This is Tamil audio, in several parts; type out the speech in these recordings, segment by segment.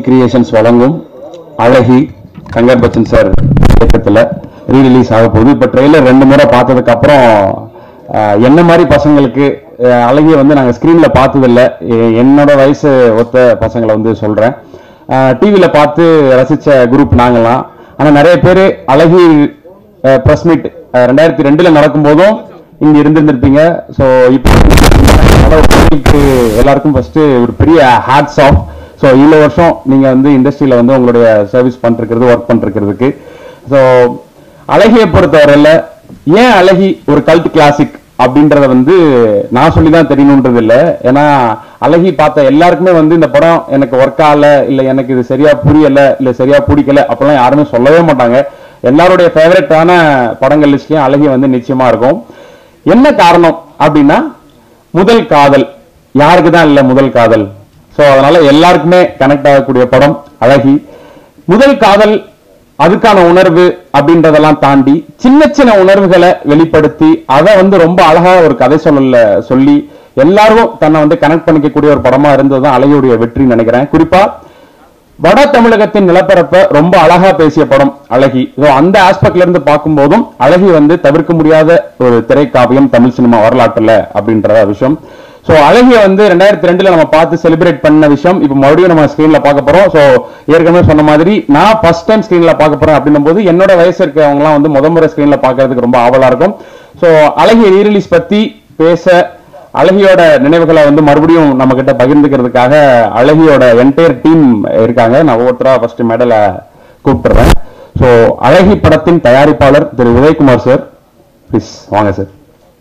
கிரியேஷன்ஸ் வழங்கும் அழகி கங்கர் பச்சன் சார் இயக்கத்தில் ரீ ரிலீஸ் ஆக போகுது இப்போ ட்ரெய்லர் ரெண்டு முறை பார்த்ததுக்கு அப்புறம் ஆஹ், என்ன மாதிரி பசங்களுக்கு ஆஹ், அழகிய வந்து நாங்கள் ஸ்க்ரீனில் பார்த்ததில்ல எ- என்னோட வயசு ஒத்த பசங்களை வந்து சொல்கிறேன் டிவியில் பார்த்து ரசித்த குரூப் நாங்களாம் ஆனால் நிறைய பேர் அழகி ப்ரெஸ் மீட் ரெண்டாயிரத்தி ரெண்டில் நடக்கும்போதும் இங்க இருந்திருந்திருப்பீங்க ஸோ இப்போ அதனால ஒரு உங்களுக்கு எல்லாருக்கும் ஃபர்ஸ்ட் ஒரு பெரிய ஹேட்ஸ் ஆஃப் ஸோ இவ்வளோ வருஷம் நீங்க வந்து இண்டஸ்ட்ரியில வந்து உங்களுடைய சர்வீஸ் பண்ணிருக்கிறது ஒர்க் பண்ணிருக்கிறதுக்கு ஸோ அழகியை பொறுத்தவரையில ஏன் அழகி ஒரு கல்ட் கிளாசிக் அப்படின்றத வந்து நான் சொல்லி தான் தெரியணுன்றது இல்லை ஏன்னா அழகி பார்த்த எல்லாருக்குமே வந்து இந்த படம் எனக்கு ஒர்க் ஆகல இல்லை எனக்கு இது சரியா புரியல இல்லை சரியா பிடிக்கல அப்படிலாம் யாருமே சொல்லவே மாட்டாங்க எல்லாருடைய ஃபேவரட்டான படங்கள் லிஸ்ட்லயும் அழகி வந்து நிச்சயமா இருக்கும் என்ன காரணம் அப்படின்னா முதல் காதல் யாருக்கு தான் இல்ல முதல் காதல் சோ அதனால எல்லாருக்குமே கனெக்ட் ஆகக்கூடிய படம் அழகி முதல் காதல் அதுக்கான உணர்வு அப்படின்றதெல்லாம் தாண்டி சின்ன சின்ன உணர்வுகளை வெளிப்படுத்தி அதை வந்து ரொம்ப அழகா ஒரு கதை சொல்லல சொல்லி எல்லாரும் தன்னை வந்து கனெக்ட் பண்ணிக்கக்கூடிய ஒரு படமா இருந்ததுதான் அழகியுடைய வெற்றின்னு நினைக்கிறேன் குறிப்பா வட தமிழகத்தின் நிலப்பரப்ப ரொம்ப அழகா பேசிய படம் அழகி So, அந்த ஆஸ்பெக்ட்ல இருந்து பார்க்கும்போதும் அழகி வந்து தவிர்க்க முடியாத ஒரு திரைக்காவியம் தமிழ் சினிமா வரலாற்றுல அப்படின்ற விஷயம் சோ அழகிய வந்து ரெண்டாயிரத்தி ரெண்டுல நம்ம பார்த்து செலிப்ரேட் பண்ண விஷயம் இப்ப மறுபடியும் நம்ம ஸ்கிரீன்ல பார்க்க போறோம் சோ ஏற்கனவே சொன்ன மாதிரி நான் ஃபர்ஸ்ட் டைம் ஸ்கிரீன்ல பார்க்க போறேன் அப்படின்னும் போது என்னோட வயசு இருக்கவங்க எல்லாம் வந்து முத முறை ஸ்கிரீன்ல பார்க்கிறதுக்கு ரொம்ப ஆவலா இருக்கும் சோ அழகிய ரீரிலீஸ் பத்தி பேச அழகியோட நினைவுகளை வந்து மறுபடியும் நம்ம கிட்ட பகிர்ந்துக்கிறதுக்காக அழகியோட என்டையர் டீம் இருக்காங்க நான் ஒவ்வொருத்தரா ஃபர்ஸ்ட் மேடல கூப்பிட்டுறேன் ஸோ அழகி படத்தின் தயாரிப்பாளர் திரு உதயகுமார் சார் ப்ளீஸ் வாங்க சார்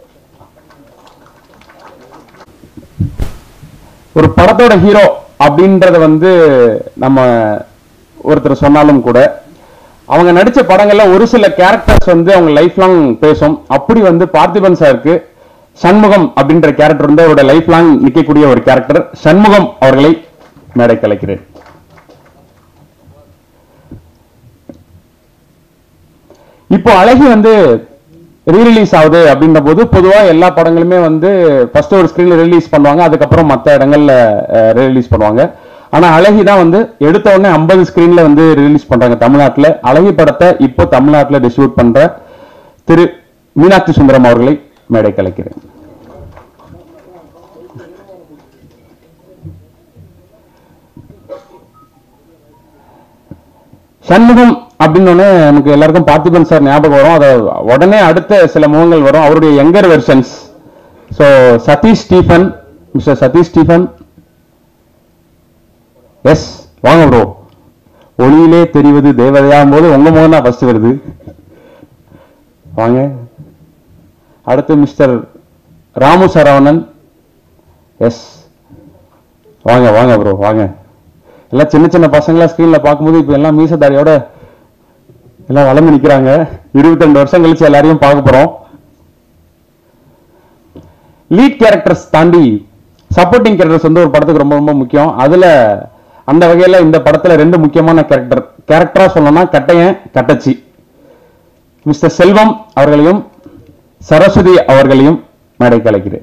ஒரு படத்தோட ஹீரோ அப்படின்றத வந்து நம்ம ஒருத்தர் சொன்னாலும் கூட அவங்க நடிச்ச படங்கள்ல ஒரு சில கேரக்டர்ஸ் வந்து அவங்க லைஃப் லாங் பேசும் அப்படி வந்து பார்த்திபன் சாருக்கு சண்முகம் அப்படின்ற கேரக்டர் வந்து அவரோட லைஃப் லாங் நிக்கக்கூடிய ஒரு கேரக்டர் சண்முகம் அவர்களை மேடை கலைக்கிறேன் இப்போ அழகி வந்து ரீரிலீஸ் ஆகுது அப்படின்ற போது பொதுவா எல்லா படங்களுமே வந்து ஃபர்ஸ்ட் ஒரு ஸ்கிரீன்ல ரிலீஸ் பண்ணுவாங்க அதுக்கப்புறம் மற்ற இடங்கள்ல ரிலீஸ் பண்ணுவாங்க ஆனா அழகி தான் வந்து எடுத்த உடனே 50 ஸ்கிரீன்ல வந்து ரிலீஸ் பண்றாங்க தமிழ்நாட்டுல அழகி படத்தை இப்போ தமிழ்நாட்டுல டிஸ்ட்ரிபியூட் பண்ற திரு மீனாட்சி சுந்தரம் அவர்களை மேடை கலைக்கிறேன் சண்முகம் அப்படின்னு உடனே நமக்கு எல்லாருக்கும் பார்த்திபன் சார் ஞாபகம் வரும் அதை உடனே அடுத்த சில முகங்கள் வரும் அவருடைய younger versions so Satish Stephen mister Satish Stephen yes வாங்க ப்ரோ ஒளியிலே தெரிவது தேவதையாகும் போது உங்க முகம் தான் ஃபர்ஸ்ட் வருது வாங்க அடுத்து மிஸ்டர் ராமு சரவணன் எஸ் வாங்க வாங்க ப்ரோ வாங்க எல்லாம் சின்ன சின்ன பசங்களா ஸ்கிரீன்ல பார்க்கும்போது இப்போ எல்லாம் மீசதாரியோட எல்லாம் வளர்ந்து நிக்கிறாங்க இருபத்தி ரெண்டு வருஷம் கழிச்சு எல்லாரையும் பார்க்க போறோம் லீட் கேரக்டர்ஸ் தாண்டி சப்போர்ட்டிங் கேரக்டர்ஸ் வந்து ஒரு படத்துக்கு ரொம்ப ரொம்ப முக்கியம் அதுல அந்த வகையில இந்த படத்துல ரெண்டு முக்கியமான கேரக்டர் கேரக்டரா சொல்லணும்னா கட்டையன் கட்டச்சி மிஸ்டர் செல்வம் அவர்களையும் சரஸ்வதி அவர்களையும் மேடை கலைக்கிறேன்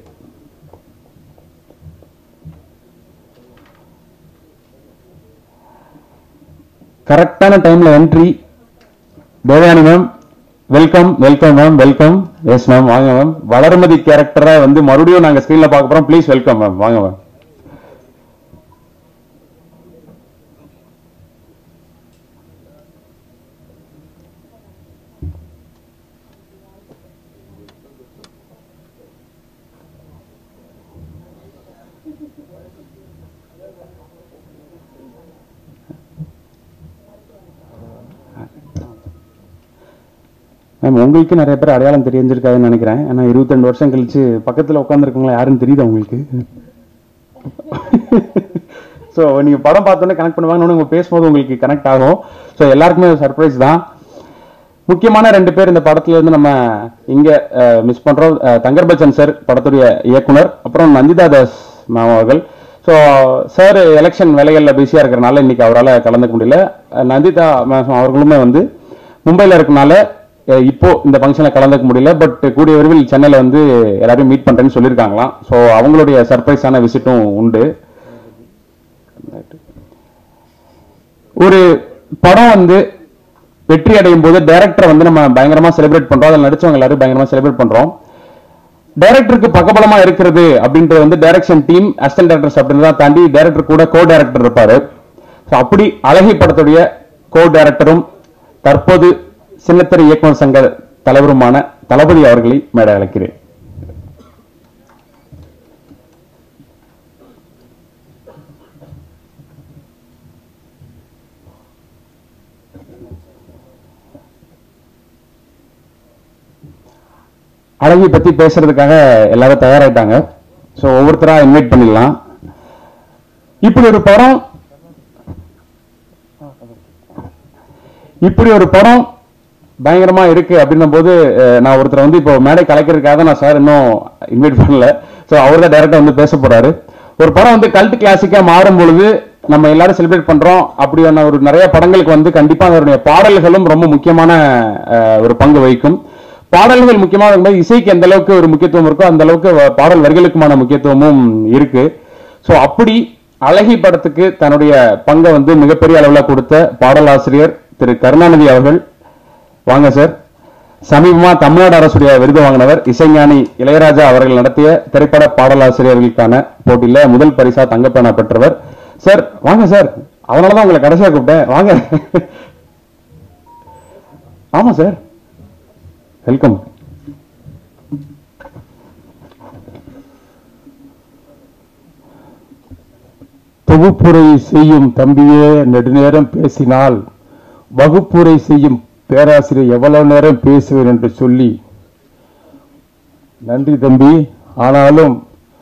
கரெக்டான டைம்ல entry Devayani ma'am welcome welcome ma'am welcome yes ma'am வாங்க மேம் வளர்மதி கேரக்டரை வந்து மறுபடியும் நாங்க ஸ்கிரீன்ல பார்க்க போறோம் ப்ளீஸ் வெல்கம் மேம் வாங்க மேம் மேம் உங்களுக்கு நிறைய பேர் அடையாளம் தெரிஞ்சிருக்காதுன்னு நினைக்கிறேன் ஏன்னா இருபத்தெண்டு வருஷம் கழிச்சு பக்கத்துல உட்காந்துருக்கவங்களா யாருன்னு தெரியுதா உங்களுக்கு ஸோ நீங்க படம் பார்த்தோன்னே கனெக்ட் பண்ணுவாங்க உங்க பேசும்போது உங்களுக்கு கனெக்ட் ஆகும் ஸோ எல்லாருக்குமே சர்ப்ரைஸ் தான் முக்கியமான ரெண்டு பேர் இந்த படத்துல இருந்து நம்ம இங்க மிஸ் பண்றோம் அஹ், தங்கர் பச்சன் சார் படத்துடைய இயக்குனர் அப்புறம் நந்திதா தாஸ் மேம் அவர்கள் ஸோ சார் எலெக்ஷன் வேலைகள்ல பிஸியா இருக்கிறனால இன்னைக்கு அவரால் கலந்துக்க முடியல அஹ், நந்திதா மேம் அவர்களுமே வந்து மும்பைல இருக்கனால அஹ், இப்போ இந்த ஃபங்க்ஷன்ல கலந்துக்க முடியல பட் கூடிய விரைவில் சென்னையில வந்து எல்லாரையும் மீட் பண்றேன்னு சொல்லியிருக்காங்களாம் ஸோ அவங்களுடைய சர்ப்ரைஸான விசிட்டும் உண்டு ஒரு படம் வந்து வெற்றி அடையும் போது டைரக்டரை வந்து நம்ம பயங்கரமா செலிப்ரேட் பண்றோம் அதில் நடிச்சவங்க எல்லாரும் பயங்கரமா செலிப்ரேட் பண்றோம் டைரக்டருக்கு பக்கபலமா இருக்கிறது அப்படின்றது வந்து டைரக்ஷன் டீம் அசிஸ்டன்ட் டைரக்டர்ஸ் அப்படின்றத தாண்டி டைரக்டர் கூட கோ டைரக்டர் இருப்பாரு So அப்படி அழகி படத்துடைய கோ டைரக்டரும் தற்போது சின்னத்திரை இயக்குனர் சங்க தலைவருமான தளபதி அவர்களை மேடை அழைக்கிறேன் அழகி பத்தி பேசுறதுக்காக எல்லாரும் தயாராயிட்டாங்க ஸோ ஒவ்வொருத்தரா இன்வைட் பண்ணிடலாம் இப்படி ஒரு படம் இப்படி ஒரு படம் பயங்கரமா இருக்கு அப்படின்னும் போது அஹ், நான் ஒருத்தர் வந்து இப்போ மேடை கலைக்கிறதுக்காக தான் நான் சார் இன்னும் இன்வைட் பண்ணல ஸோ அவர் தான் டேரக்டா வந்து பேச போறாரு ஒரு படம் வந்து கல்ட் கிளாசிக்கா மாறும் பொழுது நம்ம எல்லாரும் செலிப்ரேட் பண்றோம் அப்படியான ஒரு நிறைய படங்களுக்கு வந்து கண்டிப்பா அதனுடைய பாடல்களும் ரொம்ப முக்கியமான அஹ், ஒரு பங்கு வகிக்கும் பாடல்கள் முக்கியமாக இருக்கும்போது இசைக்கு எந்த அளவுக்கு ஒரு முக்கியத்துவம் இருக்கோ அந்த அளவுக்கு வ- பாடல் வரிகளுக்குமான முக்கியத்துவமும் இருக்கு ஸோ அப்படி அழகி படத்துக்கு தன்னுடைய பங்கை வந்து மிகப்பெரிய அளவுல கொடுத்த பாடலாசிரியர் திரு கருணாநிதி அவர்கள் வாங்க சார் சமீபமா தமிழ்நாடு அரசுடைய விருது வாங்கினவர் இசைஞானி இளையராஜா அவர்கள் நடத்திய திரைப்பட பாடலாசிரியர்களுக்கான போட்டியில முதல் பரிசா தங்கப்பேனா பெற்றவர் சார் வாங்க சார் அதனாலதான் உங்களை கடைசியா கூப்பிட்டேன் வாங்க ஆமா சார் வெல்கம் தொகுப்புரை செய்யும் தம்பியே நெடுநேரம் பேசினால் வகுப்புரை செய்யும் பேராசிரியர் எவ்வளவு நேரம் பேசுவேன் என்று சொல்லி நன்றி தம்பி ஆனாலும்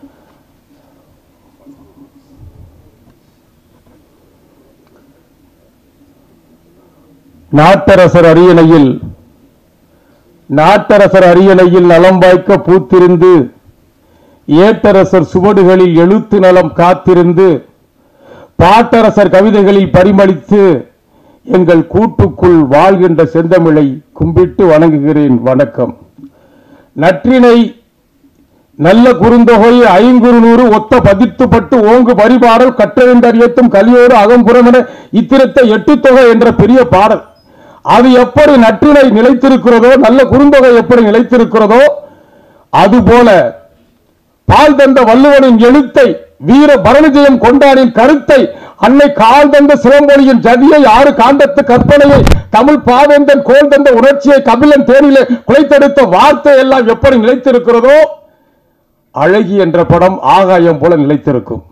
நாட்டரசர் அரியணையில் நாட்டரசர் அரியணையில் நலம் வாய்க்க பூத்திருந்து ஏட்டரசர் சுவடுகளில் எழுத்து நலம் காத்திருந்து பாட்டரசர் கவிதைகளில் பரிமளித்து எங்கள் கூட்டுக்குள் வாழ்கின்ற செந்தமிழை கும்பிட்டு வணங்குகிறேன் வணக்கம் நற்றினை நல்ல குறுந்தொகை ஐங்குறுநூறு ஒத்த பதித்துப்பட்டு ஓங்கு பரிபாடல் கற்றறிந்தறியத்தும் கலியோடு அகம்புறமென இத்திரத்தை எட்டு தொகை என்ற பெரிய பாடல் அது எப்படி நற்றினை நிலைத்திருக்கிறதோ நல்ல குறுந்தொகை எப்படி நிலைத்திருக்கிறதோ அதுபோல பால் தந்த வள்ளுவனின் எழுத்தை வீர பரணிஜயம் கொண்டாடின் கருத்தை அன்னை கால் தந்த சிலம்பொழியின் ஜதியை ஆறு காந்தத்து கற்பனையை தமிழ் பாவேந்தன் கோல் தந்த உணர்ச்சியை கபிலன் தேனிலே குலைத்தெடுத்த வார்த்தை எல்லாம் எப்படி நிலைத்திருக்கிறதோ அழகி என்ற படம் ஆகாயம் போல நிலைத்திருக்கும்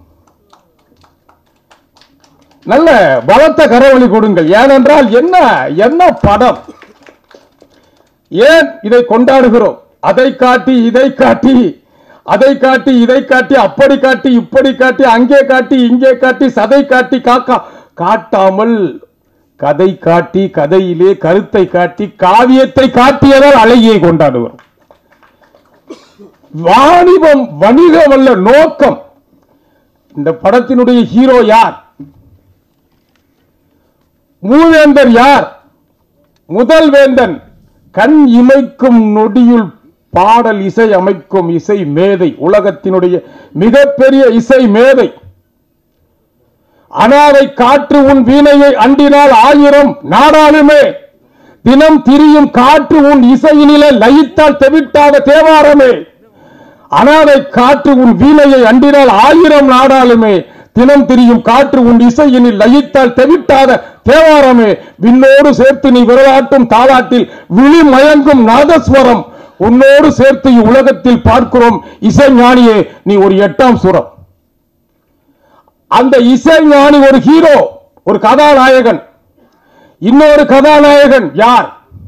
நல்ல பலத்த கரவழி கொடுங்கள் ஏனென்றால் என்ன என்ன படம் ஏன் இதை கொண்டாடுகிறோம் அதை காட்டி இதை காட்டி அதை காட்டி இதை காட்டி அப்படி காட்டி இப்படி காட்டி அங்கே காட்டி இங்கே காட்டி சதை காட்டி காக்கா காட்டாமல் கதை காட்டி கதையிலே கருத்தை காட்டி காவியத்தை காட்டியதால் அழகியை கொண்டாடுகிறோம் வாணிபம் வணிகம் அல்ல நோக்கம் இந்த படத்தினுடைய ஹீரோ யார் மூவேந்தர் யார் முதல் வேந்தன் கண் இமைக்கும் நொடியுள் பாடல் இசை அமைக்கும் இசை மேதை உலகத்தினுடைய மிகப்பெரிய இசை மேதை அனாதை காற்று உன் வீணையை அண்டினால் ஆயிரம் நாடாளுமே தினம் திரியும் காற்று உன் இசையினிலே லயித்தால் தெவிட்டாத தேவாரமே அனாதை காற்று உன் வீணையை அண்டினால் ஆயிரம் நாடாளுமே தினம் திரியும் காற்று உன் இசையினில் லயித்தால் தெவிட்டாத தேவாரமே விண்ணோடு சேர்த்து நீ விளையாட்டும் தாளாட்டில் விழி மயங்கும் நாதஸ்வரம் உன்னோடு சேர்த்து இவ்வுலகத்தில் பார்க்கிறோம் இசைஞானியே நீ ஒரு எட்டாம் சுரம் அந்த இசைஞானி ஒரு ஹீரோ ஒரு கதாநாயகன் இன்னொரு கதாநாயகன் யார்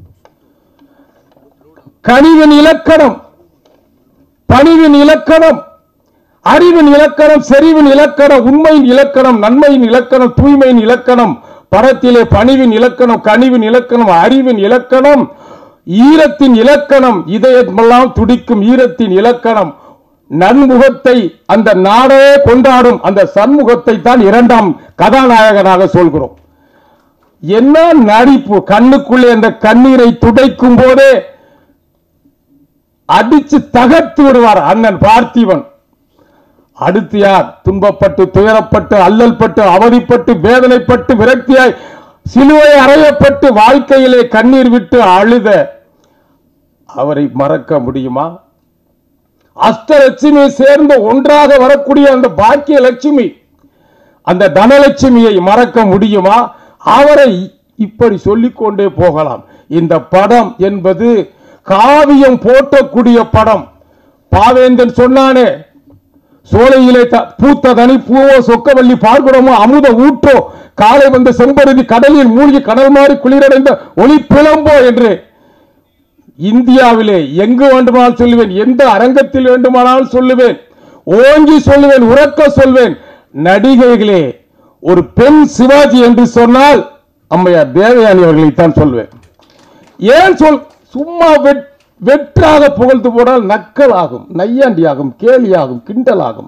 கனிவின் இலக்கணம் பணிவின் இலக்கணம் அறிவின் இலக்கணம் செறிவின் இலக்கணம் உண்மையின் இலக்கணம் நன்மையின் இலக்கணம் தூய்மையின் இலக்கணம் படத்திலே பணிவின் இலக்கணம் கனிவின் இலக்கணம் அறிவின் இலக்கணம் ஈரத்தின் இலக்கணம் இதயமெல்லாம் துடிக்கும் ஈரத்தின் இலக்கணம் நன்முகத்தை அந்த நாடே கொண்டாடும் அந்த சண்முகத்தை தான் இரண்டாம் கதாநாயகனாக சொல்கிறோம் என்ன நடிப்பு கண்ணுக்குள்ளே அந்த கண்ணீரை துடைக்கும் போதே அடிச்சு தகர்த்து விடுவார் அண்ணன் பார்த்திபன் அடுத்து யார் துன்பப்பட்டு துயரப்பட்டு அல்லல்பட்டு அவதிப்பட்டு வேதனைப்பட்டு விரக்தியாய் சிலுவை அறையப்பட்டு வாழ்க்கையிலே கண்ணீர் விட்டு அழுத அவரை மறக்க முடியுமா அஷ்டலட்சுமி சேர்ந்து ஒன்றாக வரக்கூடிய அந்த பாக்கிய லட்சுமி அந்த தனலட்சுமியை மறக்க முடியுமா அவரை இப்படி சொல்லிக்கொண்டே போகலாம் இந்த படம் என்பது காவியம் போட்டக்கூடிய படம் பாவேந்தன் சொன்னானே சோலையிலே த- பூத்த தனி பூவோ சொக்கவள்ளி பார்க்குடமோ அமுத ஊற்றோ காலை வந்த செம்பருதி கடலில் மூழ்கி கடல் மாறி குளிரடைந்த ஒளி பிளம்போ என்று இந்தியாவிலே எங்கு வேண்டுமானால் சொல்லுவேன் எந்த அரங்கத்தில் வேண்டுமானாலும் சொல்லுவேன் ஓங்கி சொல்லுவேன் உறக்க சொல்வேன் நடிகைகளே ஒரு பெண் சிவாஜி என்று சொன்னால் அம்மையார் தேவயானி அவர்களைத்தான் சொல்வேன் ஏன் சொல் சும்மா வெட்- வெற்றாக புகழ்ந்து போனால் நக்கல் ஆகும் நையாண்டி ஆகும் கேலி ஆகும் கிண்டல் ஆகும்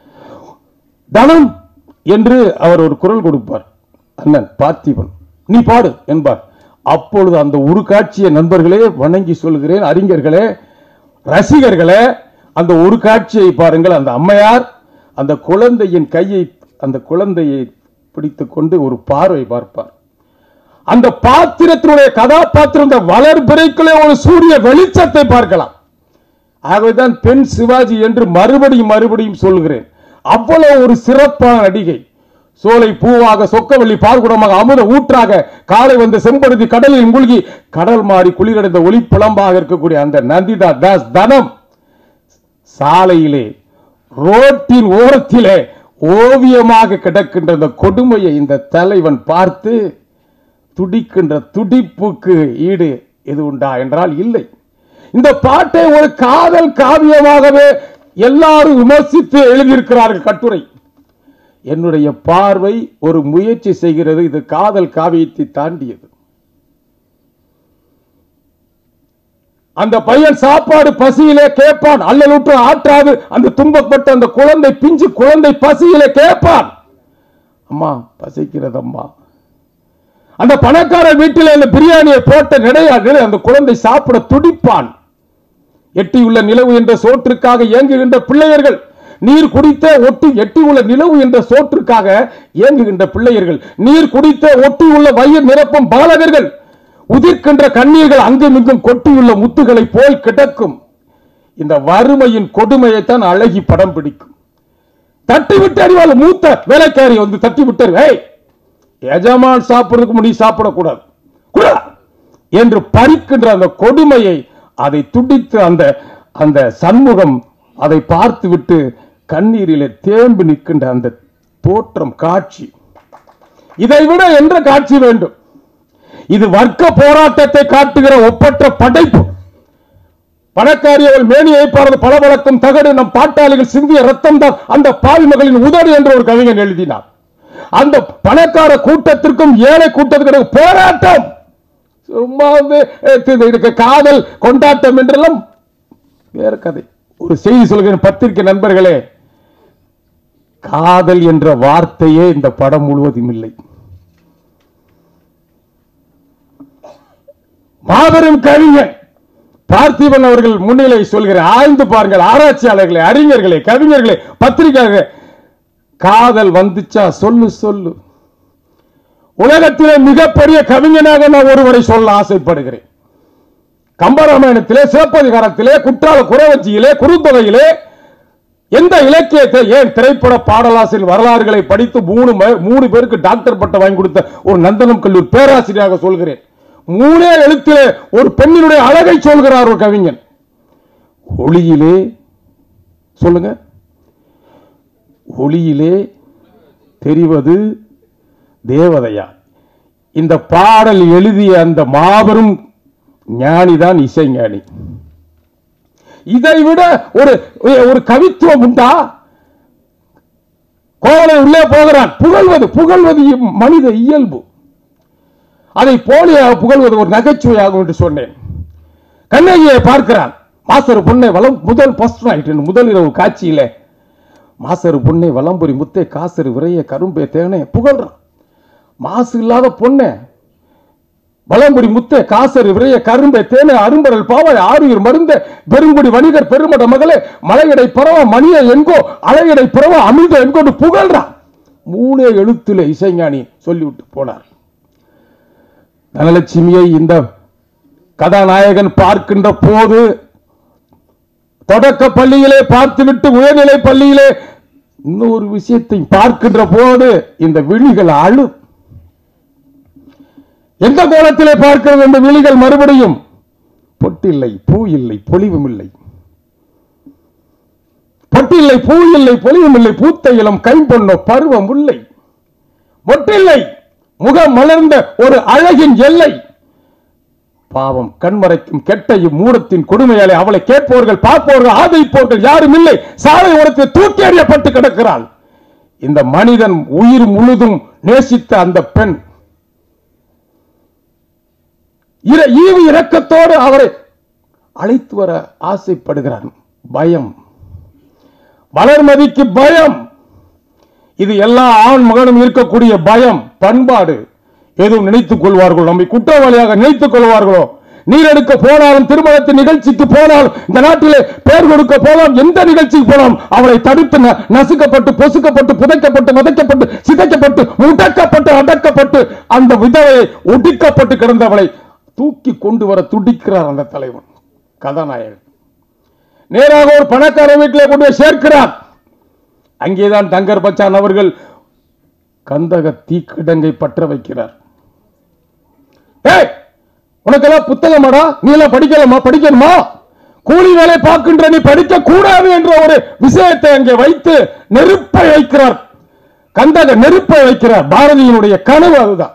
தனம் என்று அவர் ஒரு குரல் கொடுப்பார் அண்ணன் பார்த்திபன் நீ பாடு என்பார் அப்பொழுது அந்த ஒரு காட்சியை நண்பர்களே வணங்கி சொல்கிறேன் அறிஞர்களே ரசிகர்களே அந்த ஒரு காட்சியை பாருங்கள் அந்த அம்மையார் அந்த குழந்தையின் கையை அந்த குழந்தையை பிடித்துக் கொண்டு ஒரு பார்வை பார்ப்பார் அந்த பாத்திரத்தினுடைய கதாபாத்திரம் இந்த வளர்பிறைக்குள்ளே ஒரு சூரிய வெளிச்சத்தை பார்க்கலாம் ஆகவேதான் பெண் சிவாஜி என்று மறுபடியும் மறுபடியும் சொல்கிறேன் அவ்வளவு ஒரு சிறப்பான நடிகை சோலை பூவாக சொக்கவள்ளி பார்க்குடமாக அமுத ஊற்றாக காலை வந்த செம்பருதி கடலில் மூழ்கி கடல் மாறி குளிரடைந்த ஒளிப்புலம்பாக இருக்கக்கூடிய அந்த நந்திதா தாஸ் தனம் சாலையிலே ரோட்டின் ஓரத்திலே ஓவியமாக கிடக்கின்ற இந்த கொடுமையை இந்த தலைவன் பார்த்து துடிக்கின்ற துடிப்புக்கு ஈடு எது உண்டா என்றால் இல்லை இந்த பாட்டை ஒரு காதல் காவியமாகவே எல்லாரும் விமர்சித்து எழுதியிருக்கிறார்கள் கட்டுரை என்னுடைய பார்வை ஒரு முயற்சி செய்கிறது இது காதல் காவியத்தை தாண்டியது அந்த பையன் சாப்பாடு பசியிலே கேட்பான் அல்லலுற்று ஆற்றாது அந்த துன்பப்பட்ட அந்த குழந்தை பிஞ்சு குழந்தை பசியிலே கேட்பான் அம்மா பசிக்கிறதம்மா அந்த பணக்கார வீட்டில் அந்த பிரியாணியை போட்ட நிலையாக அந்த குழந்தை சாப்பிட துடிப்பான் எட்டியுள்ள நிலவு என்ற சோற்றுக்காக இயங்குகின்ற பிள்ளையர்கள் நீர் குடித்த ஒட்டி எட்டியுள்ள நிலவு என்ற சோற்றுக்காக இயங்குகின்ற பிள்ளையர்கள் நீர் குடித்த ஒட்டியுள்ள வயிறு நிரப்பும் பாலகர்கள் உதிர்க்கின்ற கண்ணீர்கள் அங்கும் இங்கும் கொட்டியுள்ள முத்துகளை போல் கிடக்கும் இந்த வறுமையின் கொடுமையைத்தான் அழகி படம் பிடிக்கும் தட்டி விட்டு அறிவாள் மூத்த வேலைக்காரி வந்து தட்டி விட்டார் ஏய் எஜமான் சாப்பிடுறதுக்கு முடி சாப்பிடக்கூடாது குடா என்று பறிக்கின்ற அந்த கொடுமையை அதை துடித்து அந்த அந்த சண்முகம் அதை பார்த்து விட்டு கண்ணீரிலே தேம்பி நிற்கின்ற அந்த தோற்றம் காட்சி இதை விட என்ற காட்சி வேண்டும் இது வர்க்க போராட்டத்தை காட்டுகிற ஒப்பற்ற படைப்பு பணக்காரி அவள் மேனியை பார்த்து பளபளக்கும் தகடு நம் பாட்டாளிகள் சிந்திய ரத்தம் தான் அந்த பாவி மகளின் உதடு என்று ஒரு கவிஞன் எழுதினார் அந்த பணக்கார கூட்டத்திற்கும் ஏழை கூட்டத்திற்கும் போராட்டம் சும்மா வந்து அஹ், இது- இதுக்கு காதல் கொண்டாட்டம் என்றெல்லாம் வேற கதை ஒரு செய்தி சொல்கிறேன் பத்திரிகை நண்பர்களே காதல் என்ற வார்த்தையே இந்த படம் முழுவதும் இல்லை மாபெரும் கவிஞன் பார்த்திபன் அவர்கள் முன்னிலை சொல்கிற ஆய்ந்து பாருங்கள் ஆராய்ச்சியாளர்களே அறிஞர்களே கவிஞர்களே பத்திரிகையாளர்களே காதல் வந்துச்சா சொல்லு சொல்லு உலகத்திலே மிகப்பெரிய கவிஞனாக நான் ஒருவரை சொல்ல ஆசைப்படுகிறேன் கம்பராமாயணத்திலே சிவப்பதிகாரத்திலே குற்றால குறவஞ்சியிலே குறுந்தொகையிலே எந்த இலக்கியத்தை ஏன் திரைப்பட பாடலாசிரியர் வரலாறுகளை படித்து மூணு ம- மூணு பேருக்கு டாக்டர் பட்டம் வாங்கி கொடுத்த ஒரு நந்தனம் கல்லூரி பேராசிரியராக சொல்கிறேன் மூணே எழுத்திலே ஒரு பெண்ணினுடைய அழகை சொல்கிறார் ஒரு கவிஞன் ஒளியிலே சொல்லுங்க ஒளியிலே தெரிவது தேவதையா இந்த பாடல் எழுதிய அந்த மாபெரும் ஞானிதான் இசைஞானி இதை விட ஒரு ஒரு கவித்துவம் உண்டா கோவலை உள்ளே போகிறான் புகழ்வது புகழ்வது இம் மனித இயல்பு அதை போலியாக புகழ்வது ஒரு நகைச்சுவையாகும் என்று சொன்னேன் கண்ணகியை பார்க்கிறான் மாசரு பொண்ணை வளம் முதல் ஃபர்ஸ்ட் நைட் முதல் இரவு காட்சியில மாசரு பொண்ணை வலம்புரி முத்தை காசரு விரைய கரும்பே தேனே புகழ்றான் மாசு இல்லாத பொண்ணை வளம்புரி முத்த காசர் விரைய கரும்பை தேனை அரும்பரல் பாவாய் ஆறுயிர் மருந்த பெருங்குடி வணிகர் பெருமட மகளே மலையடை பரவ மணிய என்கோ அலையடை பரவ அமிழ்த என்கொண்டு புகழ்றான் மூணே எழுத்துல இசைஞானி சொல்லிவிட்டு போனார் தனலட்சுமியை இந்த கதாநாயகன் பார்க்கின்ற போது தொடக்க பள்ளியிலே பார்த்துவிட்டு உயர்நிலை பள்ளியிலே இன்னொரு விஷயத்தை பார்க்கின்ற போது இந்த விழிகள் அழு எந்த கோலத்திலே பார்க்கிறது இந்த விழிகள் மறுபடியும் பொட்டில்லை பூ இல்லை பொலிவும் இல்லை பொட்டில்லை பூ இல்லை பொலிவும் இல்லை பூத்த இளம் கைம்பொன்னோ பருவம் இல்லை பொட்டில்லை முகம் மலர்ந்த ஒரு அழகின் எல்லை பாவம் கண்மறைக்கும் கெட்டையும் மூடத்தின் கொடுமையாலே அவளை கேட்பவர்கள் பார்ப்பவர்கள் ஆதரிப்பவர்கள் யாரும் இல்லை சாலை ஓரத்தில் தூக்கி எறியப்பட்டு கிடக்கிறாள் இந்த மனிதன் உயிர் முழுதும் நேசித்த அந்த பெண் இர- ஈவு இரக்கத்தோடு அவரை அழைத்து வர ஆசைப்படுகிறான் பயம் வளர்மதிக்கு பயம் இது எல்லா ஆண் மகனும் இருக்கக்கூடிய பயம் பண்பாடு எதுவும் நினைத்துக் கொள்வார்கள் நம்மை குற்றவாளியாக நினைத்துக் கொள்வார்களோ நீரெடுக்க போனாலும் திருமணத்தின் நிகழ்ச்சிக்கு போனாலும் இந்த நாட்டிலே பேர் கொடுக்க போனாலும் எந்த நிகழ்ச்சிக்கு போனாலும் அவளை தடுத்து ந- நசுக்கப்பட்டு பொசுக்கப்பட்டு புதைக்கப்பட்டு வதைக்கப்பட்டு சிதைக்கப்பட்டு முடக்கப்பட்டு அடக்கப்பட்டு அந்த விதவையை ஒடுக்கப்பட்டு கிடந்தவளை தூக்கி கொண்டு வர துடிக்கிறார் அந்த தலைவன் கதாநாயகன் நேராக ஒரு பணக்கார வீட்டிலே கொண்டு போய் சேர்க்கிறார் அங்கேதான் தங்கர் பச்சான் அவர்கள் கந்தக தீக்கிடங்கை பற்ற வைக்கிறார் ஏய் உனக்கெல்லாம் புத்தகமாடா நீ எல்லாம் படிக்கலாமா படிக்கணுமா கூலி வேலை பார்க்கின்ற நீ படிக்க கூடாது என்ற ஒரு விஷயத்தை அங்கே வைத்து நெருப்பை வைக்கிறார் கந்தக நெருப்பை வைக்கிறார் பாரதியினுடைய கனவு அதுதான்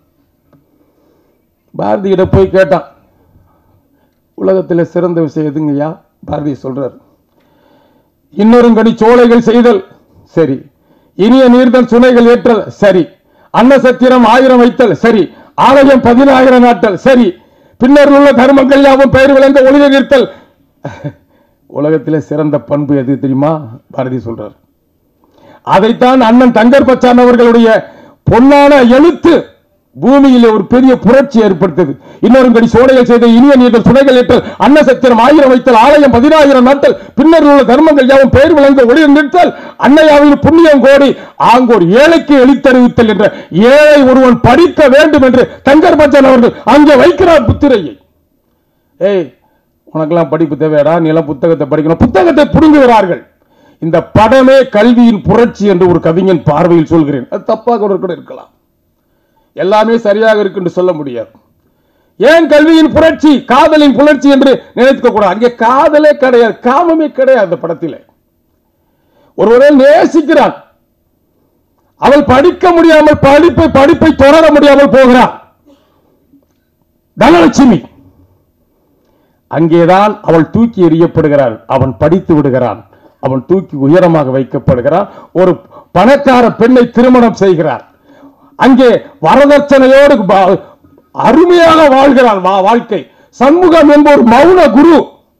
பாரதியிடம் போய் கேட்டான் உலகத்தில் சிறந்த விஷயம் எதுங்கய்யா பாரதி சொல்றார் இன்னொருங்கடி சோலைகள் செய்தல் சரி இனிய நீர்தல் சுனைகள் ஏற்றல் சரி அன்ன சத்திரம் ஆயிரம் வைத்தல் சரி ஆலயம் பதினாயிரம் நாட்டல் சரி பின்னர் உள்ள தர்மங்கள் யாவும் பெயர் விளங்க ஒளிர நிறுத்தல் உலகத்திலே சிறந்த பண்பு எது தெரியுமா பாரதி சொல்றார் அதைத்தான் அண்ணன் தங்கர் பச்சான் அவர்களுடைய பொன்னான எழுத்து பூமியிலே ஒரு பெரிய புரட்சி ஏற்படுத்தது இன்னொரு கடி சோடைகள் செய்த இனிய நீர்கள் சுனைகள் ஏற்றல் அன்ன சத்திரம் ஆயிரம் வைத்தல் ஆலயம் பதினாயிரம் நாட்கள் பின்னர் உள்ள தர்மங்கள் யாவும் பெயர் விளங்க ஒளி நிறுத்தல் அன்னையாவில் புண்ணியம் கோடி ஆங்கோர் ஏழைக்கு எழுத்தறிவித்தல் என்ற ஏழை ஒருவன் படிக்க வேண்டும் என்று தங்கர் பச்சான் அவர்கள் அங்கே வைக்கிறார் புத்திரையை ஏய் உனக்கெல்லாம் படிப்பு தேவையாடா நீ எல்லாம் புத்தகத்தை படிக்கணும் புத்தகத்தை புடுங்குகிறார்கள் இந்த படமே கல்வியின் புரட்சி என்று ஒரு கவிஞன் பார்வையில் சொல்கிறேன் அது தப்பாக ஒரு கூட இருக்கலாம் எல்லாமே சரியாக இருக்கு என்று சொல்ல முடியாது ஏன் கல்வியின் புரட்சி காதலின் புரட்சி என்று நினைத்துக்க கூடாது அங்கே காதலே கிடையாது காமமே கிடையாது அந்த படத்திலே ஒருவரை நேசிக்கிறான் அவள் படிக்க முடியாமல் படிப்பை படிப்பை தொடர முடியாமல் போகிறான் தனலட்சுமி அங்கேதான் அவள் தூக்கி எறியப்படுகிறாள் அவன் படித்து விடுகிறான் அவன் தூக்கி உயரமாக வைக்கப்படுகிறான் ஒரு பணக்கார பெண்ணை திருமணம் செய்கிறார் அங்கே வரதட்சணையோடு பா- அருமையாக வாழ்கிறான் வா- வாழ்க்கை சண்முகம் என்பவர் மௌன குரு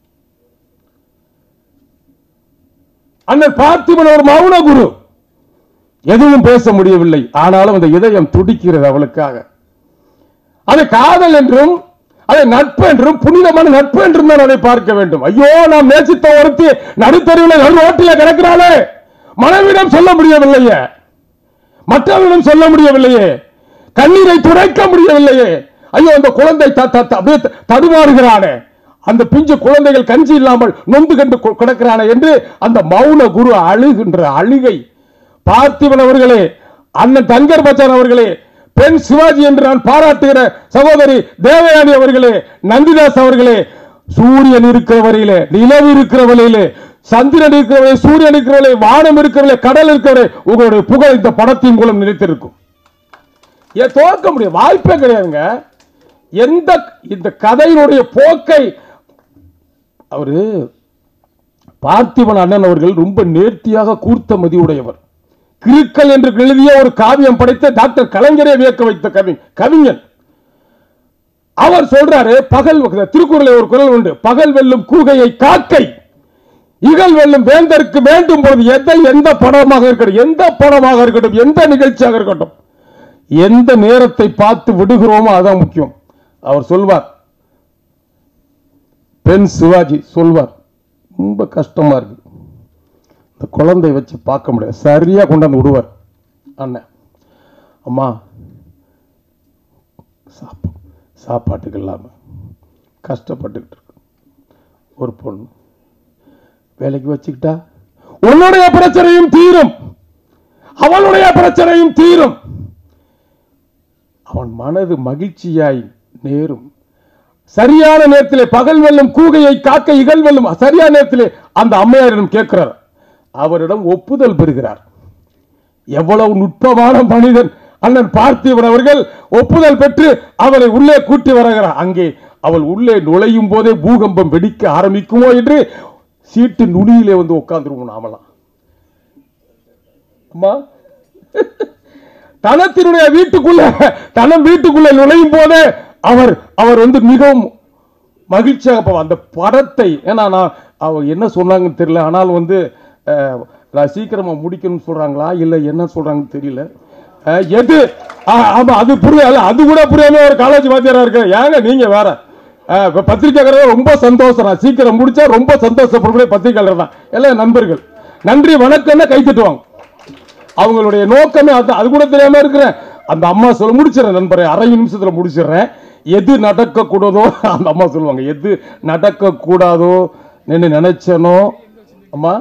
அண்ணன் பார்த்திபன் ஒரு மௌன குரு எதுவும் பேச முடியவில்லை ஆனாலும் அந்த இதயம் துடிக்கிறது அவளுக்காக அது காதல் என்றும் அதை நட்பு என்றும் புனிதமான நட்பு என்றும் தான் அதை பார்க்க வேண்டும் ஐயோ நாம் நேசித்த ஒருத்தி நடுத்தருவில் நடு ரோட்டில் கிடக்கிறாளே மனைவிடம் சொல்ல முடியவில்லையே மற்றவரிடம் சொல்ல முடியவில்லையே கண்ணீரை துடைக்க முடியவில்லையே ஐயோ அந்த குழந்தை த- த- த- அப்படியே த- தடுமாறுகிறானே அந்த பிஞ்சு குழந்தைகள் கஞ்சி இல்லாமல் நொந்து கண்டு கு- கிடக்கிறானே என்று அந்த மௌன குரு அழுகின்ற அழுகை பார்த்திபன் அவர்களே அண்ணன் தங்கர் பச்சான் அவர்களே பெண் சிவாஜி என்று நான் பாராட்டுகிற சகோதரி தேவயானி அவர்களே நந்திதாஸ் அவர்களே சூரியன் இருக்கிற வரையிலே நிலவு இருக்கிற வரையிலே சந்திரன் இருக்கிற வரை சூரியன் இருக்கிற வரை வானம் இருக்கிற வரை கடல் இருக்கிற வரை உங்களுடைய புகழ் இந்த படத்தின் மூலம் நினைத்திருக்கும் ஏன் தோற்க முடியும் வாய்ப்பே கிடையாதுங்க எந்த இந்த கதையினுடைய போக்கை அவரு பார்த்திபன் அண்ணன் அவர்கள் ரொம்ப நேர்த்தியாக கூர்த்த மதியுடையவர் கிறுக்கல் என்று எழுதிய ஒரு காவியம் படைத்த டாக்டர் கலைஞரை வியக்க வைத்த கவி கவிஞன் அவர் சொல்றாரு பகல் திருக்குறளை ஒரு குரல் உண்டு பகல் வெல்லும் கூகையை காக்கை இகல் வெல்லும் வேந்தருக்கு வேண்டும் பொழுது எதை எந்த படமாக இருக்கட்டும் எந்த படமாக இருக்கட்டும் எந்த நிகழ்ச்சியாக இருக்கட்டும் எந்த நேரத்தை பார்த்து விடுகிறோமோ அதான் முக்கியம் அவர் சொல்வார் பெண் சிவாஜி சொல்வார் ரொம்ப கஷ்டமா இருக்கு இந்த குழந்தைய வச்சு பார்க்க முடியாது சரியா கொண்டாந்து விடுவார் அண்ணன் அம்மா சாப்பா சாப்பாட்டுக்கு இல்லாம கஷ்டப்பட்டுக்கிட்டு இருக்கு ஒரு பொண்ணு வேலைக்கு வச்சுக்கிட்டா உன்னுடைய பிரச்சனையும் தீரும் அவளுடைய பிரச்சனையும் தீரும் அவன் மனது மகிழ்ச்சியாய் நேரும் சரியான நேரத்திலே பகல் வெல்லும் கூகையை காக்க இகழ் வெல்லும் சரியான நேரத்திலே அந்த அம்மையாரிடம் கேட்கிறார் அவரிடம் ஒப்புதல் பெறுகிறார் எவ்வளவு நுட்பமான மனிதன் அண்ணன் பார்த்திபன் அவர்கள் ஒப்புதல் பெற்று அவரை உள்ளே கூட்டி வருகிறார் அங்கே அவள் உள்ளே நுழையும் போதே பூகம்பம் வெடிக்க ஆரம்பிக்குமோ என்று சீட்டு நுனியிலே வந்து உட்கார்ந்துருவோம் நாமலாம் அம்மா தனத்தினுடைய வீட்டுக்குள்ள தனம் வீட்டுக்குள்ள நுழையும் போதே அவர் அவர் வந்து மிகவும் மகிழ்ச்சியாக போவார். அந்த படத்தை ஏன்னா நான் அவ என்ன சொன்னாங்கன்னு தெரியல ஆனால் வந்து அஹ், நான் சீக்கிரமா முடிக்கணும்னு சொல்றாங்களா இல்ல என்ன சொல்றாங்கன்னு தெரியல அஹ், எது ஆ- ஆமா அது புரியல அது கூட புரியாம ஒரு காலேஜ் வாத்தியாரா இருக்கு ஏங்க நீங்க வேற அஹ், இப்ப பத்திரிக்கையாளர் ரொம்ப சந்தோஷம் நான் சீக்கிரம் முடிச்சா ரொம்ப சந்தோஷப்படுற பத்திரிக்கையாளர் தான் எல்லாம் நண்பர்கள் நன்றி வணக்கம்னா கை தட்டுவாங்க அவங்களுடைய நோக்கமே அது அது கூட தெரியாம இருக்கிறேன் அந்த அம்மா சொல்ல முடிச்சிடறேன் நண்பரே அரை நிமிஷத்துல முடிச்சிடுறேன் எது நடக்க கூடாதோ அந்த அம்மா சொல்லுவாங்க எது நடக்க கூடாதோ நின்னு நினைச்சனோ அம்மா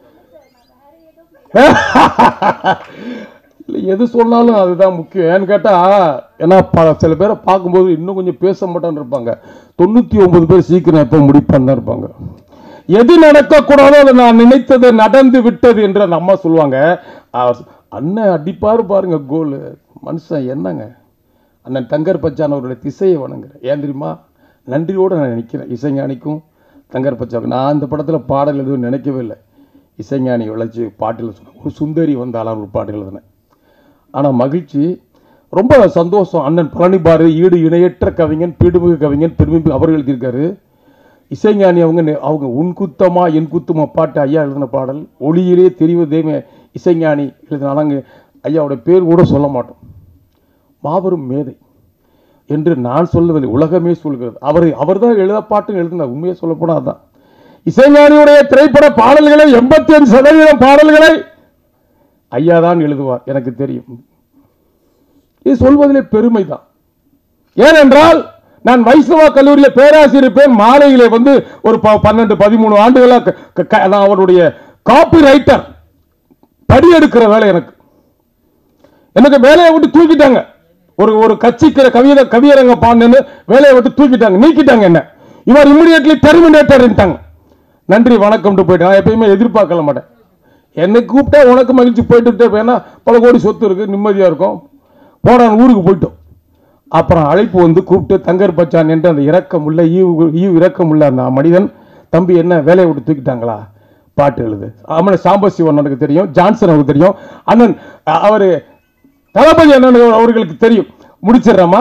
இல்ல எது சொன்னாலும் அதுதான் முக்கியம் ஏன்னு கேட்டா ஏன்னா ப- சில பேரை பார்க்கும்போது இன்னும் கொஞ்சம் பேச மாட்டான்னு இருப்பாங்க தொண்ணூத்தி ஒன்பது பேர் சீக்கிரம் எப்போ முடிப்பான்னு தான் இருப்பாங்க எது நடக்கக்கூடாதோ அதை நான் நினைத்தது நடந்து விட்டது என்று அந்த அம்மா சொல்லுவாங்க அவர் அண்ணன் அடிப்பாரு பாருங்க கோல் மனுஷன் என்னங்க அண்ணன் தங்கர் பச்சான் அவருடைய திசையை வணங்குறேன் ஏன் தெரியுமா நன்றியோடு நான் நினைக்கிறேன் இசைஞானிக்கும் தங்கர் பச்சாவுக்கும் நான் அந்த படத்தில் பாடல் எதுவும் நினைக்கவே இல்லை இசைஞானி விளைச்சி பாட்டில் சொன்னேன் ஒரு சுந்தரி வந்தாலும் ஒரு பாட்டு எழுதினேன் ஆனால் மகிழ்ச்சி ரொம்ப சந்தோஷம் அண்ணன் பழனி பாரு ஈடு இணையற்ற கவிஞன் பீடுமிகு கவிஞன் பெருமை அவர் எழுதியிருக்காரு இசைஞானி அவங்க நெ- அவங்க உன் குத்தமா என் குத்துமா பாட்டு ஐயா எழுதின பாடல் ஒளியிலே தெரிவதேமே இசைஞானி எழுதினாங்க ஐயாவோட பேர் கூட சொல்ல மாட்டோம் மாபெரும் மேதை என்று நான் சொல்லவில்லை உலகமே சொல்கிறது அவர் அவர்தான் எழுத பாட்டு எழுதினார் உண்மையை சொல்ல போனா அதான் இசைஞானியுடைய திரைப்பட பாடல்களை எண்பத்தி அஞ்சு சதவீதம் பாடல்களை ஐயா தான் எழுதுவார் எனக்கு தெரியும் இது சொல்வதிலே பெருமை தான் ஏனென்றால் நான் வைஷ்ணவா கல்லூரியில் பேராசிரியர் இருப்பேன் மாலையிலே வந்து ஒரு ப- பன்னெண்டு பதிமூணு ஆண்டுகளா க- க- க- நான் அவருடைய காப்பி ரைட்டர் படி எடுக்கிற வேலை எனக்கு எனக்கு வேலையை விட்டு தூக்கிட்டாங்க ஒரு ஒரு கட்சிக்கிற கவித கவியரங்க பாண்டன்னு வேலையை விட்டு தூக்கிட்டாங்க நீக்கிட்டாங்க என்ன இவர் இமிடியட்லி டெர்மினேட்டர் நன்றி வணக்கம்ட்டு போயிட்டேன் நான் எப்பயுமே எதிர்பார்க்கல மாட்டேன் என்னை கூப்பிட்டா உனக்கு மகிழ்ச்சி போயிட்டு வேணா பல கோடி சொத்து இருக்கு நிம்மதியா இருக்கும் போடான் ஊருக்கு போயிட்டோம் அப்புறம் அழைப்பு வந்து கூப்பிட்டு தங்கர் பச்சான் என்று அந்த இரக்கம் உள்ள ஈவு ஈவு இரக்கம் உள்ள அந்த மனிதன் தம்பி என்ன வேலையை விட்டு தூக்கிட்டாங்களா பாட்டு எழுது அம்மன் சாம்பசிவன் எனக்கு தெரியும் ஜான்சன் அவருக்கு தெரியும் அண்ணன் அ- அவரு தளபதி அண்ணன் அவர்களுக்கு தெரியும் முடிச்சிடுறேம்மா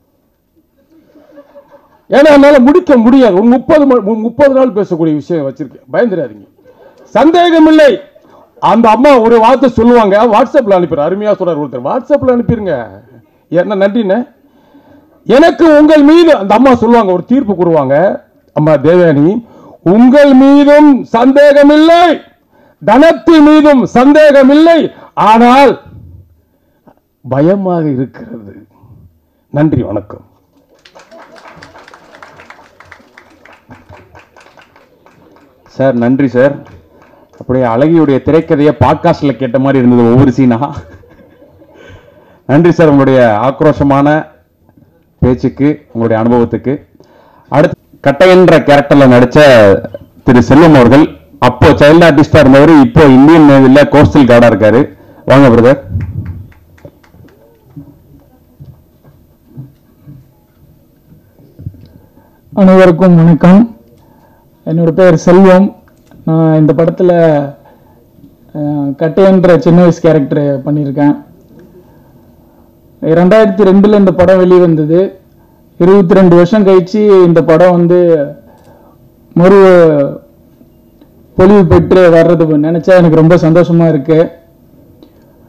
ஏன்னா என்னால முடிக்க முடியாது ஒரு முப்பது முப்பது நாள் பேசக்கூடிய விஷயம் வச்சிருக்கேன் பயந்துடாதீங்க சந்தேகம் இல்லை அந்த அம்மா ஒரு வார்த்தை சொல்லுவாங்க வாட்ஸ்அப்ல அனுப்பிடுற அருமையா சொல்றாரு ஒருத்தர் வாட்ஸ்அப்ல அனுப்பிடுங்க என்ன நன்றிண்ணே எனக்கு உங்கள் மீது அந்த அம்மா சொல்லுவாங்க ஒரு தீர்ப்பு கூறுவாங்க அம்மா தேவயானி உங்கள் மீதும் சந்தேகம் இல்லை தனத்தின் மீதும் சந்தேகம் இல்லை ஆனால் பயமாக இருக்கிறது நன்றி வணக்கம் சார் நன்றி சார் அப்படியே அழகியுடைய திரைக்கதையை பாட்காஸ்ட்ல கேட்ட மாதிரி இருந்தது ஒவ்வொரு சீனா நன்றி சார் உங்களுடைய ஆக்ரோஷமான பேச்சுக்கு உங்களுடைய அனுபவத்துக்கு அடுத்து கட்டையன்ற கேரக்டர்ல நடிச்ச திரு செல்வம் அவர்கள் அப்போ சைல்ட் ஆர்டிஸ்டா இருந்தவர் இப்போ இந்தியன் நேவில கோஸ்டல் கார்டா இருக்காரு வாங்க பிரதர் அனைவருக்கும் வணக்கம் என்னோட பேர் செல்வம் நான் இந்த படத்தில் கட்டையன்ற சின்ன வயசு கேரக்டர் பண்ணியிருக்கேன் ரெண்டாயிரத்தி ரெண்டில் இந்த படம் வெளிவந்தது இருபத்தி ரெண்டு வருஷம் கழிச்சு இந்த படம் வந்து மறு பொலிவு பெற்று வர்றது நினச்சா எனக்கு ரொம்ப சந்தோஷமா இருக்கு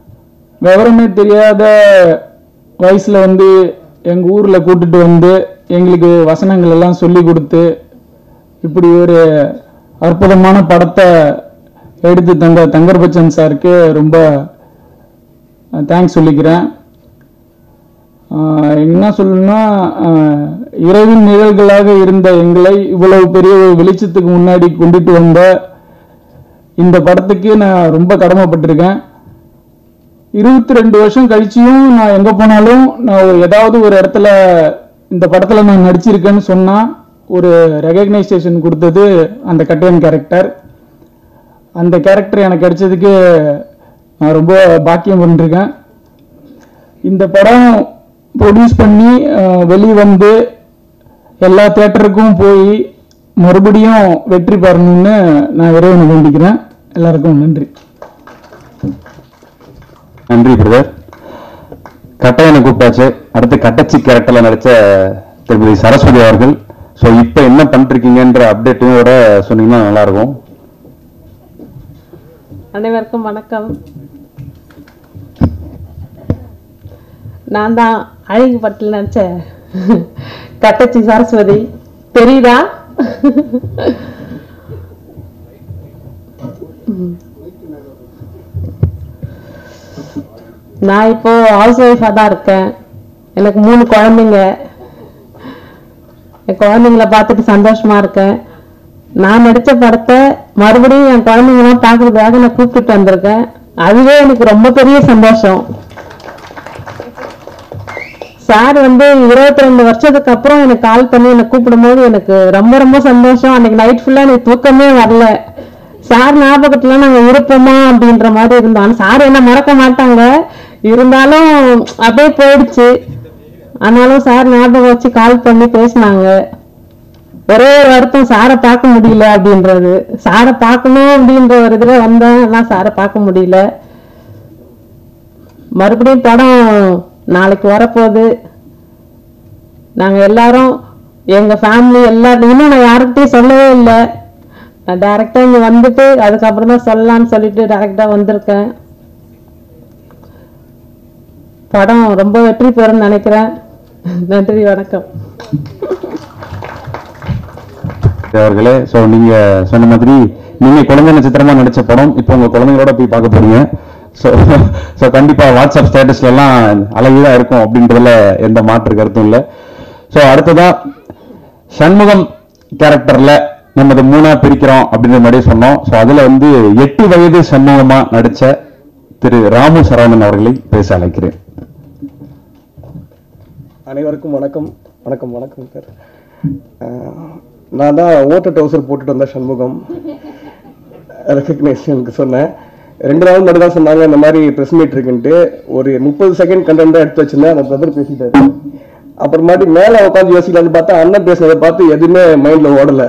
விவரமே தெரியாத வயசுல வந்து எங்க ஊர்ல கூட்டிட்டு வந்து எங்களுக்கு வசனங்கள் எல்லாம் சொல்லி கொடுத்து இப்படி ஒரு அற்புதமான படத்தை எடுத்து தந்த தங்கர் பச்சன் சாருக்கு ரொம்ப தேங்க்ஸ் சொல்லிக்கிறேன் ஆஹ் என்ன சொல்லணும்னா ஆஹ் இரவின் நிழல்களாக இருந்த எங்களை இவ்வளவு பெரிய ஒரு வெளிச்சத்துக்கு முன்னாடி கொண்டுட்டு வந்த இந்த படத்துக்கு நான் ரொம்ப கடமைப்பட்டிருக்கேன் இருபத்தி ரெண்டு வருஷம் கழிச்சியும் நான் எங்க போனாலும் நான் ஒரு- ஏதாவது ஒரு இடத்துல இந்த படத்துல நான் நடிச்சிருக்கேன்னு சொன்னா ஒரு ரெகக்னைசேஷன் கொடுத்தது அந்த கட்டையன் கேரக்டர் அந்த கேரக்டர் எனக்கு கிடைச்சதுக்கு நான் ரொம்ப பாக்கியம் பண்ணிருக்கேன் இந்த படம் ப்ரொடியூஸ் பண்ணி வெளியே வந்து எல்லா தேட்டருக்கும் போய் மறுபடியும் வெற்றி பெறணும்னு நான் இறைவனை வேண்டிக்கிறேன் எல்லாருக்கும் நன்றி நன்றி பிரதர் கட்டையனை கூப்பிட்டாச்சு அடுத்து கட்டச்சி கேரக்டர்ல நடிச்ச திருமதி சரஸ்வதி அவர்கள் ஸோ இப்போ என்ன பண்ணிருக்கீங்கன்ற அப்டேட்டையோட சொன்னீங்கன்னா நல்லா இருக்கும் அனைவருக்கும் வணக்கம் நான் தான் அழகு பட்டில் நினச்ச கட்டச்சி சரஸ்வதி தெரியுதா நான் இப்போ ஹவுஸ் ஒய்ஃபாக தான் இருக்கேன் எனக்கு மூணு குழந்தைங்க என் குழந்தைங்கள பார்த்துட்டு சந்தோஷமா இருக்கேன் நான் நடிச்ச படத்தை மறுபடியும் என் குழந்தைங்களாம் பார்க்கறதுக்காக நான் கூப்பிட்டுட்டு வந்திருக்கேன் அதுவே எனக்கு ரொம்ப பெரிய சந்தோஷம் சார் வந்து இருபத்தி ரெண்டு வருஷத்துக்கு அப்புறம் எனக்கு கால் பண்ணி என்னை கூப்பிடும்போது எனக்கு ரொம்ப ரொம்ப சந்தோஷம் அன்னைக்கு நைட் ஃபுல்லா எனக்கு தூக்கமே வரல சார் ஞாபகத்துல நாங்க இருப்போமா அப்படின்ற மாதிரி இருந்தோம் ஆனா சார் என்ன மறக்க மாட்டாங்க இருந்தாலும் அப்படியே போயிடுச்சு ஆனாலும் சார் ஞாபகம் வச்சு கால் பண்ணி பேசினாங்க ஒரே ஒரு வருத்தம் சாரை பார்க்க முடியல அப்படின்றது சாரை பார்க்கணும் அப்படின்ற ஒரு இதுல வந்தேன் ஆனா சாரை பார்க்க முடியல மறுபடியும் படம் நாளைக்கு வரப்போகுது நாங்க எல்லாரும் எங்க ஃபேமிலி எல்லாரும் இன்னும் நான் யாருக்கிட்டையும் சொல்லவே இல்லை நான் டைரக்டா இங்க வந்துட்டு அதுக்கப்புறம் தான் சொல்லலாம்னு சொல்லிட்டு டைரக்டா வந்திருக்கேன் படம் ரொம்ப வெற்றி பெறும்னு நினைக்கிறேன் நன்றி வணக்கம் அவர்களே ஸோ நீங்க சொன்ன மாதிரி நீங்க குழந்தை நட்சத்திரமா நடிச்ச படம் இப்போ உங்க குழந்தைங்களோட போய் பார்க்க போறீங்க ஸோ ஸோ கண்டிப்பா வாட்ஸ்அப் ஸ்டேட்டஸ்ல எல்லாம் அழகுதான் இருக்கும் அப்படின்றதுல எந்த மாற்று கருத்தும் இல்லை ஸோ அடுத்ததா சண்முகம் கேரக்டர்ல நம்ம இதை மூணா பிரிக்கிறோம் அப்படின்ற மாதிரி சொன்னோம் ஸோ அதுல வந்து எட்டு வயது சண்முகமா நடிச்ச திரு ராமு சரவணன் அவர்களை பேச அழைக்கிறேன் அனைவருக்கும் வணக்கம் வணக்கம் வணக்கம் சார் அஹ், நான் தான் ஓட்ட டவுசர் போட்டுட்டு வந்த சண்முகம் ரெக்கக்னேஷனுக்கு சொன்னேன் ரெண்டு நாள் மட்டும் தான் சொன்னாங்க இந்த மாதிரி ப்ரெஸ் மீட் இருக்குன்ட்டு ஒரு முப்பது செகண்ட் கண்டென்ட் தான் எடுத்து வச்சிருந்தேன் அந்த பிரதர் பேசிட்டாரு அப்புறமாட்டி மேலே உட்காந்து யோசிக்கலாம்னு பார்த்தா அண்ணன் பேசுனதை பார்த்து எதுவுமே மைண்டில் ஓடலை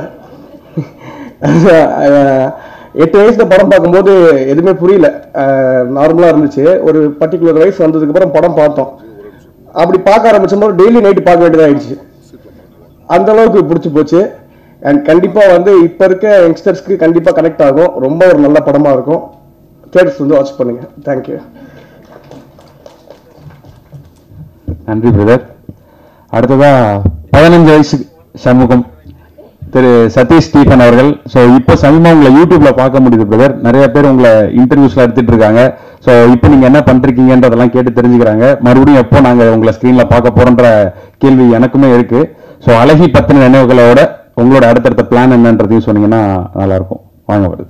அஹ், எட்டு வயசுல படம் பார்க்கும்போது எதுவுமே புரியல நார்மலாக இருந்துச்சு ஒரு பர்டிகுலர் வயசு வந்ததுக்கப்புறம் படம் பார்த்தோம் அப்படி பார்க்க ஆரம்பிச்சும் போது டெய்லி நைட்டு பார்க்க வேண்டியதாகிடுச்சு அந்த அளவுக்கு பிடிச்சி போச்சு அண்ட் கண்டிப்பாக வந்து இப்போ இருக்க யங்ஸ்டர்ஸ்க்கு கண்டிப்பாக கனெக்ட் ஆகும் ரொம்ப ஒரு நல்ல படமாக இருக்கும் தேட்டர்ஸ் வந்து வாட்ச் பண்ணுங்க தேங்க்யூ நன்றி பிரதர் அடுத்ததா பதினஞ்சு வயசு சண்முகம் திரு சதீஷ் ஸ்டீபன் அவர்கள் ஸோ இப்போ சமீபம் உங்களை யூடியூப்ல பார்க்க முடியுது பிரதர் நிறைய பேர் உங்களை இன்டர்வியூஸ்ல எடுத்துட்டு இருக்காங்க ஸோ இப்போ நீங்க என்ன பண்றீங்கன்றதெல்லாம் கேட்டு தெரிஞ்சுக்கிறாங்க மறுபடியும் எப்போ நாங்க உங்களை ஸ்கிரீன்ல பார்க்க போறோன்ற கேள்வி எனக்குமே இருக்கு ஸோ அழகி பத்தின நினைவுகளோட உங்களோட அடுத்தடுத்த பிளான் என்னன்றதையும் சொன்னீங்கன்னா நல்லா இருக்கும் வாங்க வருது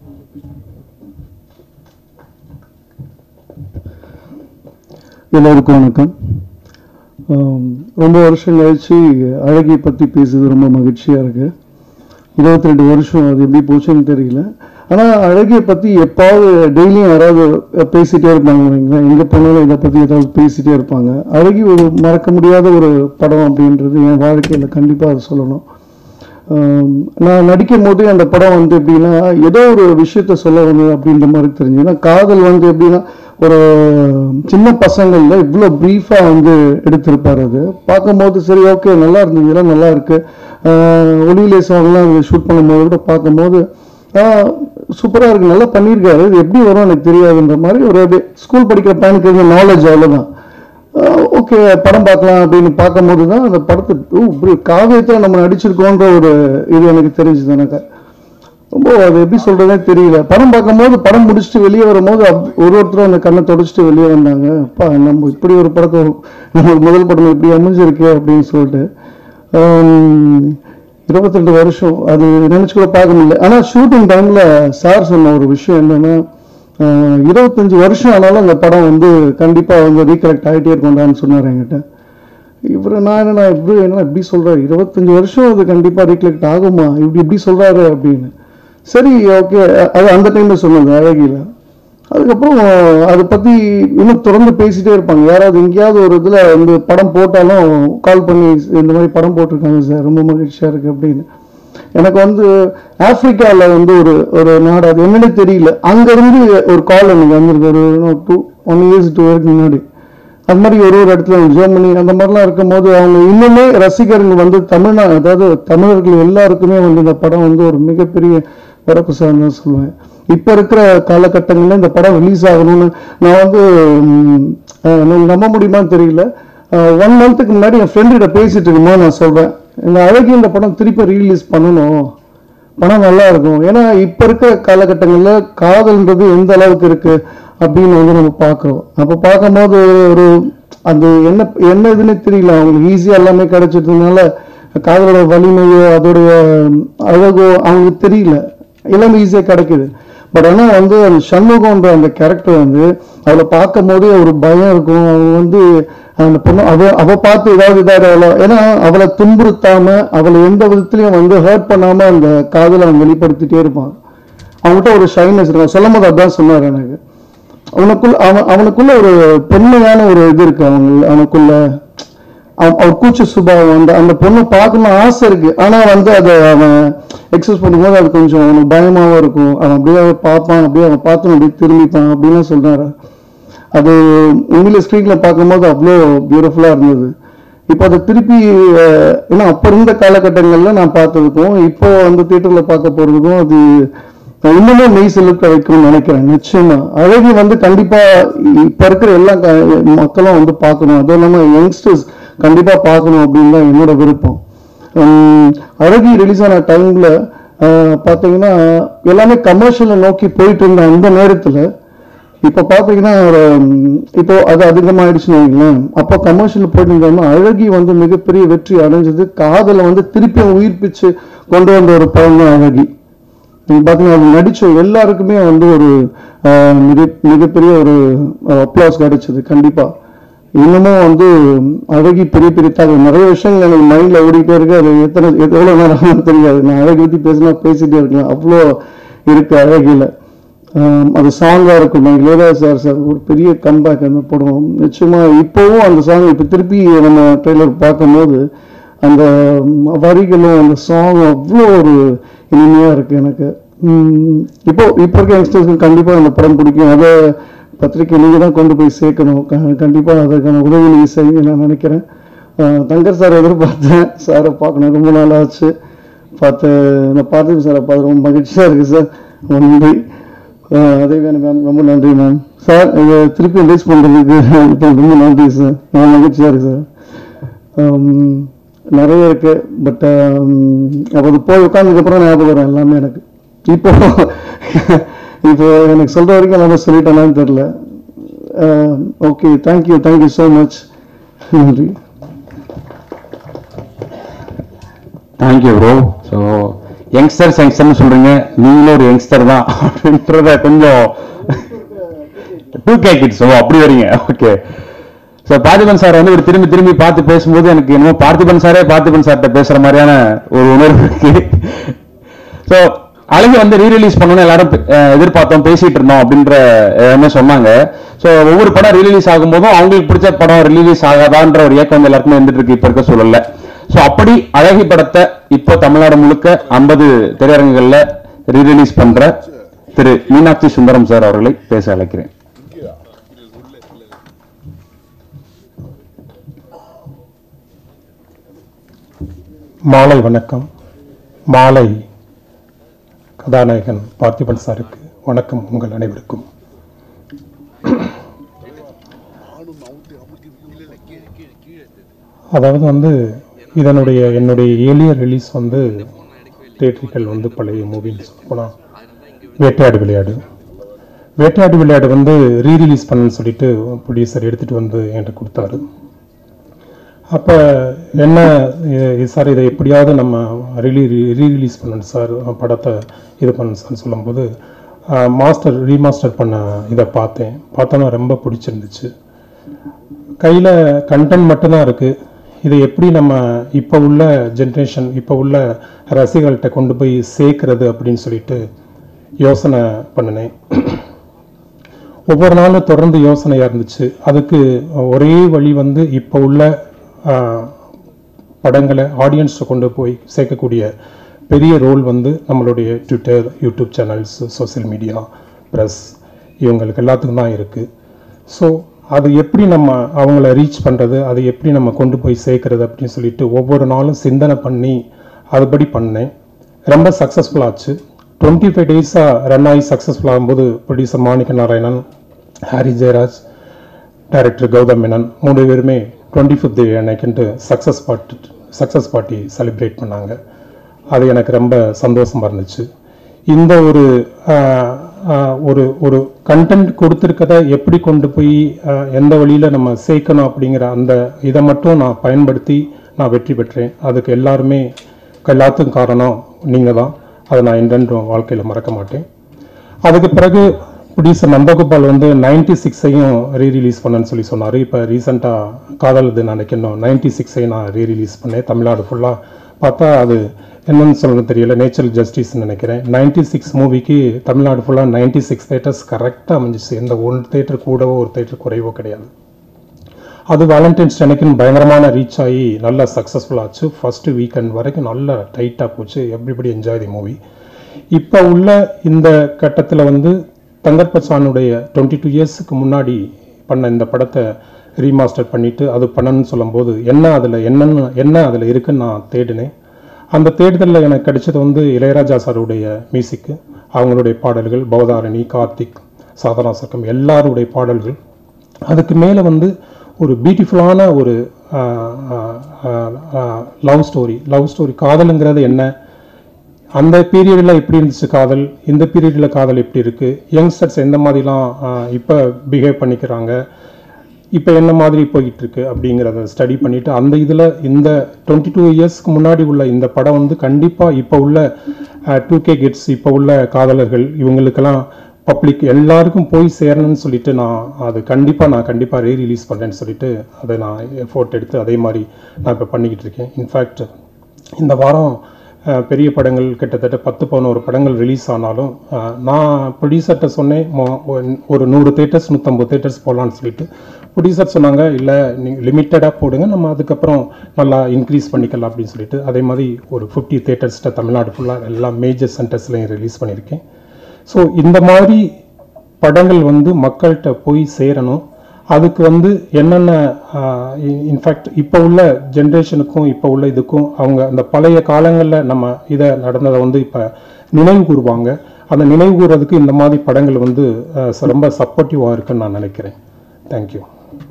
எல்லோருக்கும் வணக்கம் ஆம், ரொம்ப வருஷம் கழிச்சு அழகியை பற்றி பேசுறது ரொம்ப மகிழ்ச்சியாக இருக்கு இருபத்தி ரெண்டு வருஷம் அது எப்படி போச்சுன்னு தெரியல ஆனால் அழகியை பற்றி எப்பாவது டெய்லியும் யாராவது பேசிட்டே இருப்பாங்க வைங்களேன் எங்கே போனாலும் இதை பற்றி ஏதாவது பேசிட்டே இருப்பாங்க அழகி ஒரு மறக்க முடியாத ஒரு படம் அப்படின்றது என் வாழ்க்கையில் கண்டிப்பாக அதை சொல்லணும் ஆம், நான் நடிக்கும் போது அந்த படம் வந்து எப்படின்னா ஏதோ ஒரு விஷயத்த சொல்ல வந்தது அப்படின்ற மாதிரி தெரிஞ்சு ஏன்னா காதல் வந்து எப்படின்னா ஒரு சின்ன பசங்கள்ல இவ்வளோ ப்ரீஃபாக வந்து எடுத்திருப்பார் அது பார்க்கும்போது சரி ஓகே நல்லா இருந்தது இதெல்லாம் நல்லா இருக்கு ஆஹ் ஒளியிலே சாங்லாம் ஷூட் பண்ணும்போது கூட பார்க்கும்போது சூப்பராக இருக்கு நல்லா பண்ணியிருக்காரு இது எப்படி வரும் எனக்கு தெரியாதுன்ற மாதிரி ஒரு ஸ்கூல் படிக்கிற பையனுக்கு இருந்த நாலேஜ் அவ்வளோதான் ஓகே படம் பார்க்கலாம் அப்படின்னு பார்க்கும்போது தான் அந்த படத்தை ஓ இப்படி காவியத்தில் நம்ம நடிச்சிருக்கோன்ற ஒரு இது எனக்கு தெரிஞ்சுது எனக்கு ரொம்ப அது எப்படி சொல்றதே தெரியல படம் பார்க்கும்போது படம் முடிச்சுட்டு வெளியே வரும்போது அப்- ஒரு ஒருத்தரும் அந்த கண்ணை தொடச்சிட்டு வெளியே வந்தாங்க அப்பா நம்ம இப்படி ஒரு படத்தை நம்ம முதல் படம் இப்படி அமைஞ்சிருக்கு அப்படின்னு சொல்லிட்டு இருபத்தி ரெண்டு வருஷம் அது நினைச்சு கூட பார்க்க முடியல ஆனா ஷூட்டிங் டைம்ல சார் சொன்ன ஒரு விஷயம் என்னன்னா ஆஹ், இருபத்தஞ்சு வருஷம் ஆனாலும் அந்த படம் வந்து கண்டிப்பா வந்து ரீகலெக்ட் ஆகிட்டே இருக்கும்டான்னு சொன்னார் என்கிட்ட இவர் நான் என்ன இப்படி என்ன இப்படி சொல்றாரு இருபத்தஞ்சு வருஷம் அது கண்டிப்பா ரீகலெக்ட் ஆகுமா இப்படி இப்படி சொல்றாரு அப்படின்னு சரி ஓகே அது அந்த டைம்ல சொன்னது அழகில அதுக்கப்புறம் அதை பத்தி இன்னும் தொடர்ந்து பேசிட்டே இருப்பாங்க யாராவது எங்கேயாவது ஒரு இதுல வந்து படம் போட்டாலும் கால் பண்ணி இந்த மாதிரி படம் போட்டிருக்காங்க சார் ரொம்ப மகிழ்ச்சியா இருக்கு அப்படின்னு எனக்கு வந்து ஆப்பிரிக்கால வந்து ஒரு ஒரு நாடு அது என்னன்னு தெரியல அங்க இருந்து ஒரு கால் எனக்கு வந்திருக்கு ஒரு டூ ஒன் இயர்ஸ் டூ இயர்க்கு முன்னாடி அது மாதிரி ஒரு ஒரு இடத்துல ஜெர்மனி அந்த மாதிரிலாம் இருக்கும்போது அவங்க இன்னுமே ரசிகர்கள் வந்து தமிழ்நாடு அதாவது தமிழர்கள் எல்லாருக்குமே வந்து இந்த படம் வந்து ஒரு மிகப்பெரிய வரப்பிரசாதம் தான் சொல்லுவேன் இப்ப இருக்கிற காலகட்டங்கள்ல இந்த படம் ரிலீஸ் ஆகணும்னு நான் வந்து ம், அஹ், நீங்க நம்ப முடியுமான்னு தெரியல ஒன் மந்த்துக்கு முன்னாடி என் ஃப்ரெண்டுகிட்ட பேசிட்டு இருக்கும்போது நான் சொல்றேன் இந்த அழகி இந்த படம் திருப்பி ரீலீஸ் பண்ணணும் படம் நல்லா இருக்கும் ஏன்னா இப்ப இருக்க காலகட்டங்கள்ல காதல்ன்றது எந்த அளவுக்கு இருக்கு அப்படின்னு வந்து நம்ம பார்க்கிறோம் அப்ப பார்க்கும்போது ஒரு அது என்ன என்ன இதுன்னு தெரியல அவங்களுக்கு ஈஸியா எல்லாமே கிடைச்சதுனால காதலோட வலிமையோ அதோடைய அழகோ அவங்களுக்கு தெரியல எல்லாமே ஈஸியா கிடைக்குது பட் ஆனா வந்து அந்த சண்முகம்ன்ற அந்த கேரக்டர் வந்து அவளை பார்க்கும் போதே ஒரு பயம் இருக்கும் அவங்க வந்து அந்த பொண்ணு அவ அவ பார்த்து ஏதாவது இதாக ஏன்னா அவளை துன்புறுத்தாம அவளை எந்த விதத்திலையும் வந்து ஹர்ட் பண்ணாம அந்த காதலை அவன் வெளிப்படுத்திட்டே இருப்பான் அவன்கிட்ட ஒரு ஷைனஸ் இருக்கும் சொல்லும் போது அதான் சொன்னார் எனக்கு அவனுக்குள்ள அவன் அவனுக்குள்ள ஒரு பெண்மையான ஒரு இது இருக்கு அவங்க அவனுக்குள்ள அவன் அவன் கூச்ச சுபாவம் அந்த அந்த பொண்ணை பார்க்கணும் ஆசை இருக்கு ஆனா வந்து அதை அவன் எக்ஸஸ் பண்ணும்போது அது கொஞ்சம் அவனுக்கு பயமாவும் இருக்கும் அவன் அப்படியே பார்ப்பான் அப்படியே அவன் பார்த்து அப்படியே திரும்பிப்பான் அப்படின்லாம் சொல்றாரு அது உண்மையில ஸ்க்ரீன்ல பார்க்கும்போது அவ்வளோ பியூட்டிஃபுல்லா இருந்தது இப்போ அதை திருப்பி அஹ், ஏன்னா அப்போ இருந்த காலகட்டங்கள்ல நான் பார்த்ததுக்கும் இப்போ அந்த தியேட்டர்ல பார்க்க போறதுக்கும் அது இன்னமும் மெய் செலுத்த வைக்கும்னு நினைக்கிறேன் நிச்சயமா அழகி வந்து கண்டிப்பா இப்ப இருக்கிற எல்லா க- மக்களும் வந்து பார்க்கணும் அதுவும் இல்லாம யங்ஸ்டர்ஸ் கண்டிப்பா பார்க்கணும் அப்படின்னு தான் என்னோட விருப்பம் உம், அழகி ரிலீஸ் ஆன டைம்ல பாத்தீங்கன்னா எல்லாமே கமர்ஷியலை நோக்கி போயிட்டு இருந்த அந்த நேரத்துல இப்ப பாத்தீங்கன்னா ஒரு, ம், இப்போ அது அதிகமாயிடுச்சுன்னு வைங்களேன் அப்போ கமர்ஷியல் போயிட்டு இருந்தோம்னா அழகி வந்து மிகப்பெரிய வெற்றி அடைஞ்சது காதலை வந்து திருப்பியும் உயிர்ப்பிச்சு கொண்டு வந்த ஒரு படம் தான் அழகி நீங்க பாத்தீங்கன்னா அது நடிச்ச எல்லாருக்குமே வந்து ஒரு ஆஹ், மிக- மிகப்பெரிய ஒரு அப்ளாஸ் கிடைச்சது கண்டிப்பா இன்னமும் வந்து அழகி பெரிய பெரிய தகவல் நிறைய விஷயங்கள் எனக்கு மைண்ட்ல ஓடிட்டே இருக்கு அது எத்தனை எவ்வளவு நேரம் ஆகும்னு தெரியாது நான் அழகி பத்தி பேசினா பேசிட்டே இருக்கலாம் அவ்வளோ இருக்கு அழகில ஆம், அது சாங்கா இருக்கும் இளையராஜா சார் சார் ஒரு பெரிய கம்பேக் அந்த படம் நிச்சயமா இப்போவும் அந்த சாங் இப்போ திருப்பி நம்ம ட்ரெய்லர் பார்க்கும்போது அந்த ம், வரிகளும் அந்த சாங் அவ்வளோ ஒரு இனிமையா இருக்கு எனக்கு ம், இப்போ இப்போ இருக்க யங்ஸ்டர்ஸ்க்கு கண்டிப்பா அந்த படம் பிடிக்கும் அதை பத்திரிக்கை நீங்க தான் கொண்டு போய் சேர்க்கணும் க- கண்டிப்பா அதற்கான உதவி நீங்க செய்யுங்க நான் நினைக்கிறேன் ஆஹ், தங்கர் சார் எதிர்பார்த்தேன் சாரை பார்க்கணும் ரொம்ப நாள் ஆச்சு பார்த்து நான் பார்த்து சாரை பார்த்து ரொம்ப மகிழ்ச்சியா இருக்கு சார் ரொம்ப நன்றி ஆஹ், அதே வேணும் மேம் ரொம்ப நன்றி மேம் சார் இதை திருப்பி ரிலீஸ் பண்றதுக்கு ரொம்ப நன்றி சார் ரொம்ப மகிழ்ச்சியா இருக்கு சார் ஆம், நிறைய இருக்கு பட் அப்போ அது போய் உட்காந்ததுக்கப்புறம் ஞாபகம் வரும் எல்லாமே எனக்கு இப்போ இப்போ எனக்கு சொல்ற வரைக்கும் எல்லாமே சொல்லிட்டேனான்னு தெரியல okay thank you thank you so much நன்றி தேங்க்யூ ப்ரோ ஸோ யங்ஸ்டர்ஸ் யங்ஸ்டர்னு சொல்றீங்க நீங்களும் ஒரு யங்ஸ்டர் தான் அப்படின்றத கொஞ்சம் டூ கே கிட்ஸ் ஓ அப்படி வரீங்க ஓகே ஸோ பார்த்திபன் சார் வந்து ஒரு திரும்பி திரும்பி பார்த்து பேசும்போது எனக்கு என்னமோ பார்த்திபன் சாரே பார்த்திபன் சார்கிட்ட பேசுற மாதிரியான ஒரு உணர்வு இருக்கு ஸோ அழகு வந்து ரீரிலீஸ் பண்ணணும்னு எல்லாரும் அஹ், எதிர்பார்த்தோம் பேசிட்டு இருந்தோம் அப்படின்ற என்ன சொன்னாங்க ஸோ ஒவ்வொரு படம் ரிலீஸ் ஆகும்போதும் அவங்களுக்கு பிடிச்ச படம் ரிலீஸ் ஆகாதான்ற ஒரு ஏக்கம் வந்து எல்லாருக்குமே இருந்துட்டு இருக்கு இப்ப இருக்க சூழல்ல ஸோ அப்படி அழகி படத்தை இப்போ தமிழ்நாடு முழுக்க ஐம்பது திரையரங்குகள்ல ரீரிலீஸ் பண்ற திரு மீனாட்சி சுந்தரம் சார் அவர்களை பேச அழைக்கிறேன் மாலை வணக்கம் மாலை கதாநாயகன் பார்த்திபன் சாருக்கு வணக்கம் உங்கள் அனைவருக்கும் அதாவது வந்து இதனுடைய என்னுடைய ஏலிய ரிலீஸ் வந்து தேட்ரிக்கல் வந்து பழைய மூவின்னு சொல்லப்போனால் வேட்டையாடு விளையாடு வேட்டையாடு விளையாடு வந்து ரீ ரிலீஸ் பண்ணணும்னு சொல்லிட்டு ப்ரொடியூசர் எடுத்துகிட்டு வந்து என்கிட்ட கொடுத்தாரு அப்போ என்ன இ- சார் இதை எப்படியாவது நம்ம ரிலீ ரீ ரிலீஸ் பண்ணணும் சார் படத்தை இது பண்ணணும் சார் சொல்லும்போது மாஸ்டர் ரீமாஸ்டர் பண்ண இதை பார்த்தேன் பார்த்தோன்னா ரொம்ப பிடிச்சிருந்துச்சு கையில் கண்டென்ட் மட்டும்தான் இருக்குது இதை எப்படி நம்ம இப்போ உள்ள ஜென்ரேஷன் இப்போ உள்ள ரசிகர்கள்ட்ட கொண்டு போய் சேர்க்கறது அப்படின்னு சொல்லிட்டு யோசனை பண்ணினேன் ஒவ்வொரு நாளும் தொடர்ந்து யோசனையாக இருந்துச்சு அதுக்கு ஒரே வழி வந்து இப்போ உள்ள ஆஹ், படங்களை ஆடியன்ஸை கொண்டு போய் சேர்க்கக்கூடிய பெரிய ரோல் வந்து நம்மளுடைய Twitter YouTube channels social media press இவங்களுக்கு எல்லாத்துக்கும் தான் இருக்குது ஸோ அது எப்படி நம்ம அவங்கள ரீச் பண்ணுறது அதை எப்படி நம்ம கொண்டு போய் சேர்க்கறது அப்படின்னு சொல்லிட்டு ஒவ்வொரு நாளும் சிந்தனை பண்ணி அதுபடி பண்ணேன் ரொம்ப சக்ஸஸ்ஃபுல் ஆச்சு டுவெண்ட்டி ஃபைவ் டேஸாக ரன் ஆகி சக்ஸஸ்ஃபுல் ஆகும்போது ப்ரொடியூசர் மாணிக்க நாராயணன் ஹாரி ஜெயராஜ் டைரக்டர் கௌதம் மேனன் மூணு பேருமே டுவெண்ட்டி ஃபிஃப்த் அன்னைக்குன்ட்டு success party success party celebrate பண்ணாங்க அது எனக்கு ரொம்ப சந்தோஷமா இருந்துச்சு இந்த ஒரு ஆஹ், ஆஹ், ஒரு ஒரு கண்டென்ட் கொடுத்துருக்கத எப்படி கொண்டு போய் ஆஹ், எந்த வழியில் நம்ம சேர்க்கணும் அப்படிங்கிற அந்த இதை மட்டும் நான் பயன்படுத்தி நான் வெற்றி பெற்றேன் அதுக்கு எல்லாருமே எல்லாத்துக்கும் காரணம் நீங்கள் தான் அதை நான் என்றென்றும் வாழ்க்கையில் மறக்க மாட்டேன் அதுக்கு பிறகு ப்ரொடியூசர் நந்தகோபால் வந்து நைன்டி சிக்ஸையும் ரீ ரிலீஸ் பண்ணேன்னு சொல்லி சொன்னார் இப்போ ரீசெண்டாக காதல் இது நினைக்கணும் நைன்டி சிக்ஸையும் நான் ரீ ரிலீஸ் பண்ணேன் தமிழ்நாடு ஃபுல்லாக பார்த்தா அது என்னன்னு சொல்லணும் தெரியல நேச்சுரல் ஜஸ்டிஸ்னு நினைக்கிறேன் நைன்டி சிக்ஸ் மூவிக்கு தமிழ்நாடு ஃபுல்லாக நைன்டி சிக்ஸ் தேட்டர்ஸ் கரெக்டாக அமைஞ்சிச்சு எந்த ஒன் தேட்டர் கூடவோ ஒரு தேட்டர் குறைவோ கிடையாது அது வேலண்டைன்ஸ் அன்னைக்குன்னு பயங்கரமான ரீச் ஆகி நல்லா சக்ஸஸ்ஃபுல் ஆச்சு ஃபர்ஸ்ட் வீக்கெண்ட் வரைக்கும் நல்லா டைட்டாக போச்சு எவ்ரிபடி என்ஜாய் தி மூவி இப்போ உள்ள இந்த கட்டத்தில் வந்து தங்கர்பச்சானுடைய டுவெண்ட்டி டூ இயர்ஸுக்கு முன்னாடி பண்ண இந்த படத்தை ரீமாஸ்டர் பண்ணிட்டு அது பண்ணணும்னு சொல்லும்போது என்ன அதில் என்னன்னு என்ன அதில் இருக்குன்னு நான் தேடினேன் அந்த தேடுதலில் எனக்கு கிடைச்சது வந்து இளையராஜா சாருடைய மியூசிக்கு அவங்களுடைய பாடல்கள் பவதாரணி கார்த்திக் சாதனா சர்க்கம் எல்லாருடைய பாடல்கள் அதுக்கு மேலே வந்து ஒரு பியூட்டிஃபுல்லான ஒரு லவ் ஸ்டோரி லவ் ஸ்டோரி காதலுங்கிறது என்ன அந்த பீரியடில் எப்படி இருந்துச்சு காதல் இந்த பீரியடில் காதல் எப்படி இருக்குது யங்ஸ்டர்ஸ் எந்த மாதிரிலாம் இப்போ பிஹேவ் பண்ணிக்கிறாங்க இப்போ என்ன மாதிரி போயிட்டு இருக்கு அப்படிங்கிறத ஸ்டடி பண்ணிட்டு அந்த இதில் இந்த டுவெண்ட்டி டூ இயர்ஸ்க்கு முன்னாடி உள்ள இந்த படம் வந்து கண்டிப்பாக இப்போ உள்ள டூ கே கிட்ஸ் இப்போ உள்ள காதலர்கள் இவங்களுக்கெல்லாம் பப்ளிக் எல்லாருக்கும் போய் சேரணும்னு சொல்லிட்டு நான் அது கண்டிப்பாக நான் கண்டிப்பாக ரீ ரிலீஸ் பண்ணுறேன்னு சொல்லிட்டு அதை நான் எஃபோர்ட் எடுத்து அதே மாதிரி நான் இப்போ பண்ணிக்கிட்டு இருக்கேன் இன்ஃபேக்ட் இந்த வாரம் அஹ், பெரிய படங்கள் கிட்டத்தட்ட பத்து பதினோரு படங்கள் ரிலீஸ் ஆனாலும் அஹ், நான் ப்ரொடியூசர்கிட்ட சொன்னேன் மொ- ஒரு- ஒரு நூறு தேட்டர்ஸ் நூற்றம்பது தேட்டர்ஸ் போடலான்னு சொல்லிட்டு ப்ரொடியூசர் சொன்னாங்க இல்லை நீங்கள் லிமிட்டடாக போடுங்க நம்ம அதுக்கப்புறம் நல்லா இன்க்ரீஸ் பண்ணிக்கலாம் அப்படின்னு சொல்லிட்டு அதே மாதிரி ஒரு ஃபிஃப்டி தேட்டர்ஸ்கிட்ட தமிழ்நாடு ஃபுல்லாக எல்லா மேஜர் சென்டர்ஸ்லையும் ரிலீஸ் பண்ணியிருக்கேன் ஸோ இந்த மாதிரி படங்கள் வந்து மக்கள்கிட்ட போய் சேரணும் அதுக்கு வந்து என்னென்ன இன்ஃபேக்ட் இப்போ உள்ள ஜென்ரேஷனுக்கும் இப்போ உள்ள இதுக்கும் அவங்க அந்த பழைய காலங்களில் நம்ம இதை நடந்ததை வந்து இப்போ நினைவு கூறுவாங்க அந்த நினைவு கூறுறதுக்கு இந்த மாதிரி படங்கள் வந்து அஹ், ரொம்ப சப்போர்ட்டிவாக இருக்குன்னு நான் நினைக்கிறேன் தேங்க்யூ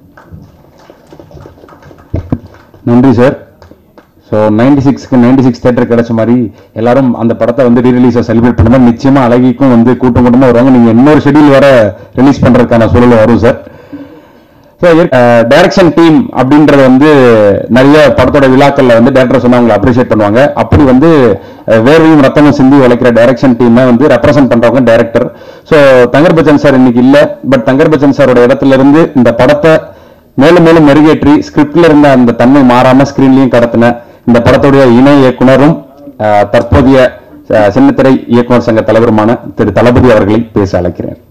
நன்றி சார் ஸோ நைன்டி சிக்ஸ்க்கு நைன்டி சிக்ஸ் தேட்டர் கிடைச்ச மாதிரி எல்லாரும் அந்த படத்தை வந்து ரீ ரிலீஸை செலிப்ரேட் பண்ணும்போது நிச்சயமா அழகிக்கும் வந்து கூட்டம் கூட்டமாக வருவாங்க நீங்க இன்னொரு ஷெட்யூல் வர ரிலீஸ் பண்றதுக்கான சூழல் வரும் சார் டைரக்ஷன் டீம் அப்படின்றது வந்து நிறைய படத்தோட விழாக்கள்ல வந்து டேரக்டர் சொன்னா அவங்களை அப்ரிஷியேட் பண்ணுவாங்க அப்படி வந்து அஹ், வேர்வையும் ரத்தமும் சிந்தி உழைக்கிற டைரக்ஷன் டீமை வந்து ரெப்ரசென்ட் பண்றவங்க director so Thangar Bachan sir இன்னைக்கு இல்ல பட் தங்கர் பச்சன் சாரோட இடத்துல இருந்து இந்த படத்தை மேலும் மேலும் மெருகேற்றி ஸ்கிரிப்ட்ல இருந்த அந்த தன்மை மாறாம ஸ்கிரீன்லயும் கடத்தின இந்த படத்துடைய இணை இயக்குனரும் அஹ், தற்போதைய அஹ், சின்னத்திரை இயக்குனர் சங்க தலைவருமான திரு தளபதி அவர்களை பேச அழைக்கிறேன்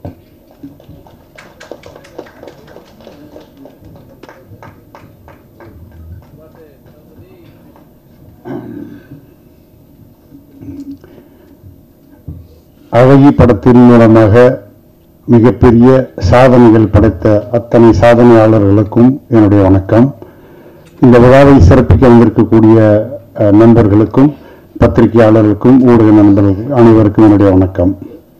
அழகி படத்தின் மூலமாக மிகப்பெரிய சாதனைகள் படைத்த அத்தனை சாதனையாளர்களுக்கும் என்னுடைய வணக்கம் இந்த விழாவை சிறப்பிக்க வந்திருக்கக்கூடிய அஹ், நண்பர்களுக்கும் பத்திரிகையாளர்களுக்கும் ஊடக நண்பர்கள் அனைவருக்கும் என்னுடைய வணக்கம்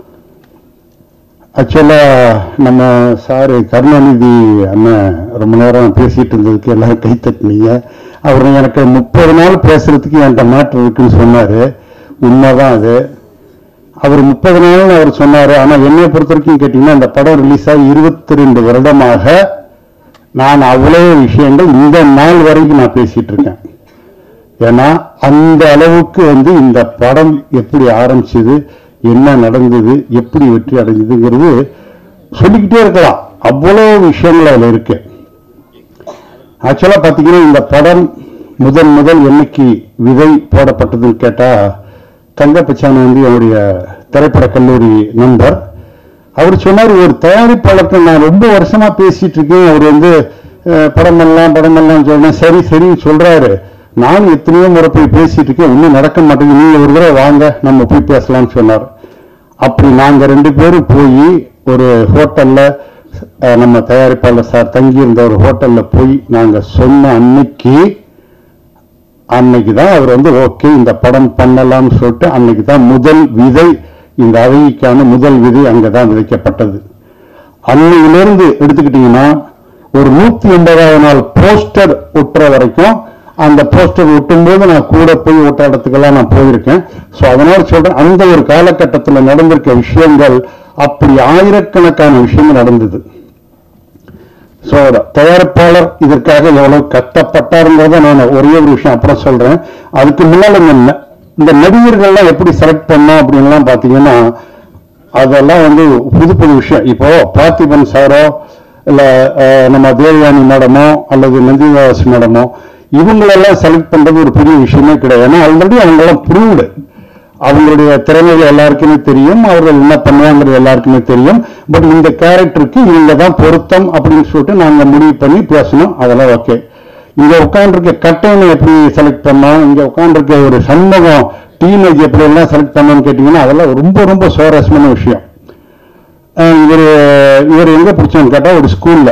ஆக்சுவலா நம்ம சாரு கருணாநிதி அண்ணன் ரொம்ப நேரம் பேசிட்டு இருந்ததுக்கு எல்லாரும் கை தட்டினீங்க அவர் எனக்கு முப்பது நாள் பேசுறதுக்கு என்கிட்ட மேட்டர் இருக்குன்னு சொன்னாரு உண்மைதான் அது அவர் முப்பது நாள் அவர் சொன்னாரு ஆனா என்னை பொறுத்த வரைக்கும் கேட்டீங்கன்னா இந்த படம் ரிலீஸ் ஆகி இருபத்தி ரெண்டு வருடமாக நான் அவ்வளவு விஷயங்கள் இந்த நாள் வரைக்கும் நான் பேசிட்டு இருக்கேன் ஏன்னா அந்த அளவுக்கு வந்து இந்த படம் எப்படி ஆரம்பிச்சது என்ன நடந்தது எப்படி வெற்றி அடைஞ்சதுங்கிறது சொல்லிக்கிட்டே இருக்கலாம் அவ்வளவு விஷயங்கள் அதுல இருக்கு ஆக்சுவலா பாத்தீங்கன்னா இந்த படம் முதல் முதல் என்னைக்கு விதை போடப்பட்டதுன்னு கேட்டா தங்கப்பச்சாமி வந்து என்னுடைய திரைப்பட கல்லூரி நண்பர் அவர் சொன்னார் ஒரு தயாரிப்பாளருக்கு நான் ரொம்ப வருஷமா பேசிட்டு இருக்கேன் அவர் வந்து அஹ், படமெல்லாம் படமெல்லாம் சொன்னேன் சரி சரி சொல்றாரு நானும் எத்தனையோ முறை போய் பேசிட்டு இருக்கேன் இன்னும் நடக்க மாட்டேங்குது நீங்க ஒரு தடவை வாங்க நம்ம போய் பேசலாம்னு சொன்னார் அப்படி நாங்க ரெண்டு பேரும் போய் ஒரு ஹோட்டல்ல அஹ், நம்ம தயாரிப்பாளர் சார் தங்கி இருந்த ஒரு ஹோட்டல்ல போய் நாங்க சொன்ன அன்னைக்கு அன்னைக்கு தான் அவர் வந்து ஓகே இந்த படம் பண்ணலாம்னு சொல்லிட்டு அன்னைக்கு தான் முதல் விதை இந்த அவைக்கான முதல் விதை அங்கதான் விதைக்கப்பட்டது அன்னையிலிருந்து எடுத்துக்கிட்டீங்கன்னா ஒரு நூத்தி எண்பதாவது நாள் போஸ்டர் ஒட்டுற வரைக்கும் அந்த போஸ்டர் ஒட்டும்போது நான் கூட போய் ஒட்ட இடத்துக்கெல்லாம் நான் போயிருக்கேன் சோ அதனால சொல்றேன் அந்த ஒரு காலகட்டத்தில் நடந்திருக்க விஷயங்கள் அப்படி ஆயிரக்கணக்கான விஷயங்கள் நடந்தது சோ தயாரிப்பாளர் இதற்காக எவ்வளவு கஷ்டப்பட்டாருங்கிறத நான் ஒரே ஒரு விஷயம் அப்புறம் சொல்றேன் அதுக்கு முன்னால இந்த ந- இந்த நடிகர்கள்லாம் எப்படி செலக்ட் பண்ணோம் அப்படின்லாம் பாத்தீங்கன்னா அதெல்லாம் வந்து புது புது விஷயம் இப்போ பார்த்திபன் சாரோ இல்ல அஹ், நம்ம தேவயானி மேடமோ அல்லது நந்திதாஸ் மேடமோ இவங்களெல்லாம் செலக்ட் பண்றது ஒரு பெரிய விஷயமே கிடையாது ஏன்னா ஆல்ரெடி அவங்கெல்லாம் ப்ரூவ்டு அவங்களுடைய திறமைகள் எல்லாருக்குமே தெரியும் அவர்கள் என்ன பண்ணுவாங்கிறது எல்லாருக்குமே தெரியும் பட் இந்த கேரக்டருக்கு இவங்க தான் பொருத்தம் அப்படின்னு சொல்லிட்டு நாங்க முடிவு பண்ணி பேசணும் அதெல்லாம் ஓகே இங்க உட்காந்துருக்க கட்டைனை எப்படி செலக்ட் பண்ணோம் இங்க உட்காந்துருக்க ஒரு சண்முகம் டீனேஜ் எப்படி எல்லாம் செலக்ட் பண்ணோம்னு கேட்டீங்கன்னா அதெல்லாம் ரொம்ப ரொம்ப சுவாரஸ்யமான விஷயம் அஹ் இவர் இவர் எங்க பிடிச்சோன்னு கேட்டா ஒரு ஸ்கூல்ல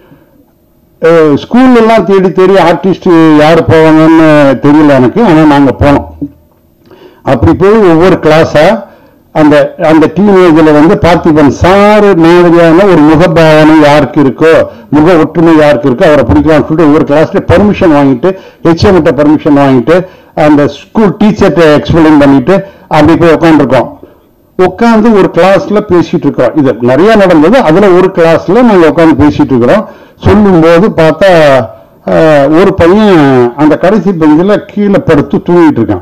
ஸ்கூல்ல எல்லாம் தேடி தேடி ஆர்டிஸ்ட் யார் போவாங்கன்னு தெரியல எனக்கு ஆனா நாங்க போனோம் அப்படி போய் ஒவ்வொரு கிளாஸா அந்த அந்த டீனேஜ்ல வந்து பார்த்திபன் சாரு மாதிரியான ஒரு முகபாவனை யாருக்கு இருக்கோ முக ஒற்றுமை யாருக்கு இருக்கோ அவரை பிடிக்கலாம்னு சொல்லிட்டு ஒவ்வொரு கிளாஸ்ல பெர்மிஷன் வாங்கிட்டு ஹெச்எம் கிட்ட பெர்மிஷன் வாங்கிட்டு அந்த ஸ்கூல் டீச்சர்கிட்ட எக்ஸ்பிளைன் பண்ணிட்டு அப்படி போய் உட்காந்துருக்கோம் உட்காந்து ஒரு கிளாஸ்ல பேசிட்டு இருக்கிறோம் இது நிறைய நடந்தது அதுல ஒரு கிளாஸ்ல நாங்க உட்காந்து பேசிட்டு இருக்கிறோம் சொல்லும்போது பார்த்தா ஆஹ், ஒரு பையன் அந்த கடைசி பெஞ்சில் கீழே படுத்து தூங்கிட்டு இருக்கான்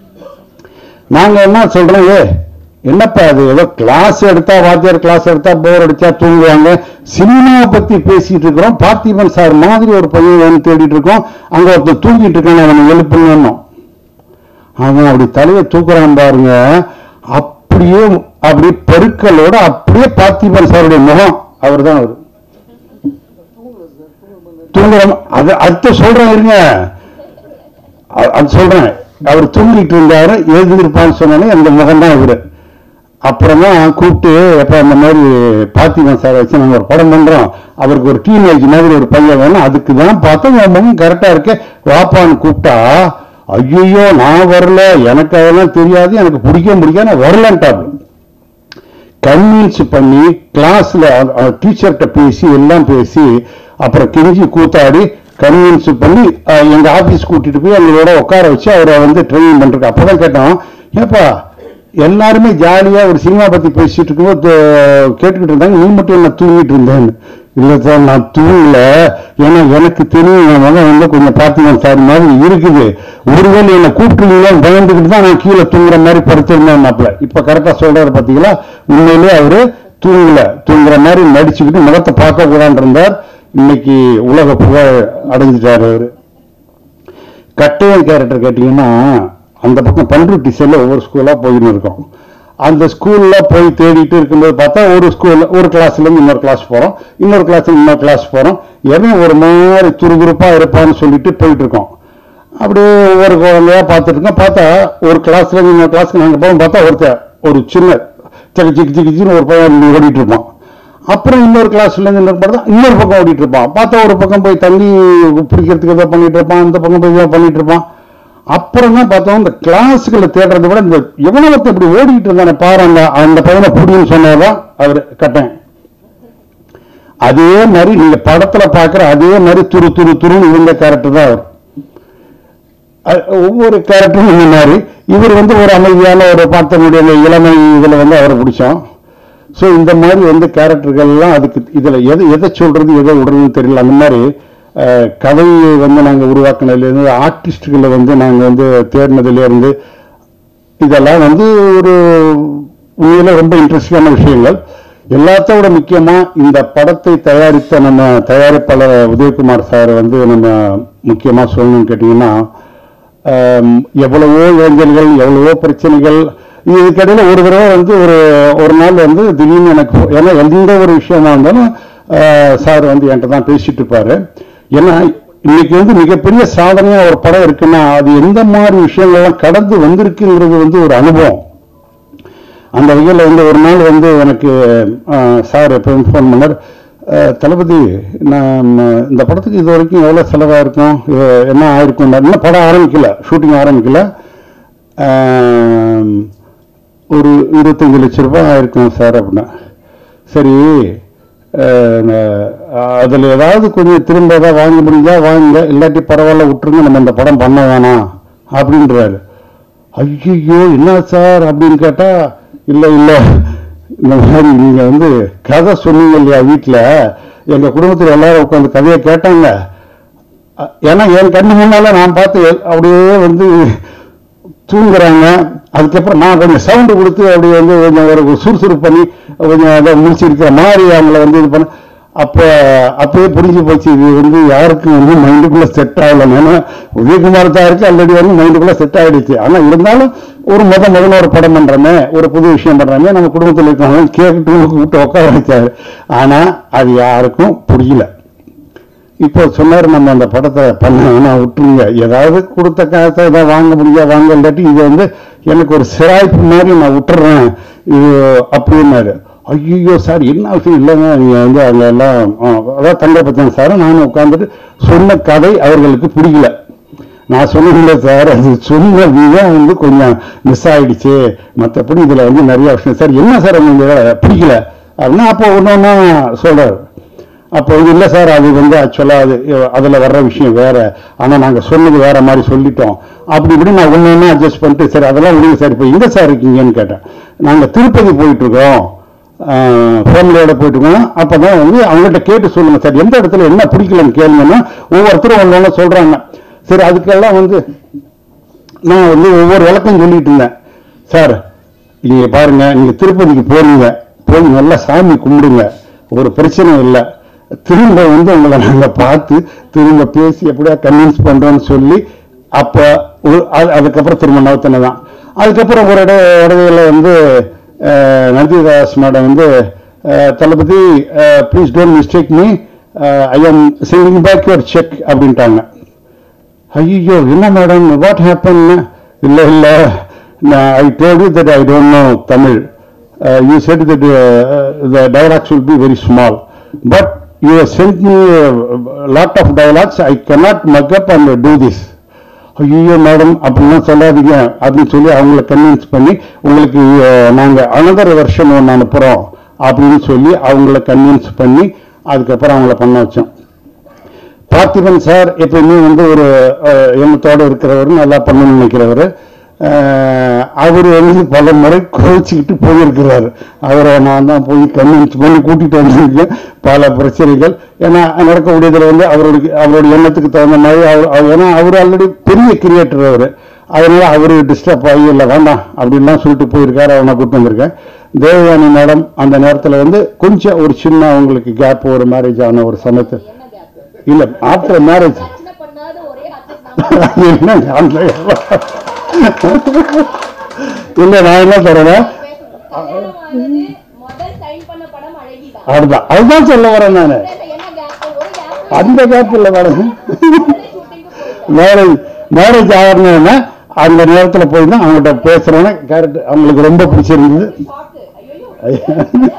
நாங்க என்ன சொல்றோம் ஏ என்னப்பா அது ஏதோ கிளாஸ் எடுத்தா வாத்தியார் கிளாஸ் எடுத்தா போர் அடிச்சா தூங்குவாங்க சினிமாவை பத்தி பேசிட்டு இருக்கிறோம் பார்த்திபன் சார் மாதிரி ஒரு பையன் வேணும் தேடிட்டு இருக்கோம் அங்க ஒருத்தர் தூங்கிட்டு இருக்கான் அவனை எழுப்புங்கன்னு அவன் அப்படி தலையை தூக்குறான் பாருங்க அப்படியே அப்படி பெருக்கலோட அப்படியே பார்த்திபன் சாருடைய முகம் அவர் தான் அவரு தூங்குறோம் அது அடுத்த சொல்றேன் இருங்க அ- அது சொல்றேன் அவர் தூங்கிட்டு இருந்தாரு எழுதிருப்பான்னு சொன்னோன்னே அந்த முகம் தான் இவரு அப்புறமா கூப்பிட்டு எப்ப அந்த மாதிரி பார்த்திபன் சார் வச்சு நாங்க ஒரு படம் பண்றோம் அவருக்கு ஒரு டீனேஜ் மாதிரி ஒரு பையன் வேணும் அதுக்கு தான் பார்த்தா உன் முகம் கரெக்டா இருக்கு வாப்பான்னு கூப்பிட்டா ஐயோ நான் வரல எனக்கு அதெல்லாம் தெரியாது எனக்கு பிடிக்க பிடிக்க நான் வரலன்ட்டாரு கன்வின்ஸ் பண்ணி கிளாஸ்ல டீச்சர்கிட்ட பேசி எல்லாம் பேசி அப்புறம் கெஞ்சி கூத்தாடி கன்வின்ஸ் பண்ணி அஹ், எங்க ஆபீஸ் கூட்டிட்டு போய் எங்களோட உட்கார வச்சு அவரை வந்து ட்ரைனிங் பண்றதுக்கு அப்பதான் கேட்டோம் ஏப்பா எல்லாருமே ஜாலியா ஒரு சினிமா பத்தி பேசிட்டு இருக்கும்போது அஹ், கேட்டுக்கிட்டு இருந்தாங்க நீ மட்டும் என்ன தூங்கிட்டு இருந்தேன்னு இல்ல சார் நான் தூங்கல ஏன்னா எனக்கு தெரியும் என் மகன் வந்து கொஞ்சம் பார்த்திபன் சார் மாதிரி இருக்குது ஒருவேளை என்னை கூப்பிட்டுருவீங்கன்னு பயந்துக்கிட்டு தான் நான் கீழே தூங்குற மாதிரி படுத்திருந்தேன் மாப்பிள்ள இப்ப கரெக்டா சொல்றாரு பாத்தீங்களா உண்மையிலே அவரு தூங்கல தூங்குற மாதிரி நடிச்சுக்கிட்டு முகத்தை பார்க்க கூடாது இருந்தார் இன்னைக்கு உலக புகழ் அடைஞ்சிட்டாரு அவரு கட்டையன் கேரக்டர் கேட்டீங்கன்னா அந்த பக்கம் பண்ருட்டி செல்ல ஒவ்வொரு ஸ்கூலா போயின்னு இருக்கோம் அந்த ஸ்கூல்ல போய் தேடிட்டு இருக்கும்போது பார்த்தா ஒரு ஸ்கூல்ல ஒரு கிளாஸ்ல இருந்து இன்னொரு கிளாஸ் போறோம் இன்னொரு கிளாஸ்ல இன்னொரு கிளாஸ் போறோம் எவன் ஒரு மாதிரி துருதுருப்பா இருப்பான்னு சொல்லிட்டு போயிட்டு இருக்கோம் அப்படியே ஒவ்வொரு குழந்தையா பார்த்துட்டு இருக்கோம் பார்த்தா ஒரு கிளாஸ்ல இருந்து இன்னொரு கிளாஸ்க்கு நாங்க போவோம் பார்த்தா ஒருத்தர் ஒரு சின்ன சிக்கு சிக்கு சிக்கு சிக்குன்னு ஒரு பையன் ஓடிட்டு இருப்பான் அப்புறம் இன்னொரு கிளாஸ்ல இருந்து இன்னொரு படம் இன்னொரு பக்கம் ஓடிட்டு இருப்பான் பார்த்தா ஒரு பக்கம் போய் தண்ணி பிடிக்கிறதுக்கு ஏதோ பண்ணிட்டு இருப்பான் இந்த பக்கம் போய் ஏதோ பண்ணிட்டு இருப்பான் அப்புறம் தான் பார்த்தோம் இந்த கிளாஸுகளை தேடுறதை விட இந்த எவனவத்தை இப்படி ஓடிட்டு இருந்தானே பாரு அந்த அந்த பையனை புடின்னு சொன்னாதான் அவர் கட்டேன் அதே மாதிரி நீங்க படத்துல பாக்குற அதே மாதிரி துரு துரு துருன்னு இருந்த கேரக்டர் தான் அவர் அஹ், ஒவ்வொரு கேரக்டரும் இந்த மாதிரி இவர் வந்து ஒரு அமைதியான ஒரு பார்த்த முடியாத இளமை இதுல வந்து அவரை பிடிச்சோம் ஸோ இந்த மாதிரி வந்து கேரக்டர்கள்லாம் அதுக்கு இதுல எதை எதை சொல்றது எதை விடுறதுன்னு தெரியல அந்த மாதிரி அஹ், கதையை வந்து நாங்க உருவாக்குனதுலேருந்து ஆர்டிஸ்டுகளை வந்து நாங்க வந்து தேடினதுல இருந்து இதெல்லாம் வந்து ஒரு உண்மையில ரொம்ப இன்ட்ரெஸ்டிங்கான விஷயங்கள் எல்லாத்த விட முக்கியமா இந்த படத்தை தயாரித்த நம்ம தயாரிப்பாளர் உதயகுமார் சார் வந்து நம்ம முக்கியமா சொல்லணும்னு கேட்டீங்கன்னா ஆம், எவ்வளவோ இளைஞர்கள் எவ்வளவோ பிரச்சனைகள் இதுக்கிடையில ஒரு தடவை வந்து ஒரு ஒரு நாள் வந்து திடீர்னு எனக்கு phone- ஏன்னா எந்த ஒரு விஷயமா இருந்தாலும் சார் வந்து என்கிட்ட தான் பேசிட்டு இருப்பாரு ஏன்னா இன்னைக்கு வந்து மிகப்பெரிய சாதனையா ஒரு படம் இருக்குன்னா அது எந்த மாதிரி விஷயங்கள்லாம் கடந்து வந்திருக்குங்கிறது வந்து ஒரு அனுபவம் அந்த வகையில் வந்து ஒரு நாள் வந்து எனக்கு சார் எப்பவும் ஃபோன் பண்ணார் அஹ், தளபதி நான் இந்த படத்துக்கு இது வரைக்கும் எவ்வளோ செலவாக இருக்கும் இது என்ன ஆயிருக்கும் இன்னும் படம் ஆரம்பிக்கல ஷூட்டிங் ஆரம்பிக்கல ஆம், ஒரு இருபத்தஞ்சு லட்ச ரூபாய் ஆயிருக்கும் சார் அப்படின்னா சரி அதில் ஏதாவது கொஞ்சம் திரும்ப ஏதாவது வாங்க முடிஞ்சா வாங்குங்க இல்லாட்டி பரவாயில்ல விட்டுருங்க நம்ம இந்த படம் பண்ண வேணாம் அப்படின்றாரு ஐயோ என்ன சார் அப்படின்னு கேட்டா இல்ல இல்ல இந்த மாதிரி நீங்க வந்து கதை சொன்னீங்க இல்லையா வீட்டுல எங்க குடும்பத்துல எல்லாரும் உட்காந்து கதையை கேட்டாங்க அ- ஏன்னா என் கண்ணு முன்னால நான் பார்த்து அப்படியே வந்து தூங்குறாங்க அதுக்கப்புறம் நான் கொஞ்சம் சவுண்டு கொடுத்து அப்படியே வந்து கொஞ்சம் ஒரு சுறுசுறுப்பு பண்ணி கொஞ்சம் அதை முடிச்சிருக்கிற மாதிரி அவங்கள வந்து இது பண்ண அப்போ அப்பவே புரிஞ்சு போச்சு இது வந்து யாருக்கும் வந்து மைண்டுக்குள்ள செட் ஆகல ஏன்னா உதயகுமார் சாருக்கு ஆல்ரெடி வந்து மைண்டுக்குள்ள செட் ஆயிடுச்சு ஆனா இருந்தாலும் ஒரு முத முதல்ல ஒரு படம் பண்றோமே ஒரு புது விஷயம் பண்றோமே நம்ம குடும்பத்தில் இருக்கிறவங்க கேட்டு கூப்பிட்டு உட்கார வச்சாரு ஆனா அது யாருக்கும் புரியல இப்போ சொன்னாரு நம்ம அந்த படத்தை பண்ண வேணாம் விட்டுருங்க ஏதாவது கொடுத்த காசை ஏதாவது வாங்க முடியா வாங்க இல்லாட்டி இது வந்து எனக்கு ஒரு சிராய்ப்பு மாதிரி நான் விட்டுறேன் இது அப்படின்னாரு ஐயோ சார் என்ன விஷயம் இல்லைங்க நீங்க வந்து அங்க எல்லாம் ஆ, அதான் தங்கப்பச்சன் சார் நானும் உட்காந்துட்டு சொன்ன கதை அவர்களுக்கு பிடிக்கல நான் சொன்னதில்ல சார் அது சொன்ன விதம் வந்து கொஞ்சம் மிஸ் ஆயிடுச்சு மற்றபடி இதுல வந்து நிறைய விஷயம் சார் என்ன சார் உங்களுக்கு பிடிக்கல அப்படின்னா அப்போ ஒன்று ஒன்றா சொல்றாரு அப்போ இது இல்லை சார் அது வந்து ஆக்சுவலாக அது அதில் வர்ற விஷயம் வேற ஆனால் நாங்கள் சொன்னது வேற மாதிரி சொல்லிட்டோம் அப்படி இப்படி நான் ஒன்று ஒன்று அட்ஜஸ்ட் பண்ணிட்டு சரி அதெல்லாம் விடுங்க சார் இப்போ எங்கே சார் இருக்கீங்கன்னு கேட்டேன் நாங்கள் திருப்பதி போயிட்டு இருக்கோம் ஃபேமிலியோட போயிட்டு இருக்கோம் அப்போ தான் வந்து அவங்ககிட்ட கேட்டு சொல்லுங்க சார் எந்த இடத்துல என்ன பிடிக்கலன்னு கேளுங்கன்னா ஒவ்வொருத்தரும் ஒன்று ஒன்று சொல்கிறாங்க சரி அதுக்கெல்லாம் வந்து நான் வந்து ஒவ்வொரு விளக்கம் சொல்லிட்டு இருந்தேன் சார் நீங்க பாருங்க நீங்க திருப்பதிக்கு போறீங்க போய் நல்லா சாமி கும்பிடுங்க ஒரு பிரச்சனை இல்லை திரும்ப வந்து உங்களை நாங்க பார்த்து திரும்ப பேசி எப்படியா கன்வின்ஸ் பண்றோம்னு சொல்லி அப்ப ஒரு- அது- அதுக்கப்புறம் திரும்ப நவத்தினதான் அதுக்கப்புறம் ஒரு இட இடையில வந்து அஹ், நந்திதாஸ் மேடம் வந்து ah, Thalapathi please don't mistake me I am sending back your cheque அப்படின்ட்டாங்க ஐயோ என்ன மேடம் வாட் ஹேப்பன் இல்ல இல்ல I told you that I don't know Tamil you said that the dialogues will be very small but you sent me lot of dialogues I cannot mug up and do this ஐயோ மேடம் அப்படிலாம் சொல்லாதீங்க அப்படின்னு சொல்லி அவங்கள கன்வின்ஸ் பண்ணி உங்களுக்கு அஹ், நாங்க அனதர் வெர்ஷன் ஒன்று அனுப்புறோம் அப்படின்னு சொல்லி அவங்கள கன்வின்ஸ் பண்ணி அதுக்கப்புறம் அவங்கள பண்ண வச்சோம் பார்த்திபன் சார் எப்பயுமே வந்து ஒரு அஹ், எண்ணத்தோட இருக்கிறவர் நல்லா பண்ணணும்னு நினைக்கிறவர் அவர் வந்து பல முறை கோவிச்சுக்கிட்டு போயிருக்கிறாரு அவரை நான் தான் போய் கன்வின்ஸ் பண்ணி கூட்டிட்டு வந்திருக்கேன் பல பிரச்சனைகள் ஏன்னா நடக்கக்கூடியதுல வந்து அவருடைய அவருடைய எண்ணத்துக்கு தகுந்த மாதிரி அவர் அவர்- ஏன்னா அவர் ஆல்ரெடி பெரிய கிரியேட்டர் அவர் அதனால அவரு டிஸ்டர்ப் ஆகி இல்லை வேண்டாம் அப்படின்லாம் சொல்லிட்டு போயிருக்காரு அவனை கூட்டு வந்திருக்கேன் தேவயானி மேடம் அந்த நேரத்தில் வந்து கொஞ்சம் ஒரு சின்ன அவங்களுக்கு கேப் ஒரு மேரேஜ் ஆன ஒரு சமயத்து இல்ல ஆஃப்டர் மேரேஜ் என்ன அந்த இல்ல நான் என்ன தரேன் முதல் சைன் பண்ண படம் அழகிதான் அதுதான் அதுதான் சொல்ல வரேன் நான் என்ன கேப் ஒரு கேப் அந்த கேப் இல்ல மேடம் மேரேஜ் மேரேஜ் ஆகணும்னா அந்த நேரத்துல போய் தான் அவங்ககிட்ட பேசுறேன்னு கேரக்டர் அவங்களுக்கு ரொம்ப பிடிச்சிருந்தது ஷாக்கு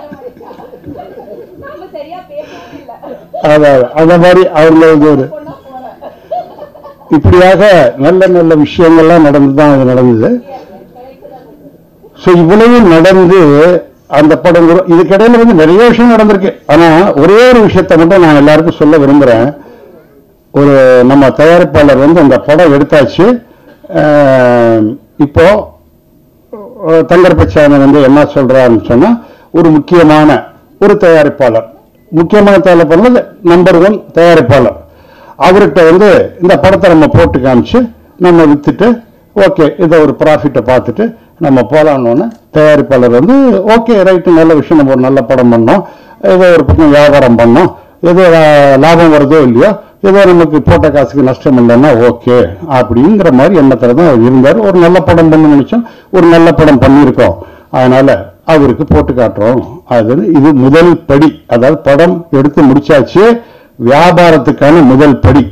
ஐயோ நாம சரியா பேசவும் இல்ல அதான் அந்த மாதிரி அவங்கள வந்து ஒரு பொண்ணா போறேன் இப்படியாக நல்ல நல்ல விஷயங்கள்லாம் நடந்து தான் இது நடந்தது ஸோ இவ்வளவு நடந்து அந்த படம் கூட இதுக்கிடையில வந்து நிறைய விஷயம் நடந்திருக்கு ஆனா ஒரே ஒரு விஷயத்தை மட்டும் நான் எல்லாருக்கும் சொல்ல விரும்புறேன் ஒரு நம்ம தயாரிப்பாளர் வந்து அந்த படம் எடுத்தாச்சு அஹ், இப்போ அஹ், தங்கர் பச்சானை வந்து என்ன சொல்றாருன்னு சொன்னா ஒரு முக்கியமான ஒரு தயாரிப்பாளர் முக்கியமான தயாரிப்பாளர் நம்பர் ஒன் தயாரிப்பாளர் அவர்கிட்ட வந்து இந்த படத்தை நம்ம போட்டு காமிச்சு நம்ம வித்துட்டு ஓகே இதை ஒரு ப்ராஃபிட்டை பார்த்துட்டு நம்ம போலான்னு தயாரிப்பாளர் வந்து ஓகே ரைட்டு நல்ல விஷயம் நம்ம ஒரு நல்ல படம் பண்ணோம் ஏதோ ஒரு பக்கம் வியாபாரம் பண்ணோம் ஏதோ லா- லாபம் வருதோ இல்லையோ ஏதோ நமக்கு போட்ட காசுக்கு நஷ்டம் இல்லைன்னா ஓகே அப்படிங்கிற மாதிரி எண்ணத்துல தான் அவர் இருந்தார் ஒரு நல்ல படம் பண்ண நினைச்சோம் ஒரு நல்ல படம் பண்ணியிருக்கோம் அதனால அவருக்கு போட்டு காட்டுறோம் அது இது முதல் படி அதாவது படம் எடுத்து முடிச்சாச்சு வியாபாரத்துக்கான முதல் படி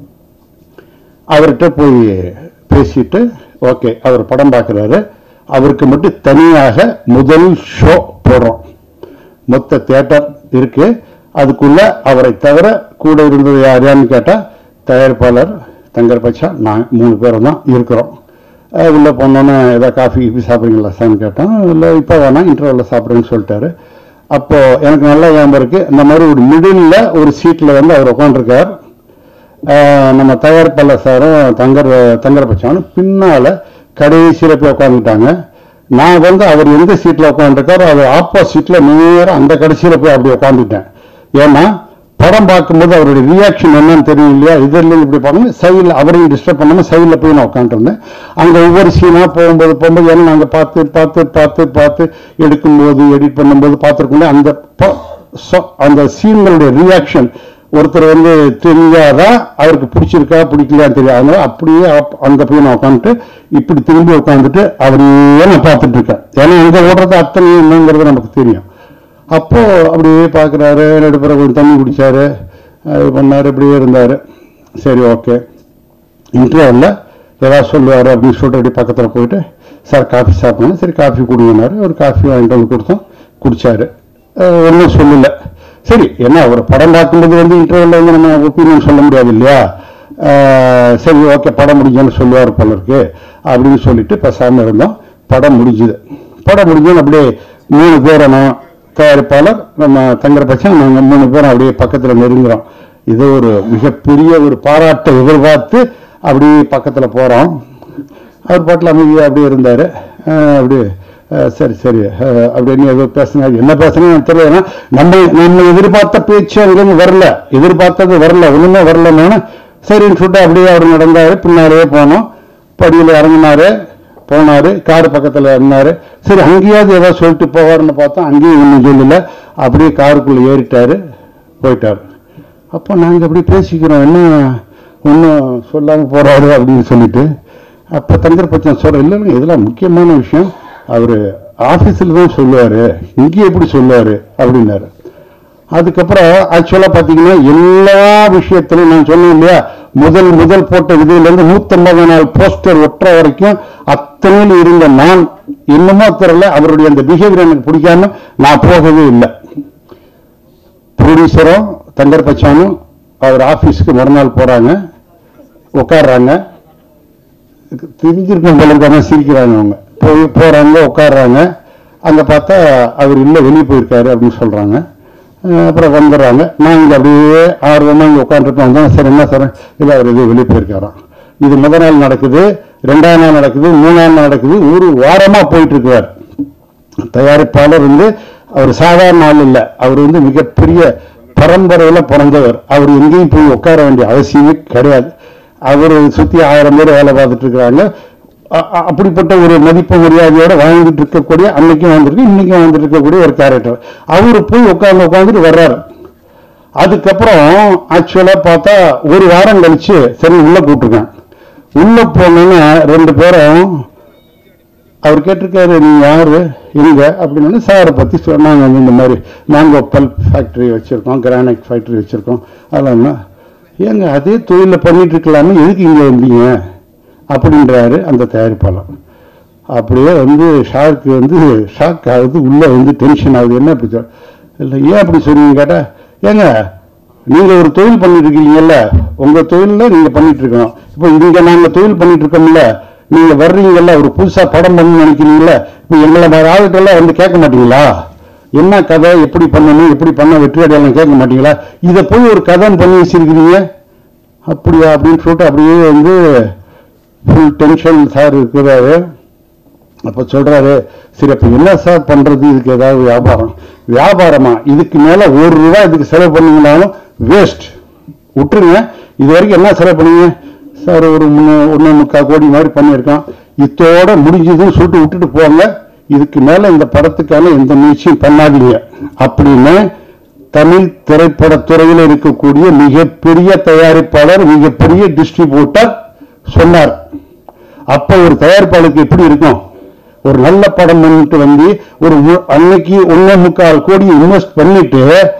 அவர்கிட்ட போய் பேசிட்டு ஓகே அவர் படம் பார்க்குறாரு அவருக்கு மட்டும் தனியாக முதல் ஷோ போடுறோம் மொத்த தியேட்டர் இருக்கு அதுக்குள்ள அவரை தவிர கூட இருந்தது யார் யாருன்னு கேட்டா தயாரிப்பாளர் தங்கர் பச்சா நான் மூணு பேரும் தான் இருக்கிறோம் அஹ் உள்ள போனோன்னே ஏதாவது காஃபி கீஃபி சாப்பிட்றீங்களா சார்னு கேட்டோம் இல்லை இப்போ வேணாம் இன்டர்வலில் சாப்பிட்றேன்னு சொல்லிட்டாரு அப்போ எனக்கு நல்லா ஞாபகம் இருக்கு இந்த மாதிரி ஒரு மிடில் ஒரு சீட்டில் வந்து அவர் உட்காந்துருக்கார் நம்ம தயாரிப்பாளர் சாரும் தங்கர் தங்கர் பச்சானும் பின்னால கடைசியில் போய் உட்காந்துட்டாங்க நான் வந்து அவர் எந்த சீட்டில் உட்காந்துருக்காரோ அது ஆப்போசிட்ல நேரம் அந்த கடைசியில் போய் அப்படி உட்காந்துட்டேன் ஏன்னா படம் பார்க்கும்போது அவருடைய ரியாக்ஷன் என்னன்னு தெரியும் இல்லையா இதில் இப்படி பார்க்கணும் சைடில் அவரையும் டிஸ்டர்ப் பண்ணாமல் சைடில் போய் நான் உட்காந்துருந்தேன் அங்கே ஒவ்வொரு சீனாக போகும்போது போகும்போது ஏன்னா நாங்கள் பார்த்து பார்த்து பார்த்து பார்த்து எடுக்கும்போது எடிட் பண்ணும்போது பார்த்துருக்கோம் அந்த ப- சொ- அந்த சீன்களுடைய ரியாக்ஷன் ஒருத்தர் வந்து தெரியாதா அவருக்கு பிடிச்சிருக்கா பிடிக்கலையான்னு தெரியாது அதனால அப்படியே அப்- அங்க போய் நான் உட்காந்துட்டு இப்படி திரும்பி உட்காந்துட்டு அவரையே நான் பார்த்துட்டு இருக்கேன் ஏன்னா அங்க ஓடுறது அத்தனை என்னங்கிறது நமக்கு தெரியும் அப்போ அப்படியே பார்க்குறாரு நடுப்புற கொஞ்சம் தண்ணி குடிச்சாரு அது பண்ணாரு இப்படியே இருந்தாரு சரி ஓகே இன்டர்வல்ல ஏதாவது சொல்லுவார் அப்படின்னு சொல்லிட்டு அப்படியே பக்கத்தில் போயிட்டு சார் காஃபி சாப்பிடணும் சரி காஃபி குடிங்கனாரு ஒரு காஃபி வாங்கிட்டு வந்து கொடுத்தோம் குடிச்சாரு ஒன்றும் சொல்லல சரி என்ன ஒரு படம் பார்க்கும்போது வந்து இன்டர்வல்ல வந்து நம்ம ஒப்பீனியன் சொல்ல முடியாது இல்லையா அஹ் சரி ஓகே படம் முடிஞ்சோன்னு சொல்லுவார் போல இருக்கு அப்படின்னு சொல்லிட்டு பேசாம இருந்தோம் படம் முடிஞ்சுது படம் முடிஞ்சோன்னு அப்படியே மூணு பேரை நான் தயாரிப்பாளர் நம்ம தங்கர பச்சன் நாங்கள் மூணு பேரும் அப்படியே பக்கத்தில் நெருங்குறோம் இது ஒரு மிகப்பெரிய ஒரு பாராட்டை எதிர்பார்த்து அப்படியே பக்கத்தில் போகிறோம் அவர் பாட்டில் அமைதியாக அப்படியே இருந்தார் அப்படியே அஹ், சரி சரி அஹ், அப்படின்னு ஏதோ பேசினார் என்ன பேசுனேன்னு தெரியல ஏன்னா நம்ம நம்ம எதிர்பார்த்த பேச்சு அங்கேருந்து வரல எதிர்பார்த்தது வரல ஒன்றுமே வரலன்னு சரின்னு சொல்லிட்டு அப்படியே அவர் நடந்தாரு பின்னாடியே போனோம் படியில் இறங்கினாரு போனாரு கார் பக்கத்தில் இருந்தாரு சரி அங்கேயாவது ஏதோ சொல்லிட்டு போவாருன்னு பார்த்தா அங்கேயும் ஒன்றும் சொல்லல அப்படியே காருக்குள்ளே ஏறிட்டாரு போயிட்டாரு அப்போ நாங்கள் அப்படி பேசிக்கிறோம் என்ன ஒன்றும் சொல்லாமல் போறாரு அப்படின்னு சொல்லிட்டு அப்போ தங்கர் பச்சன் சொல்ற இல்லை இல்லைங்க இதெல்லாம் முக்கியமான விஷயம் அவர் ஆஃபீஸில் தான் சொல்லுவார் இங்கே எப்படி சொல்லுவார் அப்படின்னாரு அதுக்கப்புறம் ஆக்சுவலாக பார்த்தீங்கன்னா எல்லா விஷயத்திலும் நான் சொன்னேன் இல்லையா முதல் முதல் போட்ட விதையிலேருந்து நூற்றம்பது நாள் போஸ்டர் ஒட்டுற வரைக்கும் அத்தனையில் இருந்த நான் என்னமோ தெரியல அவருடைய அந்த பிஹேவியர் எனக்கு பிடிக்காம நான் போகவே இல்லை ப்ரொடியூசரும் தங்கர் பச்சானும் அவர் ஆஃபீஸ்க்கு மறுநாள் போகிறாங்க உட்காடுறாங்க தெரிஞ்சிருக்கும் போல இருக்காம சிரிக்கிறாங்க அவங்க போய் போகிறாங்க உட்காடுறாங்க அங்கே பார்த்தா அவர் இல்லை வெளியே போயிருக்காரு அப்படின்னு சொல்கிறாங்க அப்புறம் வந்துடுறாங்க நான் இங்கே அப்படியே ஆர்வமாக இங்கே உட்காந்துருப்பேன் வந்தேன் சரி என்ன சார் இல்லை அவர் எதுவும் வெளியே போயிருக்காராம் இது முதல் நாள் நடக்குது ரெண்டாம் நாள் நடக்குது மூணாம் நாள் நடக்குது ஒரு வாரமாக போயிட்டு இருக்கார் தயாரிப்பாளர் வந்து அவர் சாதாரண ஆள் இல்லை அவர் வந்து மிகப்பெரிய பரம்பரையில பிறந்தவர் அவர் எங்கேயும் போய் உட்கார வேண்டிய அவசியமே கிடையாது அவர் சுத்தி ஆயிரம் பேர் வேலை பார்த்துட்டு இருக்கிறாங்க அ- அ- அப்படிப்பட்ட ஒரு மதிப்பு மரியாதையோட வாழ்ந்துட்டு இருக்கக்கூடிய அன்னைக்கும் வாழ்ந்துருக்கு இன்னைக்கும் வாழ்ந்துட்டு இருக்கக்கூடிய ஒரு கேரக்டர் அவரு போய் உட்கார்ந்து உட்காந்துட்டு வர்றாரு அதுக்கப்புறம் ஆக்சுவலா பார்த்தா ஒரு வாரம் கழிச்சு சரி உள்ள கூப்பிட்டுருக்கேன் உள்ள போனோன்னா ரெண்டு பேரும் அவர் கேட்டிருக்காரு நீ யாரு எங்க அப்படின்னு சாரை பத்தி சொன்னாங்க வந்து இந்த மாதிரி நாங்க பல்ப் ஃபேக்டரி வச்சிருக்கோம் கிரானைட் ஃபேக்டரி வச்சிருக்கோம் அதெல்லாம் ஏங்க அதே தொழில பண்ணிட்டு இருக்கலாமே எதுக்கு இங்க வந்தீங்க அப்படின்றாரு அந்த தயாரிப்பாளர் அப்படியே வந்து ஷாக்கு வந்து ஷாக் ஆகுது உள்ள வந்து டென்ஷன் ஆகுது என்ன அப்படி சொல் இல்லை ஏன் அப்படி சொன்னீங்க கேட்டா ஏங்க நீங்க ஒரு தொழில் பண்ணிட்டு இருக்கீங்கல்ல உங்க தொழில நீங்க பண்ணிட்டு இருக்கணும் இப்போ இங்க நாங்க தொழில் பண்ணிட்டு இருக்கோம்ல நீங்க வர்றீங்கல்ல ஒரு புதுசா படம் பண்ணணும்னு நினைக்கிறீங்கல்ல இப்போ எங்களை மாதிரி ஆளுக்கெல்லாம் வந்து கேட்க மாட்டீங்களா என்ன கதை எப்படி பண்ணணும் எப்படி பண்ண வெற்றி அடையாளம் கேட்க மாட்டீங்களா இதை போய் ஒரு கதைன்னு பண்ணி வச்சிருக்கிறீங்க அப்படியா அப்படின்னு சொல்லிட்டு அப்படியே வந்து ஃபுல் டென்ஷன் சார் இருக்கிறாரு அப்ப சொல்றாரு சரி அப்ப என்ன சார் பண்றது இதுக்கு ஏதாவது வியாபாரம் வியாபாரமா இதுக்கு மேல ஒரு ரூபாய் இதுக்கு செலவு பண்ணீங்கனாலும் வேஸ்ட் விட்டுருங்க இது வரைக்கும் என்ன செலவு பண்ணீங்க சார் ஒரு மூணு- ஒண்ணே முக்கால் கோடி மாதிரி பண்ணியிருக்கான் இத்தோட முடிஞ்சதுன்னு சொல்லிட்டு விட்டுட்டு போங்க இதுக்கு மேல இந்த படத்துக்கான எந்த முயற்சியும் பண்ணாதீங்க அப்படின்னு தமிழ் திரைப்படத்துறையில் இருக்கக்கூடிய மிகப்பெரிய தயாரிப்பாளர் மிகப்பெரிய டிஸ்ட்ரிபியூட்டர் சொன்னார் அப்ப ஒரு தயாரிப்பாளருக்கு எப்படி இருக்கும் ஒரு நல்ல படம் பண்ணிட்டு வந்து ஒரு மு- அன்னைக்கு ஒன்னே முக்கால் கோடி இன்வெஸ்ட் பண்ணிட்டு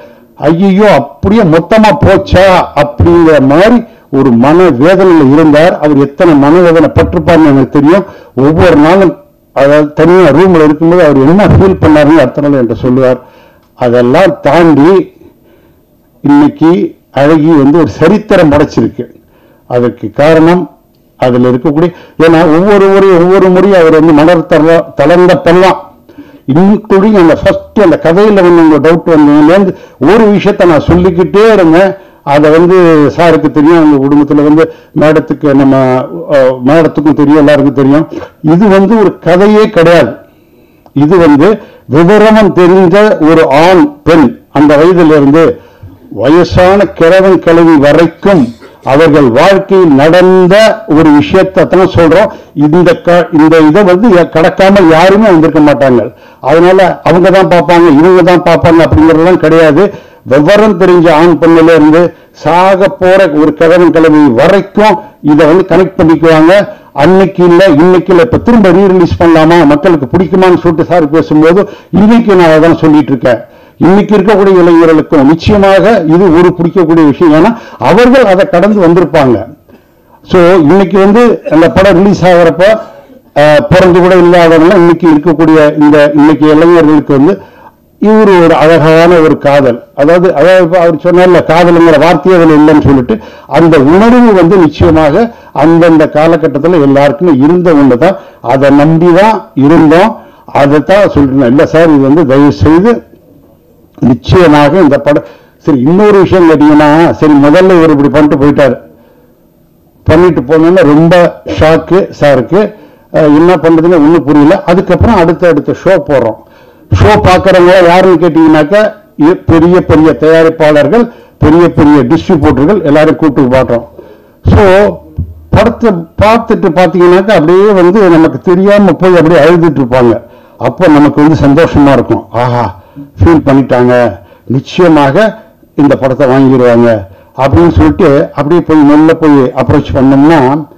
ஐயோ அப்படியே மொத்தமா போச்சா அப்படிங்கிற மாதிரி ஒரு மன வேதனையில இருந்தார் அவர் எத்தனை மனவேதனை பட்டிருப்பார்னு எனக்கு தெரியும் ஒவ்வொரு நாளும் அதாவது தனியா ரூம்ல இருக்கும்போது அவர் என்ன ஃபீல் பண்ணாருன்னு அடுத்த நாள் என்கிட்ட சொல்லுவார் அதெல்லாம் தாண்டி இன்னைக்கு அழகி வந்து ஒரு சரித்திரம் படைச்சிருக்கு அதற்கு காரணம் அதுல இருக்கக்கூடிய ஏன்னா ஒவ்வொரு முறையும் ஒவ்வொரு முறையும் அவர் வந்து மலர் தர தளர்ந்த பல்லாம் இன்க்ளூடிங் அந்த ஃபர்ஸ்ட் அந்த கதையில வந்து உங்க டவுட் வந்ததுலேருந்து ஒரு விஷயத்த நான் சொல்லிக்கிட்டே இருந்தேன் அதை வந்து சாருக்கு தெரியும் அவங்க குடும்பத்துல வந்து மேடத்துக்கு நம்ம அஹ், மேடத்துக்கும் தெரியும் எல்லாருக்கும் தெரியும் இது வந்து ஒரு கதையே கிடையாது இது வந்து விவரமும் தெரிந்த ஒரு ஆண் பெண் அந்த வயதிலிருந்து வயசான கிழவன் கிழவி வரைக்கும் அவர்கள் வாழ்க்கையில் நடந்த ஒரு விஷயத்தை தான் சொல்றோம் இந்த க- இந்த இதை வந்து ய- கடக்காமல் யாருமே வந்திருக்க மாட்டாங்க அதனால அவங்க தான் பார்ப்பாங்க இவங்க தான் பார்ப்பாங்க அப்படிங்கறதெல்லாம் கிடையாது விவரம் தெரிஞ்ச ஆண் பெண்ணில இருந்து சாக போற ஒரு கிழவன் கிழவி வரைக்கும் இதை வந்து கனெக்ட் பண்ணிக்குவாங்க அன்னைக்கு இல்ல இன்னைக்கு இல்ல இப்ப திரும்ப ரீ ரிலீஸ் பண்ணலாமா மக்களுக்கு பிடிக்குமான்னு சொல்லிட்டு சார் பேசும்போது இன்னைக்கு நான் அதான் சொல்லிட்டு இருக்கேன் இன்னைக்கு இருக்கக்கூடிய இளைஞர்களுக்கும் நிச்சயமாக இது ஒரு பிடிக்கக்கூடிய விஷயம் ஏன்னா அவர்கள் அதை கடந்து வந்திருப்பாங்க சோ இன்னைக்கு வந்து அந்த படம் ரிலீஸ் ஆகிறப்ப அஹ், பிறந்து கூட இல்லாதவங்க இன்னைக்கு இருக்கக்கூடிய இந்த இன்னைக்கு இளைஞர்களுக்கு வந்து இவர் ஒரு அழகான ஒரு காதல் அதாவது அதாவது இப்ப அவர் சொன்னார்ல காதலுங்கிற வார்த்தையே அதில் இல்லைன்னு சொல்லிட்டு அந்த உணர்வு வந்து நிச்சயமாக அந்தந்த காலகட்டத்தில் எல்லாருக்குமே இருந்த ஒன்று தான் அதை நம்பி தான் இருந்தோம் அதை தான் சொல்லிட்டு இல்லை சார் இது வந்து தயவு செய்து நிச்சயமாக இந்த படம் சரி இன்னொரு விஷயம் கேட்டீங்கன்னா சரி முதல்ல இவர் இப்படி பண்ணிட்டு போயிட்டாரு பண்ணிட்டு போனோன்னா ரொம்ப ஷாக்கு சாருக்கு அஹ், என்ன பண்றதுன்னு ஒன்றும் புரியல அதுக்கப்புறம் அடுத்த அடுத்த ஷோ போடுறோம் ஷோ பார்க்குறவங்க யாருன்னு கேட்டீங்கன்னாக்கா இ- பெரிய பெரிய தயாரிப்பாளர்கள் பெரிய பெரிய டிஸ்ட்ரிபியூட்டர்கள் எல்லாரும் கூப்பிட்டு பார்க்குறோம் ஸோ படத்தை பார்த்துட்டு பார்த்தீங்கன்னாக்கா அப்படியே வந்து நமக்கு தெரியாம போய் அப்படியே அழுதுட்டு இருப்பாங்க அப்போ நமக்கு வந்து சந்தோஷமா இருக்கும் ஆஹா ஃபீல் பண்ணிட்டாங்க நிச்சயமாக இந்த படத்தை வாங்கிடுவாங்க அப்படின்னு சொல்லிட்டு அப்படியே போய் மெல்ல போய் அப்ரோச் பண்ணோம்னா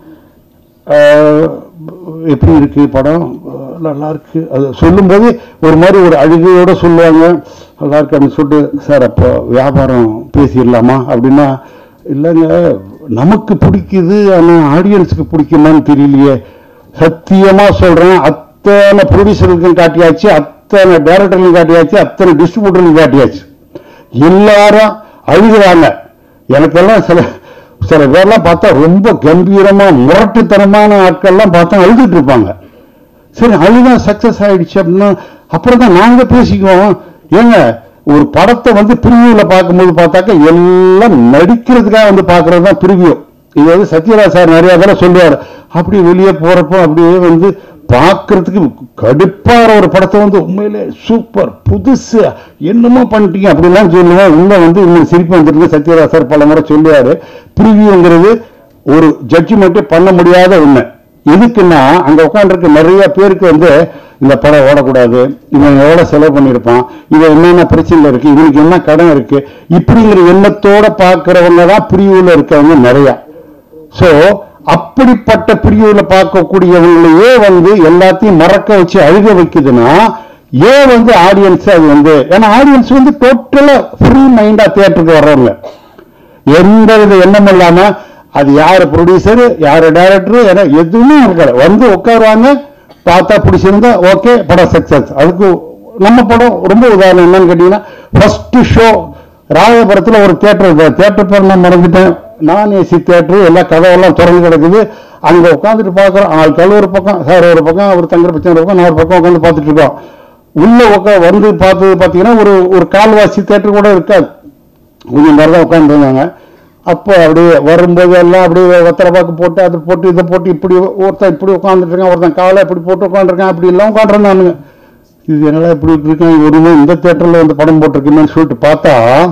ஆஹ், எப்படி இருக்கு படம் ஆஹ், நல்லா இருக்கு அது சொல்லும்போது ஒரு மாதிரி ஒரு அழுகையோட சொல்லுவாங்க நல்லா இருக்கு அப்படின்னு சொல்லிட்டு சார் அப்போ வியாபாரம் பேசிடலாமா அப்படின்னா இல்லைங்க நமக்கு பிடிக்குது ஆனால் ஆடியன்ஸுக்கு பிடிக்குமான்னு தெரியலையே சத்தியமா சொல்றேன் அத்தனை ப்ரொடியூசருக்கும் காட்டியாச்சு அத்தனை டைரக்டருக்கும் காட்டியாச்சு அத்தனை டிஸ்ட்ரிபியூட்டருக்கும் காட்டியாச்சு எல்லாரும் அழுகுறாங்க எனக்கெல்லாம் சில சில பேர்லாம் பார்த்தா ரொம்ப கம்பீரமா முரட்டுத்தனமான ஆட்கள்லாம் பார்த்தா அழுதுட்டு இருப்பாங்க சரி அழுதான் சக்சஸ் ஆயிடுச்சு அப்படின்னா அப்புறம் தான் நாங்க பேசிக்குவோம் ஏங்க ஒரு படத்தை வந்து பிரிவியூல பார்க்கும்போது பார்த்தாக்க எல்லாம் நடிக்கிறதுக்காக வந்து பார்க்கறது தான் பிரிவியூ இது வந்து சத்யராஜ் சார் நிறைய தடவை சொல்லுவார் அப்படி வெளியே போறப்போ அப்படியே வந்து பார்க்கறதுக்கு கடுப்பான ஒரு படத்தை வந்து உண்மையிலே சூப்பர் புதுசு என்னமோ பண்ணிட்டீங்க அப்படிலாம் சொல்லுவேன் உள்ள வந்து உங்களுக்கு சிரிப்பு வந்துருக்கு சத்யராஜ் சார் பல முறை சொல்லுவாரு பிரிவியூங்கிறது ஒரு ஜட்ஜ்மெண்ட்டே பண்ண முடியாத உண்மை எதுக்குன்னா அங்க உட்காந்துருக்க நிறைய பேருக்கு வந்து இந்த படம் ஓடக்கூடாது இவன் எவ்வளவு செலவு பண்ணியிருப்பான் இவன் என்னென்ன பிரச்சனை இருக்கு இவனுக்கு என்ன கடன் இருக்கு இப்படிங்கிற எண்ணத்தோட பார்க்கறவங்க தான் பிரிவுல இருக்கவங்க நிறைய சோ அப்படிப்பட்ட பிரிவுல பார்க்கக்கூடியவங்களையே வந்து எல்லாத்தையும் மறக்க வச்சு அழுக வைக்குதுன்னா ஏன் வந்து ஆடியன்ஸ் அது வந்து ஏன்னா ஆடியன்ஸ் வந்து டோட்டலா ஃப்ரீ மைண்டா தியேட்டருக்கு வர்றவங்க எந்த வித எண்ணம் இல்லாம அது யாரு ப்ரொடியூசர் யாரு டைரக்டர் எதுவுமே இருக்காது வந்து உட்காருவாங்க பார்த்தா பிடிச்சிருந்தா ஓகே படம் சக்சஸ் அதுக்கு நம்ம படம் ரொம்ப உதாரணம் என்னன்னு கேட்டீங்கன்னா ஃபர்ஸ்ட் ஷோ ராயபுரத்துல ஒரு தியேட்டர் தியேட்டர் பேர் நான் மறந்துட்டேன் நான் ஏசி தியேட்டர் எல்லா கதவெல்லாம் திறந்து கிடக்குது அங்க உட்காந்துட்டு பார்க்குறோம் ஆள் கல் ஒரு பக்கம் சார் ஒரு பக்கம் அவர் தங்குற பச்சை ஒரு பக்கம் நான் ஒரு பக்கம் உட்காந்து பார்த்துட்டு இருக்கோம் உள்ள உட்கா வந்து பார்த்தது பார்த்தீங்கன்னா ஒரு ஒரு கால்வாசி தியேட்டர் கூட இருக்காது கொஞ்சம் நேரம் தான் உட்காந்துருந்தாங்க அப்போ அப்படியே வரும்போது எல்லாம் அப்படியே ஒத்தரை பாக்கு போட்டு அதை போட்டு இதை போட்டு இப்படி ஒருத்தன் இப்படி உட்காந்துட்டு இருக்கான் ஒருத்தன் காலை இப்படி போட்டு உட்காந்துருக்கான் அப்படி எல்லாம் உட்காந்துருந்தானுங்க இது என்னடா இப்படி இருக்கேன் ஒருமே இந்த தேட்டரில் வந்து படம் போட்டிருக்குமேன்னு சொல்லிட்டு பார்த்தா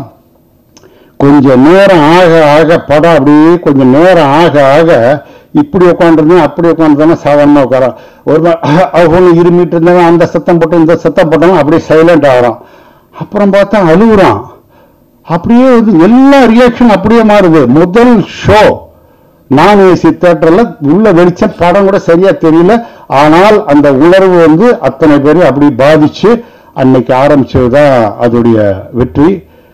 கொஞ்சம் நேரம் ஆக ஆக படம் அப்படியே கொஞ்சம் நேரம் ஆக ஆக இப்படி உட்காந்துருந்தேன் அப்படி உட்காந்துருந்தேன் சாதாரணமாக உட்காரான் ஒரு அவங்க இருமிட்டு இருந்தவன் அந்த சத்தம் போட்டு இந்த சத்தம் போட்டவன் அப்படியே சைலண்ட் ஆகிறான் அப்புறம் பார்த்தா அழுகுறான் அப்படியே இது எல்லா ரியாக்ஷன் அப்படியே மாறுது முதல் ஷோ நான் ஏசி தேட்டர்ல உள்ள வெளிச்சம் படம் கூட சரியா தெரியல ஆனால் அந்த உணர்வு வந்து அத்தனை பேரும் அப்படி பாதிச்சு அன்னைக்கு ஆரம்பிச்சதுதான் அதோடைய வெற்றி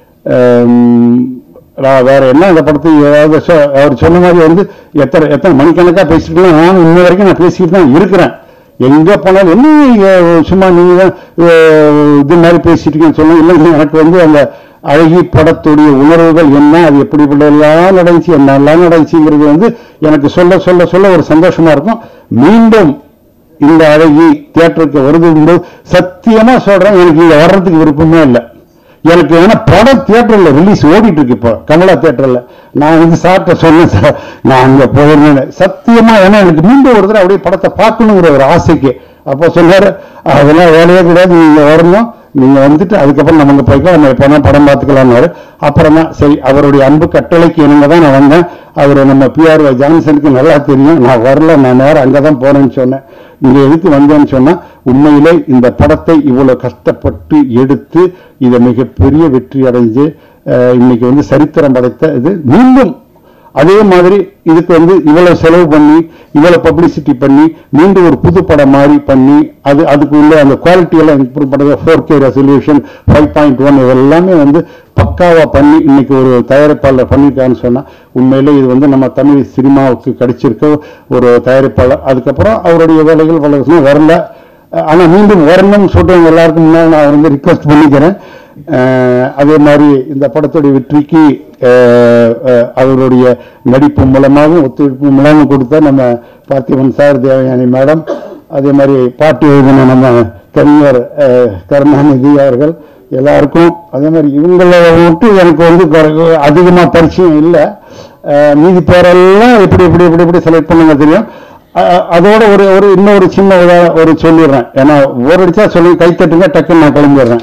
ஆம், நான் வேற என்ன இந்த படத்தை ஏதாவது சொ- அவர் சொன்ன மாதிரி வந்து எத்தனை எத்தனை மணிக்கணக்கா பேசிட்டு நான் இன்ன வரைக்கும் நான் பேசிட்டு தான் இருக்கிறேன் எங்க போனாலும் என்ன நீங்க சும்மா நீங்க தான், அஹ், இது மாதிரி பேசிட்டு இருக்கீங்கன்னு சொல்லுங்க இல்லை எனக்கு வந்து அந்த அழகி படத்துடைய உணர்வுகள் என்ன அது எப்படி எல்லாம் நடந்துச்சு என்னெல்லாம் நடந்துச்சுங்கிறது வந்து எனக்கு சொல்ல சொல்ல சொல்ல ஒரு சந்தோஷமா இருக்கும் மீண்டும் இந்த அழகி தியேட்டருக்கு வருது சத்தியமா சொல்றேன் எனக்கு இங்க வர்றதுக்கு விருப்பமே இல்லை எனக்கு ஏன்னா படம் தியேட்டர்ல ரிலீஸ் ஓடிட்டு இருக்கு இப்போ கமலா தியேட்டர்ல நான் வந்து சார்ட்ட சொன்னேன் சார் நான் அங்க போயிருந்தேன் சத்தியமா ஏன்னா எனக்கு மீண்டும் ஒரு தடவை அப்படியே படத்தை பார்க்கணுங்கிற ஒரு ஆசைக்கு அப்போ சொன்னாரு அதெல்லாம் வேலையே கிடையாது நீங்க வரணும் நீங்க வந்துட்டு அதுக்கப்புறம் நம்ம அங்க போய்க்கலாம் நம்ம எப்போனா படம் பார்த்துக்கலாம்னாரு அப்புறம் தான் சரி அவருடைய அன்பு கட்டளைக்கு இணங்க தான் நான் வந்தேன் அவர் நம்ம பிஆர் ஜான்சனுக்கு நல்லா தெரியும் நான் வரல நான் நேரம் அங்கே தான் போறேன்னு சொன்னேன் இங்க எதுக்கு வந்தேன்னு சொன்னா உண்மையிலே இந்த படத்தை இவ்வளவு கஷ்டப்பட்டு எடுத்து இதை மிகப்பெரிய வெற்றி அடைஞ்சு அஹ், இன்னைக்கு வந்து சரித்திரம் படைத்த இது மீண்டும் அதே மாதிரி இதுக்கு வந்து இவ்வளவு செலவு பண்ணி இவ்வளவு பப்ளிசிட்டி பண்ணி மீண்டும் ஒரு புது படம் மாதிரி பண்ணி அது அதுக்கு உள்ள அந்த குவாலிட்டி எல்லாம் இம்ப்ரூவ் பண்ணது four K resolution five point one இதெல்லாமே வந்து பக்காவா பண்ணி இன்னைக்கு ஒரு தயாரிப்பாளர் பண்ணியிருக்கான்னு சொன்னா உண்மையிலே இது வந்து நம்ம தமிழ் சினிமாவுக்கு கிடைச்சிருக்க ஒரு தயாரிப்பாளர் அதுக்கப்புறம் அவருடைய வேலைகள் பல வருஷமா வரல ஆனா மீண்டும் வரணும்னு சொல்லிட்டு உங்க எல்லாருக்கும் முன்னாடி நான் வந்து ரிக்வஸ்ட் பண்ணிக்கிறேன் அஹ் அதே மாதிரி இந்த படத்துடைய வெற்றிக்கு அஹ், அஹ், அவருடைய நடிப்பு மூலமாகவும் ஒத்துழைப்பு மூலமாகவும் கொடுத்த நம்ம பார்த்திபன் சார் தேவயானி மேடம் அதே மாதிரி பாட்டு எழுதின நம்ம கவிஞர் அஹ், கருணாநிதி அவர்கள் எல்லாருக்கும் அதே மாதிரி இவங்கள மட்டும் எனக்கு வந்து குறை- அதிகமா பரிச்சயம் இல்லை அஹ், மீதி பேரெல்லாம் எப்படி எப்படி எப்படி எப்படி செலக்ட் பண்ணுங்க தெரியும் அஹ், அதோட ஒரு ஒரு இன்னொரு சின்ன உதா- ஒரு சொல்லிடுறேன் ஏன்னா ஒரு அடிச்சா சொல்லி கை தட்டுங்க டக்குன்னு நான் கிளம்பிடுறேன்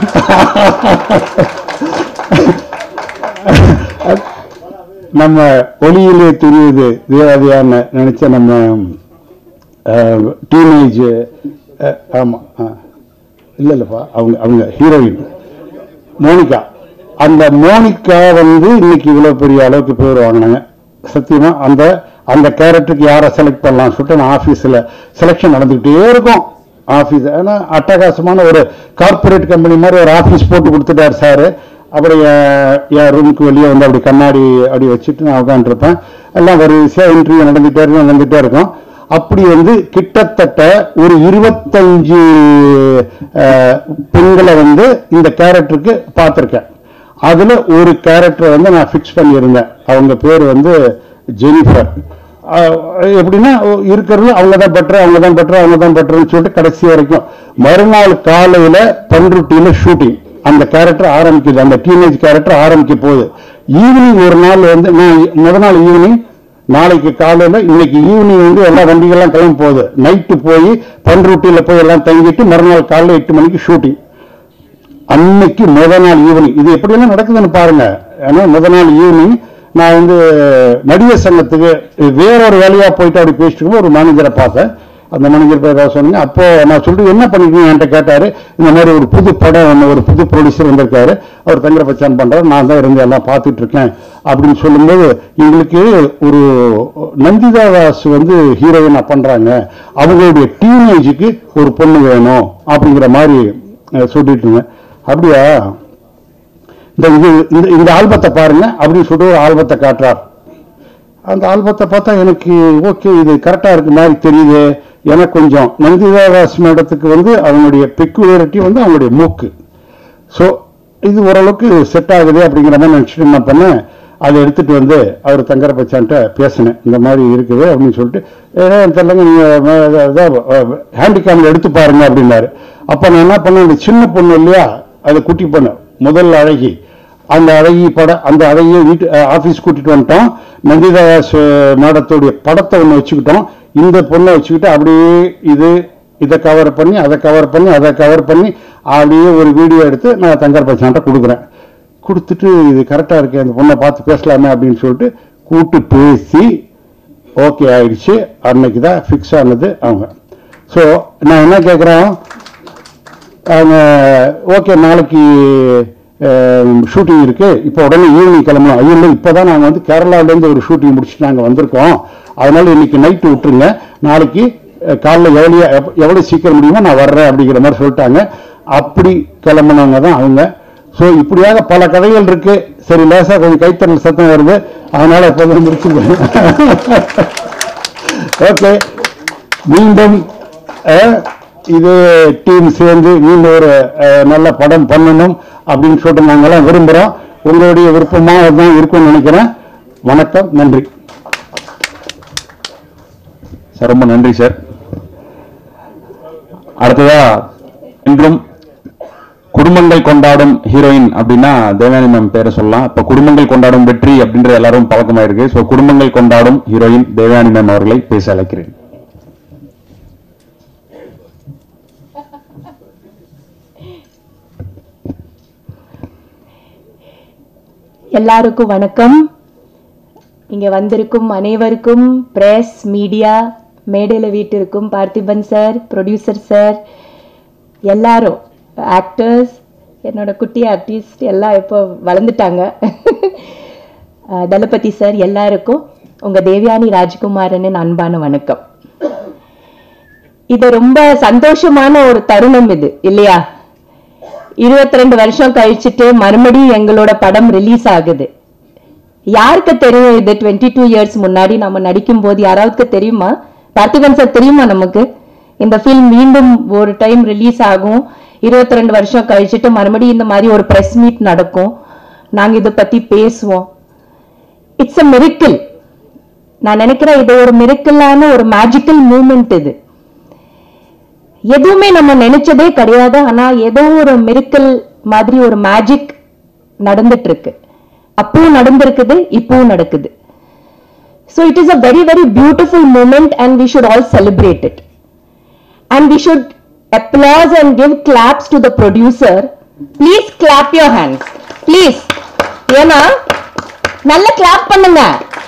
நம்ம ஒளியிலே தெரியுது தேவதையான நினைச்ச நம்ம டீனேஜ் ஆமா ஆ. இல்ல இல்லப்பா அவங்க அவங்க ஹீரோயின் மோனிகா அந்த மோனிகா வந்து இன்னைக்கு இவ்வளவு பெரிய அளவுக்கு பேர் வாங்கினாங்க சத்தியமா அந்த அந்த கேரக்டருக்கு யாரை செலக்ட் பண்ணலாம் சொல்லிட்டு நான் ஆபீஸ்ல செலெக்ஷன் நடந்துகிட்டே இருக்கும் ஆபீஸ் ஏன்னா அட்டகாசமான ஒரு கார்ப்பரேட் கம்பெனி மாதிரி ஒரு ஆபீஸ் போட்டு கொடுத்துட்டார் சாரு அப்படி என் என் ரூமுக்கு வெளியே வந்து அப்படி கண்ணாடி அப்படி வச்சுட்டு நான் உட்காந்துருப்பேன் எல்லாம் வரிசையா இன்டர்வியூ நடந்துட்டே இருக்கும் நடந்துட்டே இருக்கும் அப்படி வந்து கிட்டத்தட்ட ஒரு இருபத்தஞ்சு அஹ், பெண்களை வந்து இந்த கேரக்டருக்கு பார்த்துருக்கேன் அதுல ஒரு கேரக்டரை வந்து நான் ஃபிக்ஸ் பண்ணியிருந்தேன் அவங்க பேர் வந்து ஜெனிஃபர் அஹ், எப்படின்னா இருக்கிறது அவங்க தான் பெட்டர் அவங்க தான் பெட்டர் அவங்க தான் பெட்டர்னு சொல்லிட்டு கடைசி வரைக்கும் மறுநாள் காலையில பன்ருட்டியில ஷூட்டிங் அந்த கேரக்டர் ஆரம்பிக்குது அந்த டீனேஜ் கேரக்டர் ஆரம்பிக்க போகுது ஈவினிங் ஒரு நாள் வந்து நான் முத நாள் ஈவினிங் நாளைக்கு காலையில இன்னைக்கு ஈவினிங் வந்து எல்லா வண்டிகள்லாம் கிளம்பி போகுது நைட்டு போய் பன்ருட்டியில போய் எல்லாம் தங்கிட்டு மறுநாள் காலைல எட்டு மணிக்கு ஷூட்டிங் அன்னைக்கு முத நாள் ஈவினிங் இது எப்படியெல்லாம் நடக்குதுன்னு பாருங்க ஏன்னா முத நாள் ஈவினிங் நான் வந்து நடிகர் சங்கத்துக்கு வேற ஒரு வேலையா போயிட்டு அப்படி பேசிட்டு இருக்கும்போது ஒரு மேனேஜரை பார்த்தேன் அந்த மேனேஜர் பேர் ஏதாவது சொன்னீங்க அப்போ நான் சொல்லிட்டு என்ன பண்ணிருக்கீங்க என்கிட்ட கேட்டாரு இந்த மாதிரி ஒரு புது படம் ஒன்று ஒரு புது ப்ரொடியூசர் வந்திருக்காரு அவர் தங்கர பச்சான் பண்றாரு நான் தான் இருந்து எல்லாம் பார்த்துட்டு இருக்கேன் அப்படின்னு சொல்லும்போது எங்களுக்கு ஒரு நந்திதா தாஸ் வந்து ஹீரோயினா பண்றாங்க அவங்களுடைய டீனேஜுக்கு ஒரு பொண்ணு வேணும் அப்படிங்கிற மாதிரி அஹ், சொல்லிட்டு இருந்தேன் அப்படியா இந்த இது இந்த- இந்த ஆல்பத்தை பாருங்க அப்படின்னு சொல்லிட்டு ஒரு ஆல்பத்தை காட்டுறார் அந்த ஆல்பத்தை பார்த்தா எனக்கு ஓகே இது கரெக்டா இருக்கு மாதிரி தெரியுது எனக்கு கொஞ்சம் நந்திதாதாஸ் மேடத்துக்கு வந்து அவங்களுடைய பெக்குலாரிட்டி வந்து அவங்களுடைய மூக்கு ஸோ இது ஓரளவுக்கு செட் ஆகுது அப்படிங்கிற மாதிரி நினச்சிட்டு என்ன பண்ணேன் அதை எடுத்துட்டு வந்து அவர் தங்கர பச்சான்ட்ட பேசினேன் இந்த மாதிரி இருக்குது அப்படின்னு சொல்லிட்டு ஏன்னா தெரியலங்க நீங்கள் ஹேண்டிகேமில் எடுத்து பாருங்க அப்படின்னாரு அப்போ நான் என்ன பண்ணேன் இந்த சின்ன பொண்ணு இல்லையா அது குட்டி பொண்ணு முதல்ல அழகி அந்த அழகி பட அந்த அழகிய வீட்டு ஆஃபீஸ் கூட்டிட்டு வந்துட்டோம் நந்திதாஸ் மேடத்துடைய படத்தை ஒன்று வச்சுக்கிட்டோம் இந்த பொண்ணை வச்சுக்கிட்டு அப்படியே இது இதை கவர் பண்ணி அதை கவர் பண்ணி அதை கவர் பண்ணி அப்படியே ஒரு வீடியோ எடுத்து நான் தங்கர் பச்சான்ட்ட கொடுக்குறேன் கொடுத்துட்டு இது கரெக்டாக இருக்கு அந்த பொண்ணை பார்த்து பேசலாமே அப்படின்னு சொல்லிட்டு கூட்டு பேசி ஓகே ஆயிடுச்சு அன்னைக்கு தான் ஃபிக்ஸ் ஆனது அவங்க ஸோ நான் என்ன கேட்குறேன் அவங்க ஓகே நாளைக்கு ஷூட்டிங் இருக்கு இப்போ உடனே ஈவினிங் கிளம்பணும் ஐயோ இல்லை இப்போ தான் நாங்கள் வந்து கேரளாவிலேருந்து ஒரு ஷூட்டிங் முடிச்சுட்டு நாங்கள் வந்திருக்கோம் அதனால இன்னைக்கு நைட்டு விட்டுருங்க நாளைக்கு அஹ், காலைல எவ்வளோ எவ்வளோ சீக்கிரம் முடியுமோ நான் வர்றேன் அப்படிங்கிற மாதிரி சொல்லிட்டாங்க அப்படி கிளம்புனவங்க தான் அவங்க ஸோ இப்படியாக பல கதைகள் இருக்கு சரி லேசா கொஞ்சம் கைத்தறல் சத்தம் வருது அதனால இப்போ முடிச்சுக்கிறேன் ஓகே மீண்டும் அஹ், இது டீம் சேர்ந்து மீண்டும் ஒரு அஹ், நல்ல படம் பண்ணணும் அப்படின்னு சொல்லிட்டு நாங்கெல்லாம் விரும்புகிறோம் உங்களுடைய விருப்பமாக தான் இருக்கும்னு நினைக்கிறேன் வணக்கம் நன்றி சார் ரொம்ப நன்றி சார் அடுத்ததா இன்றும் குடும்பங்கள் கொண்டாடும் ஹீரோயின் அப்படின்னா தேவயானி மேம் பேரை சொல்லலாம் இப்ப குடும்பங்கள் கொண்டாடும் வெற்றி அப்படின்ற எல்லாரும் பழக்கமா இருக்கு சோ குடும்பங்கள் கொண்டாடும் ஹீரோயின் தேவயானி மேம் அவர்களை பேச அழைக்கிறேன் எல்லாருக்கும் வணக்கம் இங்க வந்திருக்கும் அனைவருக்கும் பிரஸ் மீடியா மேடையில் வீட்டிற்கும் பார்த்திபன் சார் ப்ரொடியூசர் சார் எல்லாரும் ஆக்டர்ஸ் என்னோட குட்டி ஆர்டிஸ்ட் எல்லாம் இப்போ வளர்ந்துட்டாங்க அஹ் தளபதி சார் எல்லாருக்கும் உங்க தேவயானி ராஜ்குமாரனின் அன்பான வணக்கம் இது ரொம்ப சந்தோஷமான ஒரு தருணம் இது இல்லையா இருபத்தி ரெண்டு வருஷம் கழிச்சுட்டு மறுபடியும் எங்களோட படம் ரிலீஸ் ஆகுது யாருக்கு தெரியும் இது டுவெண்ட்டி டூ இயர்ஸ் முன்னாடி நம்ம நடிக்கும் போது யாராவது தெரியுமா பார்த்திபன் சார் தெரியுமா நமக்கு இந்த ஃபில்ம் மீண்டும் ஒரு டைம் ரிலீஸ் ஆகும் இருபத்தி ரெண்டு வருஷம் கழிச்சுட்டு மறுபடியும் இந்த மாதிரி ஒரு பிரஸ் மீட் நடக்கும் நாங்க இதை பத்தி பேசுவோம் இட்ஸ் அ மிரிக்கிள் நான் நினைக்கிறேன் இது ஒரு மிரிக்கலான ஒரு மேஜிக்கல் மூமெண்ட் இது எதுவுமே நம்ம நினைச்சதே கிடையாது ஆனா ஏதோ ஒரு மிரிக்கல் மாதிரி ஒரு மேஜிக் நடந்துட்டு இருக்கு அப்பவும் நடந்திருக்குது இப்பவும் நடக்குது so it is a very very beautiful moment and we should all celebrate it and we should applause and give claps to the producer please clap your hands please ஏன்னா நல்ல கிளாப் பண்ணுங்க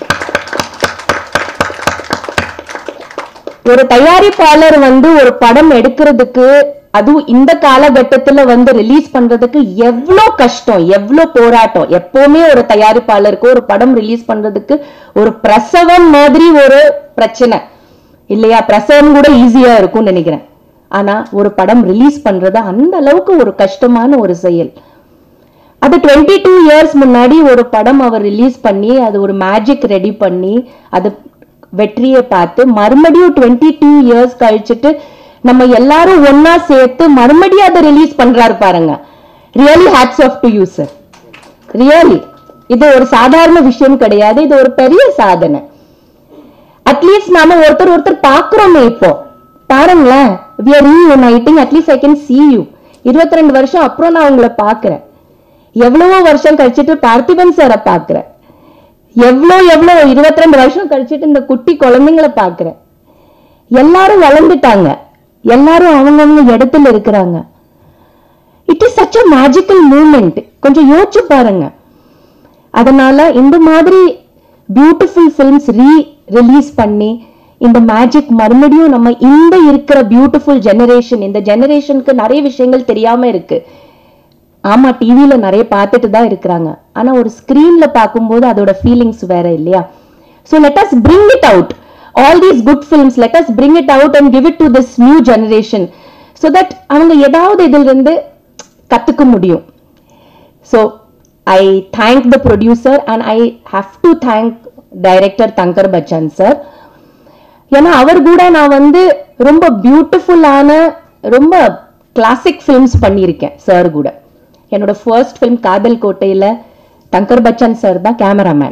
ஒரு தயாரிப்பாளர் வந்து ஒரு படம் எடுக்கிறதுக்கு அதுவும் இந்த காலகட்டத்துல வந்து ரிலீஸ் பண்றதுக்கு எவ்வளோ கஷ்டம் எவ்வளோ போராட்டம் எப்பவுமே ஒரு தயாரிப்பாளருக்கு ஒரு படம் ரிலீஸ் பண்றதுக்கு ஒரு பிரசவம் மாதிரி ஒரு பிரச்சனை இல்லையா பிரசவம் கூட ஈஸியா இருக்கும்னு நினைக்கிறேன் ஆனா ஒரு படம் ரிலீஸ் பண்றது அந்த அளவுக்கு ஒரு கஷ்டமான ஒரு செயல் அது டுவெண்ட்டி டூ இயர்ஸ் முன்னாடி ஒரு படம் அவர் ரிலீஸ் பண்ணி அது ஒரு மேஜிக் ரெடி பண்ணி அது வெற்றியை பார்த்து மறுபடியும் டுவெண்ட்டி டூ இயர்ஸ் கழிச்சுட்டு நம்ம எல்லாரும் ஒன்னா சேர்த்து மறுபடியும் அதை ரிலீஸ் பண்றாரு பாருங்க really hats off to you sir really இது ஒரு சாதாரண விஷயம் கிடையாது இது ஒரு பெரிய சாதனை அட்லீஸ்ட் நாம ஒருத்தர் ஒருத்தர் பாக்குறோமே இப்போ பாருங்களேன் we are reuniting at least I can see you இருபத்தி ரெண்டு வருஷம் அப்புறம் நான் உங்களை பாக்குறேன் எவ்வளவோ வருஷம் கழிச்சிட்டு பார்த்திபன் சாரை பாக்குறேன் எவ்வளோ எவ்வளோ இருபத்தி ரெண்டு வருஷம் கழிச்சிட்டு இந்த குட்டி குழந்தைங்களை பாக்குறேன் எல்லாரும் வளர்ந்துட்டாங்க எல்லாரும் அவங்கவங்க இடத்துல இருக்கிறாங்க it is such a magical moment கொஞ்சம் யோசிச்சு பாருங்க அதனால இந்த மாதிரி பியூட்டிஃபுல் ஃபிலிம்ஸ் ரீ ரிலீஸ் பண்ணி இந்த மேஜிக் மறுபடியும் நம்ம இந்த இருக்கிற பியூட்டிஃபுல் ஜெனரேஷன் இந்த ஜெனரேஷனுக்கு நிறைய விஷயங்கள் தெரியாம இருக்கு ஆமா டிவில நிறைய பார்த்துட்டு தான் இருக்கிறாங்க ஆனா ஒரு ஸ்கிரீன்ல பார்க்கும்போது அதோட ஃபீலிங்ஸ் வேற இல்லையா so let us bring it out all these good films let us bring it out and give it to this new generation so that அவங்க ஏதாவது இதுல இருந்து கத்துக்க முடியும் so I thank the producer and I have to thank director Thangar Bachan sir ஏன்னா அவர் கூட நான் வந்து ரொம்ப பியூட்டிஃபுல்லான ரொம்ப கிளாசிக் ஃபிலிம்ஸ் பண்ணியிருக்கேன் சார் கூட என்னோட ஃபர்ஸ்ட் ஃபிலிம் காதல் கோட்டையில தங்கர் பச்சன் சார் தான் கேமராமேன்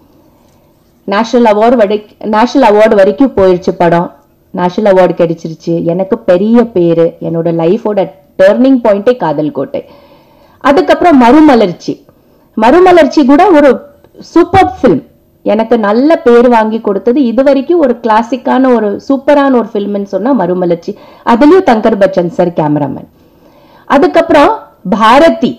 நேஷனல் அவார்டு வரை நேஷனல் அவார்டு வரைக்கும் போயிடுச்சு படம் நேஷனல் அவார்டு கிடைச்சிருச்சு எனக்கு பெரிய பேரு என்னோட லைஃபோட டேர்னிங் பாயிண்டே காதல் கோட்டை அதுக்கப்புறம் மறுமலர்ச்சி மறுமலர்ச்சி கூட ஒரு சூப்பர் ஃபில்ம் எனக்கு நல்ல பேர் வாங்கி கொடுத்தது இது வரைக்கும் ஒரு கிளாசிக்கான ஒரு சூப்பரான ஒரு ஃபில்ம்னு சொன்னா மறுமலர்ச்சி அதுலயும் தங்கர் பச்சன் சார் கேமராமேன் அதுக்கப்புறம் பாரதி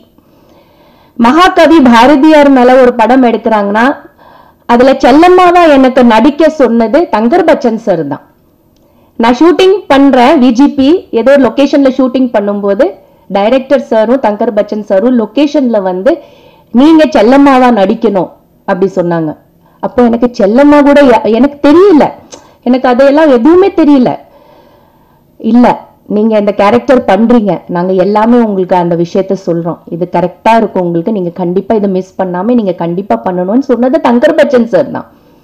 மகாகவி பாரதியார் மேல ஒரு படம் எடுக்கிறாங்கன்னா அதுல செல்லம்மாவா எனக்கு நடிக்க சொன்னது தங்கர் பச்சன் சார் தான் நான் ஷூட்டிங் பண்றேன் விஜிபி ஏதோ லொகேஷன்ல ஷூட்டிங் பண்ணும்போது டைரக்டர் சாரும் தங்கர் பச்சன் சாரும் லொகேஷன்ல வந்து நீங்க செல்லம்மாவா நடிக்கணும் அப்படி சொன்னாங்க அப்போ எனக்கு செல்லம்மா கூட யா- எனக்கு தெரியல எனக்கு அதையெல்லாம் எதுவுமே தெரியல இல்ல நீங்க இந்த கேரக்டர் பண்றீங்க நாங்க எல்லாமே உங்களுக்கு அந்த விஷயத்த சொல்றோம் இது கரெக்டா இருக்கும் உங்களுக்கு நீங்க கண்டிப்பா இதை மிஸ் பண்ணாம நீங்க கண்டிப்பா பண்ணணும்னு சொன்னது தங்கர் பச்சன் சார் தான்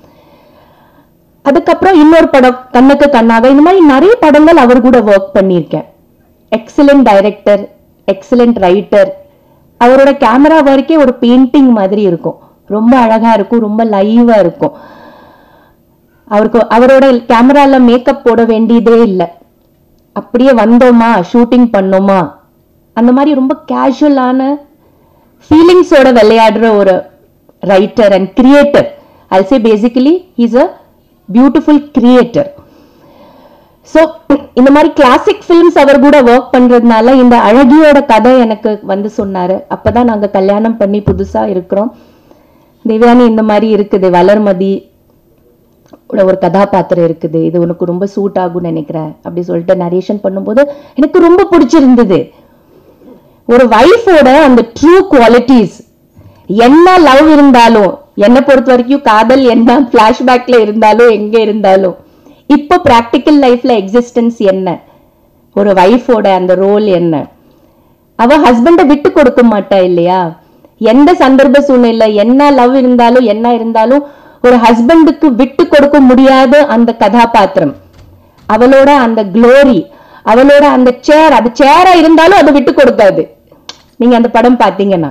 அதுக்கப்புறம் இன்னொரு படம் கண்ணுக்கு கண்ணாக இந்த மாதிரி நிறைய படங்கள் அவர் கூட ஒர்க் பண்ணியிருக்கேன் எக்ஸலண்ட் டைரக்டர் எக்ஸலண்ட் ரைட்டர் அவரோட கேமரா ஒர்க்கே ஒரு பெயிண்டிங் மாதிரி இருக்கும் ரொம்ப அழகா இருக்கும் ரொம்ப லைவா இருக்கும் அவருக்கு அவரோட கேமரால மேக்கப் போட வேண்டியதே இல்லை அப்படியே வந்தோமா ஷூட்டிங் பண்ணோமா அந்த மாதிரி ரொம்ப கேஷுவலான ஃபீலிங்ஸோட விளையாடுற ஒரு writer and creator I say basically is a beautiful creator so இந்த மாதிரி கிளாசிக் ஃபிலிம்ஸ் அவர் கூட ஒர்க் பண்றதுனால இந்த அழகியோட கதை எனக்கு வந்து சொன்னாரு அப்பதான் நாங்க கல்யாணம் பண்ணி புதுசா இருக்கிறோம் தேவயானி இந்த மாதிரி இருக்குது வளர்மதி உள்ள ஒரு கதாபாத்திரம் இருக்குது இது உனக்கு ரொம்ப சூட் ஆகும்னு நினைக்கிறேன் அப்படி சொல்லிட்டு நரேஷன் பண்ணும்போது எனக்கு ரொம்ப பிடிச்சிருந்தது ஒரு வைஃபோட அந்த ட்ரூ குவாலிட்டிஸ் என்ன லவ் இருந்தாலும் என்னை பொறுத்த வரைக்கும் காதல் என்ன பிளாஷ்பேக்ல இருந்தாலும் எங்க இருந்தாலும் இப்போ பிராக்டிக்கல் லைஃப்ல எக்ஸிஸ்டன்ஸ் என்ன ஒரு வைஃபோட அந்த ரோல் என்ன அவ ஹஸ்பண்ட விட்டு கொடுக்க மாட்டா இல்லையா எந்த சந்தர்ப்ப சூழ்நிலை என்ன லவ் இருந்தாலும் என்ன இருந்தாலும் ஒரு ஹஸ்பண்டுக்கு விட்டு கொடுக்க முடியாத அந்த கதாபாத்திரம் அவளோட அந்த க்ளோரி அவளோட அந்த சேர் அது சேரா இருந்தாலும் அதை விட்டு கொடுக்காது நீங்க அந்த படம் பாத்தீங்கன்னா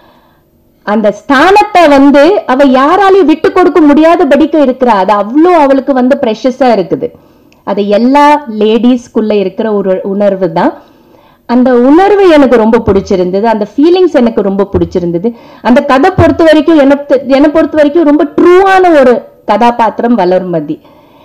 அந்த ஸ்தானத்தை வந்து அவ யாராலையும் விட்டு கொடுக்க முடியாதபடிக்கு இருக்கிறா அது அவ்வளோ அவளுக்கு வந்து ப்ரெஷஸா இருக்குது அது எல்லா லேடிஸ்க்குள்ள இருக்கிற ஒரு உணர்வு தான் அந்த உணர்வு எனக்கு ரொம்ப பிடிச்சிருந்தது அந்த ஃபீலிங்ஸ் எனக்கு ரொம்ப பிடிச்சிருந்தது அந்த கதை பொறுத்த வரைக்கும் எனக்கு என்னை பொறுத்த வரைக்கும் ரொம்ப ட்ரூவான ஒரு கதாபாத்திரம் வளர்மதி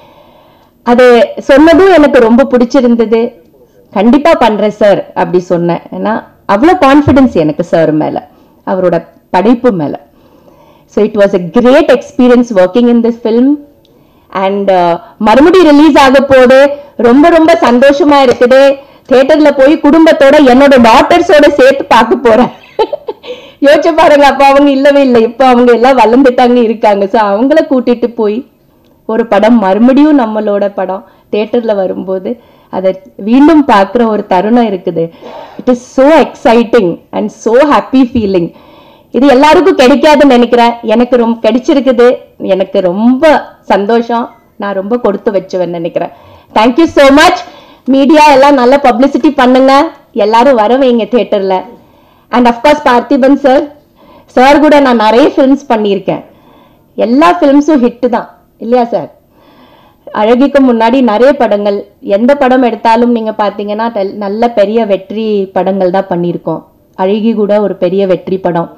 அது சொன்னதும் எனக்கு ரொம்ப பிடிச்சிருந்தது கண்டிப்பா பண்றேன் சார் அப்படி சொன்னேன் ஏன்னா அவ்வளோ கான்ஃபிடன்ஸ் எனக்கு சார் மேல அவரோட படைப்பு மேல so it was a great experience working in this film and மறுபடியும் ரிலீஸ் ஆக போது ரொம்ப ரொம்ப சந்தோஷமா இருக்குது தியேட்டர்ல போய் குடும்பத்தோட என்னோட டாட்டர்ஸோட சேர்த்து பார்க்க போறேன் யோசிச்சு பாருங்க அப்ப அவங்க இல்லவே இல்லை இப்போ அவங்க எல்லாம் வளர்ந்துட்டாங்க இருக்காங்க ஸோ அவங்கள கூட்டிட்டு போய் ஒரு படம் மறுபடியும் நம்மளோட படம் தியேட்டர்ல வரும்போது அதை மீண்டும் பார்க்குற ஒரு தருணம் இருக்குது it is so exciting and so happy feeling இது எல்லாருக்கும் கிடைக்காதுன்னு நினைக்கிறேன் எனக்கு ரொம்ப கிடைச்சிருக்குது எனக்கு ரொம்ப சந்தோஷம் நான் ரொம்ப கொடுத்து வச்சுவேன் நினைக்கிறேன் தேங்க்யூ so மச் மீடியா எல்லாம் நல்ல பப்ளிசிட்டி பண்ணுங்க எல்லாரும் வர வைங்க தியேட்டர்ல and of course Parthiban sir sir கூட நான் நிறைய ஃபிலிம்ஸ் பண்ணியிருக்கேன் எல்லா ஃபிலிம்ஸும் ஹிட் தான் இல்லையா சார் அழகிக்கு முன்னாடி நிறைய படங்கள் எந்த படம் எடுத்தாலும் நீங்க பாத்தீங்கன்னா டெல்- நல்ல பெரிய வெற்றி படங்கள் தான் பண்ணியிருக்கோம் அழகி கூட ஒரு பெரிய வெற்றி படம்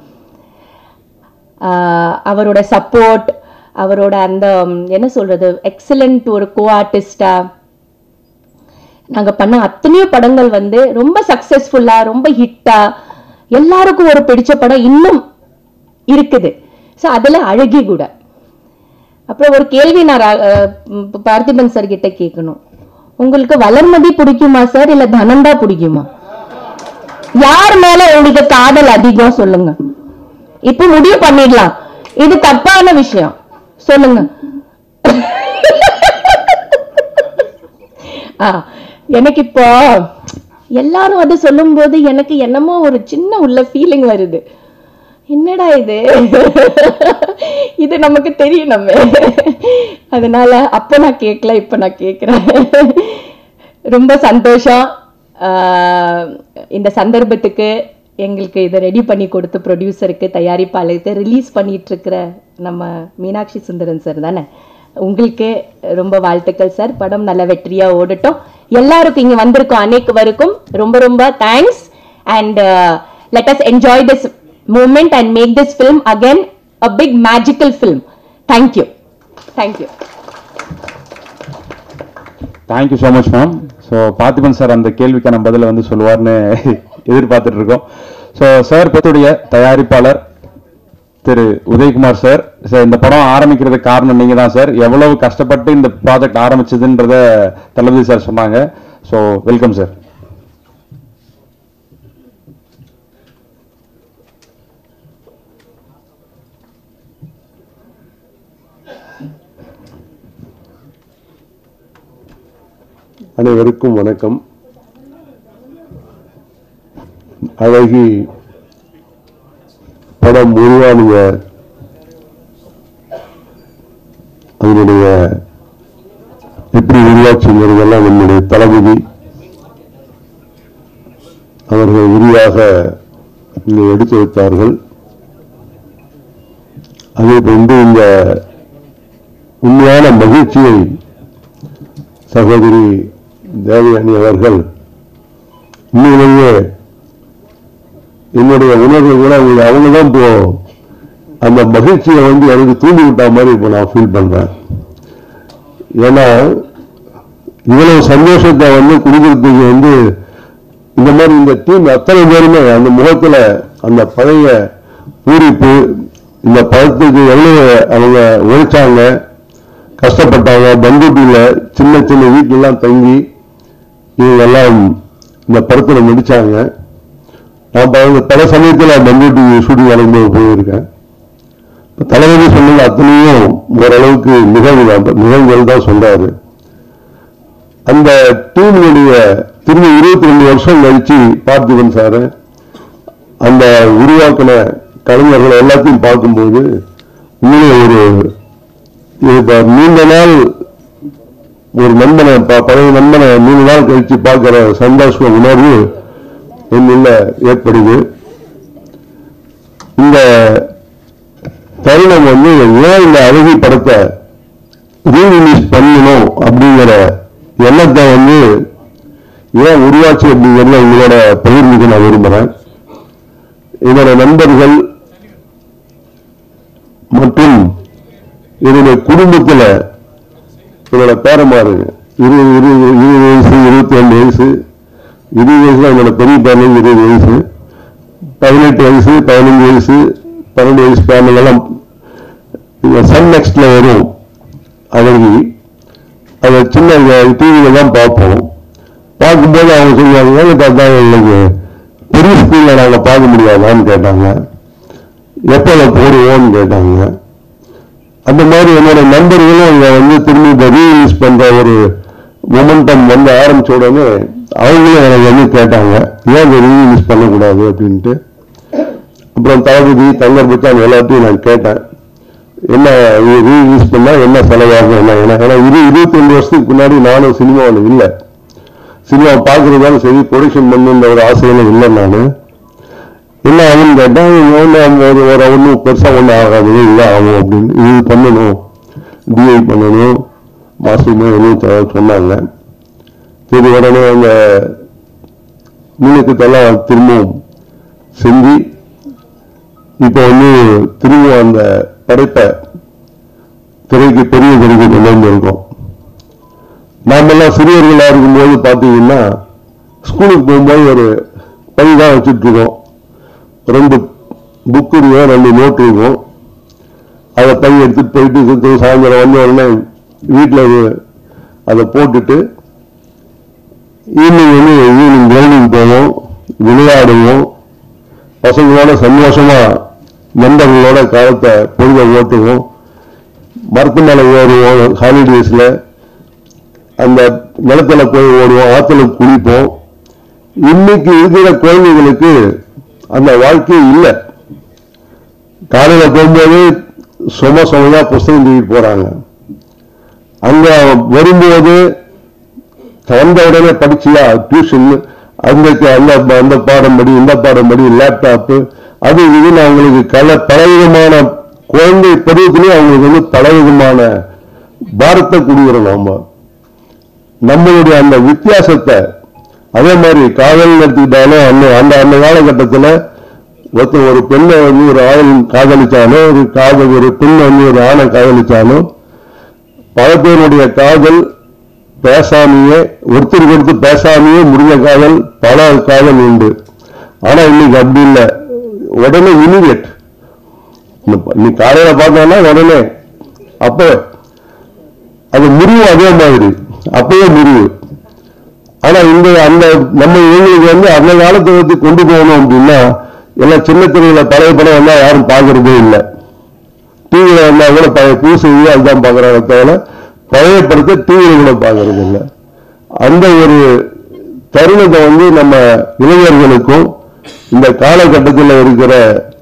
ஆஹ் அவரோட சப்போர்ட் அவரோட அந்த ம், என்ன சொல்றது எக்ஸலண்ட் ஒரு கோ ஆர்டிஸ்டா நாங்க பண்ண அத்தனையோ படங்கள் வந்து ரொம்ப சக்சஸ்ஃபுல்லா ரொம்ப ஹிட்டா எல்லாருக்கும் ஒரு பிடிச்ச படம் இன்னும் இருக்குது ஸோ அதுல அழகி கூட அப்புறம் ஒரு கேள்வி நான் ரா- அஹ் ம், பார்த்திபன் சார் கிட்ட கேட்கணும் உங்களுக்கு வளர்மதி பிடிக்குமா சார் இல்ல தனந்தா பிடிக்குமா யார் மேல உங்களுக்கு காதல் அதிகம் சொல்லுங்க இப்ப முடிவு பண்ணிடலாம் இது தப்பான விஷயம் சொல்லுங்க ஆ, எனக்கு இப்போ எல்லாரும் அது சொல்லும்போது எனக்கு என்னமோ ஒரு சின்ன உள்ள ஃபீலிங் வருது என்னடா இது இது நமக்கு தெரியும் நம்ம அதனால அப்ப நான் கேட்கல இப்ப நான் கேட்கிறேன் ரொம்ப சந்தோஷம் ஆஹ் இந்த சந்தர்ப்பத்துக்கு எங்களுக்கு இதை ரெடி பண்ணி கொடுத்து ப்ரொடியூசருக்கு தயாரிப்பாளருக்கு ரிலீஸ் பண்ணிட்டு இருக்கிற நம்ம மீனாட்சி சுந்தரன் சார் தானே உங்களுக்கு ரொம்ப வாழ்த்துக்கள் சார் படம் நல்ல வெற்றியா ஓடட்டும் எல்லாருக்கும் இங்க வந்திருக்கோம் அனைக்கு வரைக்கும் ரொம்ப ரொம்ப thanks and let us enjoy this moment and make this film again a big magical film. Thank you. Thank you. Thank you so much ma'am so Parthiban sir அந்த கேள்விக்கான பதிலை வந்து சொல்லுவார்னு எதிர்பார்த்துட்டு இருக்கோம் ஸோ சார் பத்துடைய தயாரிப்பாளர் திரு உதயகுமார் சார் சார் இந்த படம் ஆரம்பிக்கிறதுக்கு காரணம் நீங்க தான் சார் எவ்வளவு கஷ்டப்பட்டு இந்த ப்ராஜெக்ட் ஆரம்பிச்சதுன்றத தளபதி சார் சொன்னாங்க ஸோ வெல்கம் சார் அனைவருக்கும் வணக்கம் அழகி படம் உருவானுங்க அதனுடைய எப்படி உருவாச்சுங்கிறதெல்லாம் நம்முடைய தளபதி அவர்கள் விரிவாக இங்கே எடுத்து வைத்தார்கள் அதை கொண்டு இந்த உண்மையான மகிழ்ச்சியை சகோதரி தேவயானி அவர்கள் உண்மையிலேயே என்னுடைய உணர்வு கூட அவங்க அவங்க தான் இப்போ அந்த மகிழ்ச்சியை வந்து எனக்கு தூண்டி விட்ட மாதிரி இப்போ நான் ஃபீல் பண்றேன் ஏன்னா இவ்வளவு சந்தோஷத்தை வந்து கொடுக்கறதுக்கு வந்து இந்த மாதிரி இந்த டீம் அத்தனை பேருமே அந்த முகத்துல அந்த பழைய பூரிப்பு இந்த படத்துக்கு எவ்வளவு அவங்க உழைச்சாங்க கஷ்டப்பட்டாங்க பந்துட்டியில சின்ன சின்ன வீட்டிலலாம் தங்கி இவங்க எல்லாம் இந்த படத்துல நடிச்சாங்க நான் பல- பல சமயத்துல பந்துட்டி ஷூட்டிங் வரும்போது போயிருக்கேன் இப்ப தளபதி சொன்னது அத்தனையும் ஓரளவுக்கு நிகழ்வு நிகழ்வுகள் தான் சொல்றாரு அந்த டீமுடைய திரும்பி இருபத்தி ரெண்டு வருஷம் கழிச்சு பார்த்திபன் சாரு அந்த உருவாக்கின கலைஞர்கள் எல்லாத்தையும் பார்க்கும்போது உண்மையிலே ஒரு இது இப்ப நீண்ட நாள் ஒரு நண்பனை ப- பழைய நண்பனை நீண்ட நாள் கழிச்சு பார்க்கிற சந்தோஷ உணர்வு என்னுள்ள ஏற்படுது இந்த தருணம் வந்து ஏன் இந்த அழகி படத்தை ரீரிலீஸ் பண்ணணும் அப்படிங்கிற எண்ணத்தை வந்து ஏன் உருவாச்சு அப்படிங்கிறத உங்களோட பகிர்ந்துக்க நான் விரும்புறேன் என்னோட நண்பர்கள் மற்றும் என்னுடைய குடும்பத்துல என்னோட பேரமாரு இருபது இருபது இருபது வயசு இருபத்தி ரெண்டு வயசு இருபது வயசுல என்னோட பெரிய பேரனுக்கு இருபது வயசு பதினெட்டு வயசு பதினஞ்சு வயசு பன்னெண்டு வயசு பேரனுங்க எல்லாம் சன் நெக்ஸ்ட்ல வரும் அழகி அதை சின்ன டிவியில தான் பார்ப்போம் பார்க்கும்போது அவங்க சொல்லுவாங்க ஏன்னு பார்த்தா எங்களுக்கு பெரிய ஸ்கூல்ல நாங்க பார்க்க முடியாதான்னு கேட்டாங்க எப்போ அதை போடுவோம்னு கேட்டாங்க அந்த மாதிரி என்னோட நண்பர்களும் இங்க வந்து திரும்பி இப்போ ரீரிலீஸ் பண்ற ஒரு மொமெண்டம் வந்து ஆரம்பிச்ச உடனே அவங்களும் எனக்கு வந்து கேட்டாங்க ஏன் இதை ரீரிலீஸ் பண்ணக்கூடாது அப்படின்ட்டு அப்புறம் தளபதி தங்கர் பச்சான் எல்லாத்தையும் நான் கேட்டேன் என்ன இது ரீரிலீஸ் பண்ணா என்ன செலவாகும் என்ன ஏன்னா ஏன்னா இது இருபத்தி ரெண்டு வருஷத்துக்கு முன்னாடி நானும் சினிமாவில் இல்லை சினிமா பார்க்கறதாலும் சரி ப்ரொடக்ஷன் பண்ணுன்ற ஒரு ஆசையில இல்லை நான் என்ன ஆகும்னு கேட்டா ஒன்றும் ஒரு ஒரு ஒன்றும் பெருசாக ஒன்றும் ஆகாது இல்லை ஆகும் அப்படின்னு இது பண்ணணும் டிஐ பண்ணணும் மாசமே ஒன்றும் சொன்னாங்க சரி உடனே அந்த மின்னுக்கத்தெல்லாம் திரும்பவும் செஞ்சு இப்போ வந்து திரும்ப அந்த படைப்பை திரைக்கு பெரிய திரைக்கு கொண்டு வந்திருக்கோம் நாமெல்லாம் சிறியர்களா இருக்கும்போது பார்த்தீங்கன்னா ஸ்கூலுக்கு போகும்போது ஒரு பை தான் வச்சுட்டு இருக்கோம் ரெண்டு புக் இருக்கும் ரெண்டு நோட் இருக்கும் அதை பை எடுத்துட்டு போயிட்டு சுத்த சாயந்தரம் வந்த உடனே வீட்டில் அதை போட்டுட்டு ஈவினிங் வந்து ஈவினிங் கிரவுண்டிங் போவோம் விளையாடுவோம் பசங்களோட சந்தோஷமா நண்பர்களோட காலத்தை பொழுத ஓட்டுவோம் மரத்து மேலே ஏறுவோம் ஹாலிடேஸ்ல அந்த நிலத்துல போய் ஓடுவோம் ஆத்துல குளிப்போம் இன்னைக்கு இருக்கிற குழந்தைகளுக்கு அந்த வாழ்க்கை இல்லை காலையில போகும்போது சும சுமையா புஸ்தகம் தூக்கிட்டு போறாங்க அங்க வரும்போது வந்த உடனே படிச்சியா டியூஷன் அந்த அந்த அந்த பாடம் படி இந்த பாடம் படி லேப்டாப்பு அது இதுன்னு அவங்களுக்கு கல பலவிதமான குழந்தை பருவத்திலேயே அவங்களுக்கு வந்து பலவிதமான பாரத்தை குடிக்கிறோம் நாம நம்மளுடைய அந்த வித்தியாசத்தை அதே மாதிரி காதல் எடுத்துக்கிட்டாலும் அந்த அந்த அந்த காலகட்டத்தில் ஒருத்தன் ஒரு பெண்ணை வந்து ஒரு ஆண் காதலிச்சாலோ ஒரு காதல் ஒரு பெண் வந்து ஒரு ஆணை காதலிச்சாலோ பல பேருடைய காதல் பேசாமையே ஒருத்தருக்கு ஒருத்தர் பேசாமையே முடிஞ்ச காதல் பல காதல் உண்டு ஆனா இன்னைக்கு அப்படி இல்லை உடனே இமீடியட் நீ காலையில பார்த்தானா உடனே அப்ப அது முடிவு அதே மாதிரி அப்பவே முடிவு ஆனா இந்த அந்த நம்ம இவங்களுக்கு வந்து அந்த காலத்தை வந்து கொண்டு போகணும் அப்படின்னா எல்லாம் சின்ன திரையில பழைய படம் வந்தா யாரும் பார்க்கறதே இல்லை டிவியில வந்தா கூட பழைய புதுசு அதுதான் பார்க்கறாங்க தவிர பழைய படத்தை டிவியில கூட பார்க்கறது இல்லை அந்த ஒரு தருணத்தை வந்து நம்ம இளைஞர்களுக்கும் இந்த காலகட்டத்தில் இருக்கிற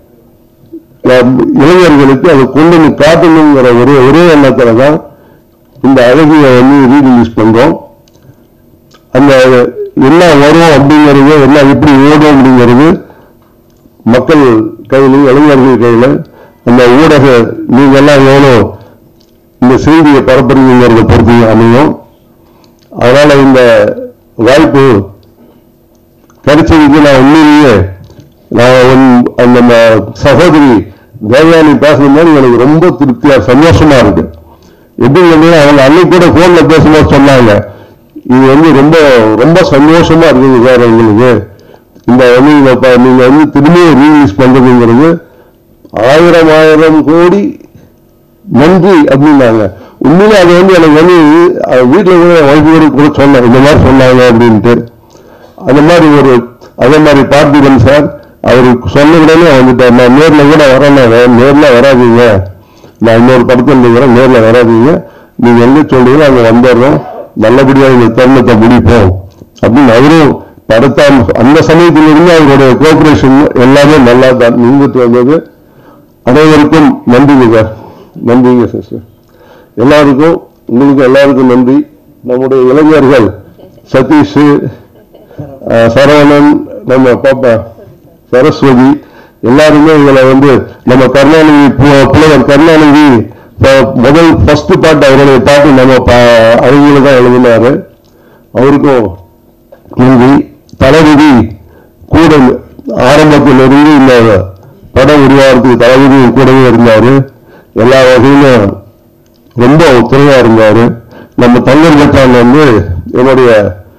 அஹ், இளைஞர்களுக்கு அதை கொண்டு வந்து காட்டணுங்கிற ஒரே ஒரே எண்ணத்துல தான் இந்த அழகிய வந்து ரீரிலீஸ் பண்றோம் அந்த என்ன வரும் அப்படிங்கிறது என்ன எப்படி ஓடும் அப்படிங்கிறது மக்கள் கையில் இளைஞர்கள் கையில் அந்த ஊடக நீங்க எல்லாம் எவ்வளோ இந்த செய்தியை பரப்புறீங்கிறத பொறுத்து அமையும் அதனால இந்த வாய்ப்பு கிடைச்சதுக்கு நான் உண்மையிலேயே நான் உன்- அந்த நம்ம சகோதரி தேவயானி பேசும்போது எனக்கு ரொம்ப திருப்தியா சந்தோஷமா இருக்கு எப்படி வந்து அவங்க அன்னைக்கு கூட போன்ல பேசும்போது சொன்னாங்க இது வந்து ரொம்ப ரொம்ப சந்தோஷமா இருக்குது சார் எங்களுக்கு இந்த வந்து இந்த ப- நீங்க வந்து திரும்பியும் ரீலீஸ் பண்றதுங்கிறது ஆயிரம் ஆயிரம் கோடி நன்றி அப்படின்னாங்க உண்மையிலே அது வந்து எனக்கு வந்து அஹ், வீட்டுல கூட வைஃபோடு கூட சொன்னேன் இந்த மாதிரி சொன்னாங்க அப்படின்ட்டு அந்த மாதிரி ஒரு அதே மாதிரி பார்த்திபன் சார் அவர் சொன்ன உடனே வந்துட்டார் நான் நேர்ல கூட வரேன் நேர்ல வராதீங்க நான் இன்னொரு படத்தில் இருக்கிறேன் நேர்ல வராதீங்க நீங்க எங்க சொல்றீங்க அங்க வந்துடுறோம் நல்லபடியா இந்த தருணத்தை முடிப்போம் அப்படின்னு அவரும் படத்தான் அந்த சமயத்திலிருந்து அவருடைய கோஆபரேஷன் எல்லாமே நல்லா தான் நின்றுட்டு வந்தது அனைவருக்கும் நன்றிங்க சார் நன்றிங்க சிஸ்டர் எல்லாருக்கும் உங்களுக்கு எல்லாருக்கும் நன்றி நம்முடைய இளைஞர்கள் சதீஷ் அஹ், சரவணன் நம்ம பாப்பா சரஸ்வதி எல்லாருமே இதுல வந்து நம்ம கருணாநிதி பு- புலவர் கருணாநிதி ப- முதல் ஃபர்ஸ்ட் பாட்டு அவருடைய பாட்டு நம்ம அழகில தான் எழுதினாரு அவருக்கும் நன்றி தளபதி கூட ஆரம்பத்திலிருந்து இந்த படம் உருவாகிறதுக்கு தளபதி கூடவே இருந்தாரு எல்லா வகையிலும் ரொம்ப ஒத்துழையா இருந்தாரு நம்ம தங்கர் கட்டான் வந்து என்னுடைய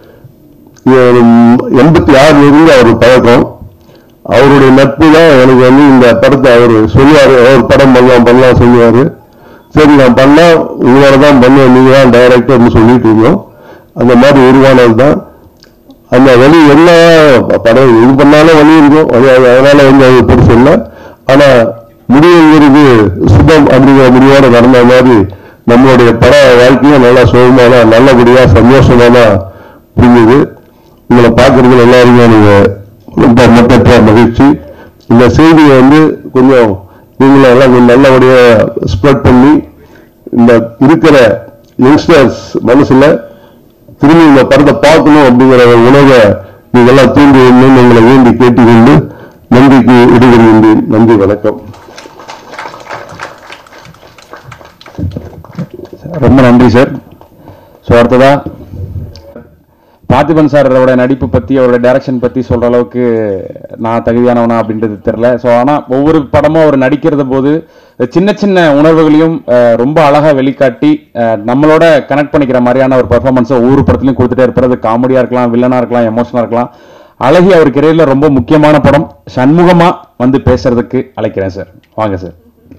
எண்பத்தி ஆறுல இருந்து அவர் பழக்கம் அவருடைய நட்பு தான் எனக்கு வந்து இந்த படத்தை அவர் சொல்லுவாரு அவர் படம் பண்ணலாம் பண்ணலாம் சொல்லுவாரு சரி நான் பண்ணா உங்களோட தான் பண்ணுவேன் நீங்க தான் டைரக்டர்னு சொல்லிட்டு இருந்தோம் அந்த மாதிரி உருவானது தான் அந்த வழி என்ன படம் இது பண்ணாலும் வழி இருக்கும் அது அது அதனால வந்து அது பெருசு இல்லை ஆனா முடிவுங்கிறது சுபம் அப்படிங்கிற முடிவோட நடந்த மாதிரி நம்மளுடைய பட வாழ்க்கையும் நல்லா சுகமான நல்லபடியா சந்தோஷமா தான் புரிஞ்சுது உங்களை பார்க்கறதுல எல்லாருமே நீங்க ரொம்ப மட்டற்ற மகிழ்ச்சி இந்த செய்தியை வந்து கொஞ்சம் நீங்களும் எல்லாம் கொஞ்சம் நல்லபடியா ஸ்ப்ரெட் பண்ணி இந்த இருக்கிற யங்ஸ்டர்ஸ் மனசுல திரும்பி இந்த படத்தை பார்க்கணும் அப்படிங்கிற ஒரு உணர்வை நீங்க எல்லாம் தூண்டி விடணும்னு உங்களை வேண்டி கேட்டுக்கொண்டு நன்றிக்கு விடுகின்றேன் நன்றி வணக்கம் ரொம்ப நன்றி சார் ஸோ அடுத்ததா பார்த்திபன் சாரோட நடிப்பு பத்தி அவரோட டைரக்ஷன் பத்தி சொல்ற அளவுக்கு நான் தகுதியானவனா அப்படின்றது தெரியல ஸோ ஆனா ஒவ்வொரு படமும் அவர் நடிக்கிறது போது சின்ன சின்ன உணர்வுகளையும் அஹ், ரொம்ப அழகா வெளிக்காட்டி அஹ், நம்மளோட கனெக்ட் பண்ணிக்கிற மாதிரியான ஒரு பெர்ஃபார்மன்ஸை ஒவ்வொரு படத்துலையும் கொடுத்துட்டே இருப்பாரு அது காமெடியா இருக்கலாம் வில்லனா இருக்கலாம் எமோஷனா இருக்கலாம் அழகி அவர் கெரியர்ல ரொம்ப முக்கியமான படம் சண்முகமா வந்து பேசுறதுக்கு அழைக்கிறேன் சார் வாங்க சார்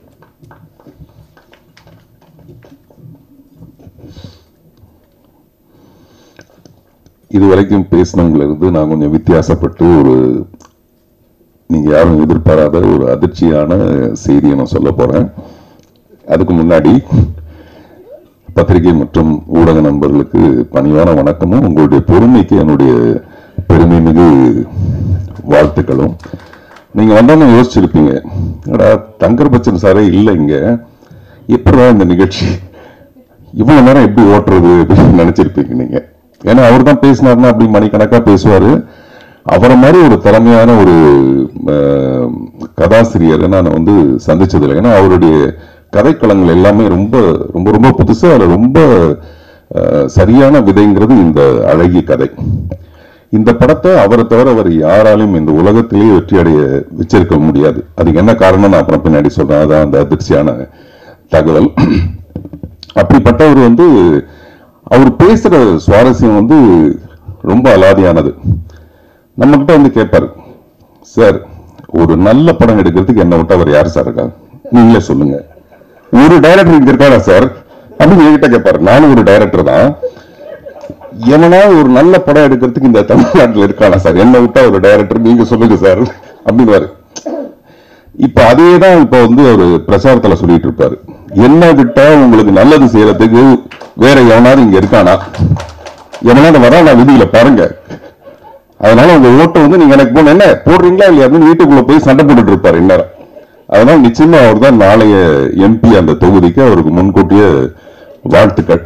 இது வரைக்கும் பேசினவங்கள இருந்து நான் கொஞ்சம் வித்தியாசப்பட்டு ஒரு நீங்க யாரும் எதிர்பாராத ஒரு அதிர்ச்சியான செய்தியை நான் சொல்ல போறேன் அதுக்கு முன்னாடி பத்திரிகை மற்றும் ஊடக நண்பர்களுக்கு பணிவான வணக்கமும் உங்களுடைய பொறுமைக்கு என்னுடைய பெருமை மிகு வாழ்த்துக்களும் நீங்க வந்தோன்னு யோசிச்சிருப்பீங்க என்னடா தங்கர் பச்சன் சாரே இல்லை இங்க எப்படிதான் இந்த நிகழ்ச்சி இவ்வளவு நேரம் எப்படி ஓட்டுறது அப்படின்னு நினைச்சிருப்பீங்க நீங்க ஏன்னா அவர் தான் பேசினாருன்னா அப்படி மணிக்கணக்கா பேசுவாரு அவரை மாதிரி ஒரு திறமையான ஒரு அஹ், கதாசிரியரை நான் வந்து சந்திச்சதில்லை ஏன்னா அவருடைய கதைக்களங்கள் எல்லாமே ரொம்ப ரொம்ப ரொம்ப புதுசு அதுல ரொம்ப அஹ், சரியான விதைங்கிறது இந்த அழகிய கதை இந்த படத்தை அவரை தவிர அவர் யாராலையும் இந்த உலகத்திலேயே வெற்றி அடைய வச்சிருக்க முடியாது அதுக்கு என்ன காரணம் நான் அப்புறம் பின்னாடி சொல்றேன் அதான் அந்த அதிர்ச்சியான தகவல் அப்படிப்பட்டவர் வந்து அவர் பேசுற சுவாரஸ்யம் வந்து ரொம்ப அலாதியானது நம்ம கிட்ட வந்து கேட்பாரு சார் ஒரு நல்ல படம் எடுக்கிறதுக்கு என்ன விட்டு அவர் யார் சார் இருக்கா நீங்களே சொல்லுங்க ஒரு டைரக்டர் இங்க இருக்காரா சார் அப்படின்னு என்கிட்ட கேட்பாரு நானும் ஒரு டைரக்டர் தான் எவனா ஒரு நல்ல படம் எடுக்கிறதுக்கு இந்த தமிழ்நாட்டுல இருக்கானா சார் என்ன விட்டா ஒரு டைரக்டர் நீங்க சொல்லுங்க சார் அப்படின்னு இப்ப அதே தான் இப்ப வந்து ஒரு பிரச்சாரத்துல சொல்லிட்டு இருப்பாரு என்ன விட்டா உங்களுக்கு நல்லது செய்யறதுக்கு வேற எவனாவது இங்க இருக்கானா எவனாவது வரானா விதியில பாருங்க அதனால உங்க ஓட்டை வந்து நீங்க எனக்கு போன என்ன போடுறீங்களா இல்லையா அப்படின்னு வீட்டுக்குள்ள போய் சண்டை போட்டுட்டு இருப்பாரு இந்நேரம் அதனால நிச்சயமா அவர் தான் நாளைய எம்பி அந்த தொகுதிக்கு அவருக்கு முன்கூட்டிய வாழ்த்துக்கள்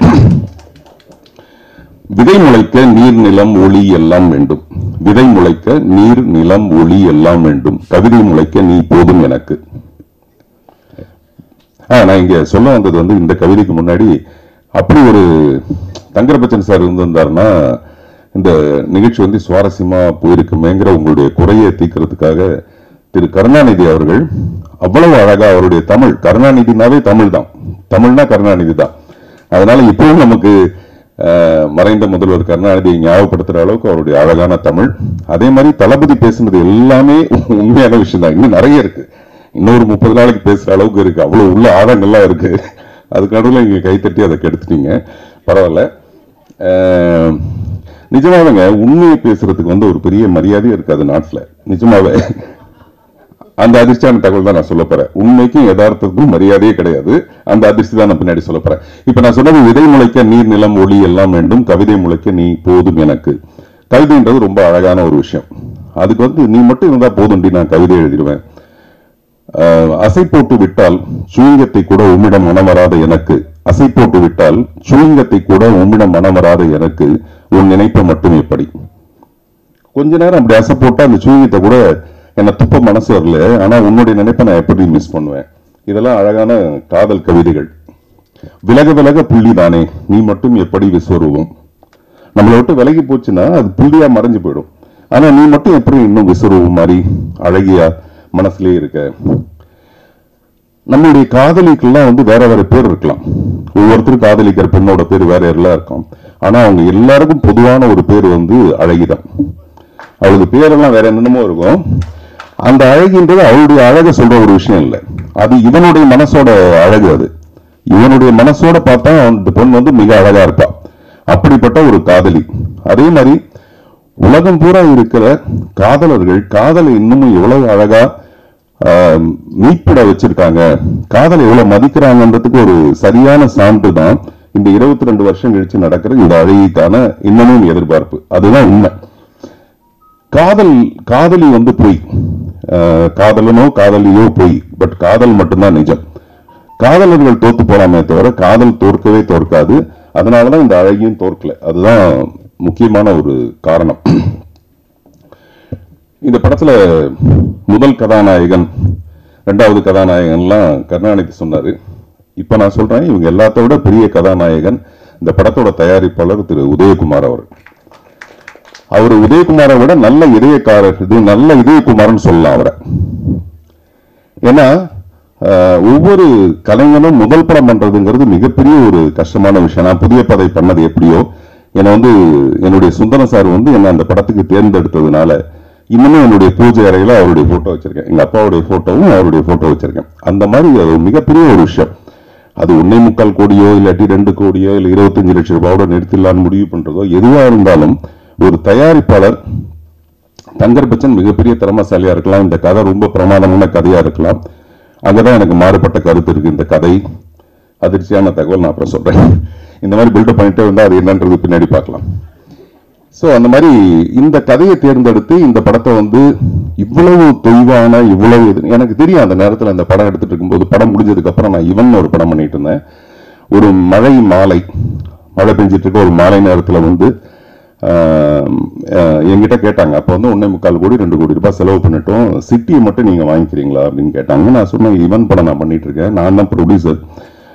விதை முளைக்க நீர் நிலம் ஒளி எல்லாம் வேண்டும் விதை முளைக்க நீர் நிலம் ஒளி எல்லாம் வேண்டும் கவிதை முளைக்க நீ போதும் எனக்கு ஆ, நான் இங்க சொல்ல வந்தது வந்து இந்த கவிதைக்கு முன்னாடி அப்படி ஒரு தங்கரபச்சன் சார் இருந்திருந்தாருன்னா இந்த நிகழ்ச்சி வந்து சுவாரஸ்யமா போயிருக்குமேங்கிற உங்களுடைய குறையை தீர்க்கிறதுக்காக திரு கருணாநிதி அவர்கள் அவ்வளவு அழகா அவருடைய தமிழ் கருணாநிதினாவே தமிழ் தான் தமிழ்னா கருணாநிதி தான் அதனால இப்பவும் நமக்கு அஹ், மறைந்த முதல்வர் கருணாநிதியை ஞாபகப்படுத்துற அளவுக்கு அவருடைய அழகான தமிழ் அதே மாதிரி தளபதி பேசுனது எல்லாமே உண்மையான விஷயம் தான் இன்னும் நிறைய இருக்கு இன்னொரு முப்பது நாளைக்கு பேசுற அளவுக்கு இருக்கு அவ்வளவு உள்ள ஆழங்கள்லாம் இருக்கு அதுக்கு நடுவில் நீங்க கைத்தட்டி அதை கெடுத்துட்டீங்க பரவாயில்ல அஹ், நிஜமாவேங்க உண்மையை பேசுறதுக்கு வந்து ஒரு பெரிய மரியாதையே இருக்காது நாட்டுல நிஜமாவே அந்த அதிர்ச்சியான தகவல் தான் நான் சொல்ல போறேன் உண்மைக்கும் யதார்த்தத்துக்கும் மரியாதையே கிடையாது அந்த அதிர்ச்சி தான் நான் பின்னாடி சொல்ல போறேன் இப்ப நான் சொன்னது விதை முளைக்க நீர் நிலம் ஒளி எல்லாம் வேண்டும் கவிதை முளைக்க நீ போதும் எனக்கு கவிதைன்றது ரொம்ப அழகான ஒரு விஷயம் அதுக்கு வந்து நீ மட்டும் இருந்தா போதும்டி நான் கவிதை எழுதிடுவேன் ஆஹ், அசை போட்டு விட்டால் சுழிங்கத்தை கூட உம்மிடம் மனம் வராத எனக்கு அசை போட்டு விட்டால் சுழிங்கத்தை கூட உம்மிடம் மனம் வராத எனக்கு உன் நினைப்பு மட்டும் எப்படி கொஞ்ச நேரம் அப்படி அசை போட்டா அந்த சுழிங்கத்தை கூட என்ன துப்ப மனசு வரல ஆனா உன்னுடைய நினைப்பை நான் எப்படி மிஸ் பண்ணுவேன் இதெல்லாம் அழகான காதல் கவிதைகள் விலக விலக புள்ளி தானே நீ மட்டும் எப்படி விஸ்வரூபம் நம்மளை விட்டு விலகி போச்சுன்னா அது புள்ளியா மறைஞ்சு போயிடும் ஆனா நீ மட்டும் எப்படி இன்னும் விஸ்வரூபம் மாதிரி அழகியா மனசுலயே இருக்க நம்மளுடைய காதலிக்கெல்லாம் வந்து வேற வேற பேர் இருக்கலாம் ஒவ்வொருத்தரும் காதலிக்கிற பெண்ணோட பேர் வேற எல்லாம் இருக்கும் ஆனா அவங்க எல்லாருக்கும் பொதுவான ஒரு பேர் வந்து அழகிதான் அவளுக்கு பேரெல்லாம் வேற என்னென்னமோ இருக்கும் அந்த அழகின்றது அவளுடைய அழக சொல்ற ஒரு விஷயம் இல்லை அது இவனுடைய மனசோட அழகு அது இவனுடைய மனசோட பார்த்தா அந்த பொண்ணு வந்து மிக அழகா இருப்பா அப்படிப்பட்ட ஒரு காதலி அதே மாதிரி உலகம் பூரா இருக்கிற காதலர்கள் காதலை இன்னமும் எவ்வளவு அழகா ஆஹ், மீட்பிட வச்சிருக்காங்க காதலை எவ்வளவு மதிக்கிறாங்கன்றதுக்கு ஒரு சரியான சான்று தான் இந்த இருபத்தி ரெண்டு வருஷம் கழிச்சு நடக்கிற இந்த அழகிக்கான இன்னமும் எதிர்பார்ப்பு அதுதான் உண்மை காதல் காதலி வந்து பொய் ஆஹ், காதலனோ காதலியோ பொய் பட் காதல் மட்டும்தான் நிஜம் காதலர்கள் தோத்து போலாமே தவிர காதல் தோற்கவே தோற்காது அதனாலதான் இந்த அழகியும் தோற்கல அதுதான் முக்கியமான ஒரு காரணம் இந்த படத்துல முதல் கதாநாயகன் ரெண்டாவது கதாநாயகன்லாம் கருணாநிதி சொன்னாரு இப்ப நான் சொல்றேன் இவங்க எல்லாத்த விட பெரிய கதாநாயகன் இந்த படத்தோட தயாரிப்பாளர் திரு உதயகுமார் அவர் அவர் உதயகுமாரை விட நல்ல இதயக்காரர் இது நல்ல இதயகுமார்னு சொல்லலாம் அவரை ஏன்னா ஆஹ், ஒவ்வொரு கலைஞனும் முதல் படம் பண்றதுங்கிறது மிகப்பெரிய ஒரு கஷ்டமான விஷயம் நான் புதிய பதை பண்ணது எப்படியோ என்னை வந்து என்னுடைய சுந்தரம் சார் வந்து என்ன அந்த படத்துக்கு தேர்ந்தெடுத்ததுனால இன்னமும் என்னுடைய பூஜை அறையில அவருடைய போட்டோ வச்சிருக்கேன் எங்க அப்பாவுடைய போட்டோவும் அவருடைய போட்டோ வச்சிருக்கேன் அந்த மாதிரி அது ஒரு மிகப்பெரிய ஒரு விஷயம் அது ஒன்னே முக்கால் கோடியோ இல்லாட்டி ரெண்டு கோடியோ இல்ல இருபத்தஞ்சு லட்சம் ரூபாயோட நிறுத்திடலான்னு முடிவு பண்றதோ எதுவா இருந்தாலும் ஒரு தயாரிப்பாளர் தங்கர் பச்சன் மிகப்பெரிய திறமசாலியா இருக்கலாம் இந்த கதை ரொம்ப பிரமாதமான கதையா இருக்கலாம் அங்கதான் எனக்கு மாறுபட்ட கருத்து இருக்கு இந்த கதை அதிர்ச்சியான தகவல் நான் அப்புறம் சொல்றேன் இந்த மாதிரி பில்டப் பண்ணிட்டே இருந்தா அது என்னன்றது பின்னாடி பார்க்கலாம் சோ அந்த மாதிரி இந்த கதையை தேர்ந்தெடுத்து இந்த படத்தை வந்து இவ்வளவு தொய்வான இவ்வளவு இது- எனக்கு தெரியும் அந்த நேரத்துல அந்த படம் எடுத்துட்டு இருக்கும்போது படம் முடிஞ்சதுக்கு அப்புறம் நான் இவன் ஒரு படம் பண்ணிட்டு இருந்தேன் ஒரு மழை மாலை மழை பெஞ்சிட்டு இருக்க ஒரு மாலை நேரத்துல வந்து ஆஹ், ஆஹ், என்கிட்ட கேட்டாங்க அப்போ வந்து ஒன்னே முக்கால் கோடி ரெண்டு கோடி ரூபாய் செலவு பண்ணிட்டோம் சிட்டியை மட்டும் நீங்க வாங்கிக்கிறீங்களா அப்படின்னு கேட்டாங்க நான் சொன்னேன் இவன் படம் நான் பண்ணிட்டு இருக்கேன் நான் தான் ப்ரொடியூசர்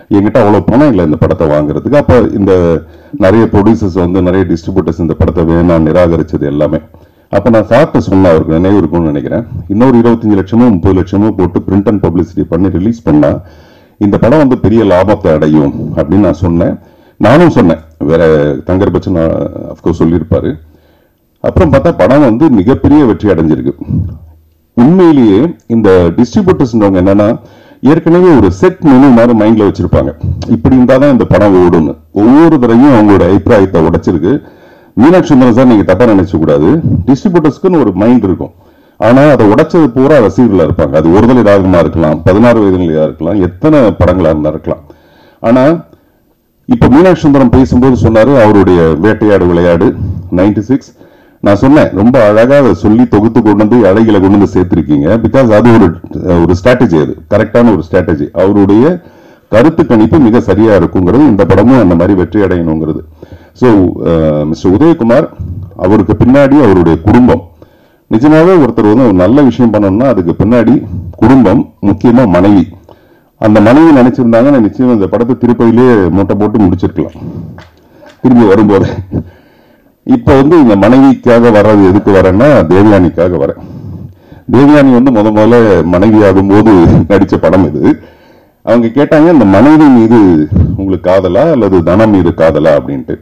என்கிட்ட அவ்வளவு பணம் இல்லை இந்த படத்தை வாங்குறதுக்கு அப்ப இந்த நிறைய ப்ரொடியூசர்ஸ் வந்து நிறைய டிஸ்ட்ரிபியூட்டர்ஸ் இந்த படத்தை வேணாம் நிராகரிச்சது எல்லாமே அப்ப நான் சாப்பிட்டு சொன்னேன் அவருக்கு நினைவு இருக்கும்னு நினைக்கிறேன் இன்னொரு இருபத்தஞ்சு லட்சமோ முப்பது லட்சமோ போட்டு பிரிண்ட் அண்ட் பப்ளிசிட்டி பண்ணி ரிலீஸ் பண்ணா இந்த படம் வந்து பெரிய லாபத்தை அடையும் அப்படின்னு நான் சொன்னேன் நானும் சொன்னேன் வேற தங்கர் பச்சன் அஃப்கோர்ஸ் சொல்லியிருப்பாரு அப்புறம் பார்த்தா படம் வந்து மிகப்பெரிய வெற்றி அடைஞ்சிருக்கு உண்மையிலேயே இந்த டிஸ்ட்ரிபியூட்டர்ஸ் என்னன்னா ஏற்கனவே ஒரு செட் மெனு மாதிரி மைண்ட்ல வச்சிருப்பாங்க இப்படி இருந்தாதான் இந்த படம் ஓடும்னு ஒவ்வொரு தடவையும் அவங்களோட அபிப்பிராயத்தை உடைச்சிருக்கு மீனாட்சி சுந்தரம் சார் நீங்க தப்பா நினைச்ச கூடாது டிஸ்ட்ரிபியூட்டர்ஸ்க்குன்னு ஒரு மைண்ட் இருக்கும் ஆனா அதை உடைச்சது பூரா ரசிகர்களா இருப்பாங்க அது ஒருதலை ராகமா இருக்கலாம் பதினாறு வயதுலையா இருக்கலாம் எத்தனை படங்களா இருந்தா இருக்கலாம் ஆனா இப்ப மீனாட்சி சுந்தரம் பேசும்போது சொன்னாரு அவருடைய வேட்டையாடு விளையாடு 96 சிக்ஸ் நான் சொன்னேன் ரொம்ப அழகா அதை சொல்லி தொகுத்து கொண்டு வந்து அழகில கொண்டு வந்து சேர்த்திருக்கீங்க பிகாஸ் அது ஒரு ஒரு ஸ்ட்ராட்டஜி அது கரெக்டான ஒரு ஸ்ட்ராட்டஜி அவருடைய கருத்து கணிப்பு மிக சரியா இருக்குங்கிறது இந்த படமும் அந்த மாதிரி வெற்றி அடையணுங்கிறது ஸோ மிஸ்டர் உதயகுமார் அவருக்கு பின்னாடி அவருடைய குடும்பம் நிஜமாவே ஒருத்தர் வந்து ஒரு நல்ல விஷயம் பண்ணணும்னா அதுக்கு பின்னாடி குடும்பம் முக்கியமா மனைவி அந்த மனைவி நினைச்சிருந்தாங்கன்னா நிச்சயம் இந்த படத்தை திருப்பதியிலே மூட்டை போட்டு முடிச்சிருக்கலாம் திரும்பி வரும்போது இப்ப வந்து இந்த மனைவிக்காக வர்றது எதுக்கு வரேன்னா தேவயானிக்காக வரேன் தேவயானி வந்து முத முதல்ல மனைவி ஆகும்போது நடிச்ச படம் இது அவங்க கேட்டாங்க இந்த மனைவி மீது உங்களுக்கு காதலா அல்லது தனம் மீது காதலா அப்படின்ட்டு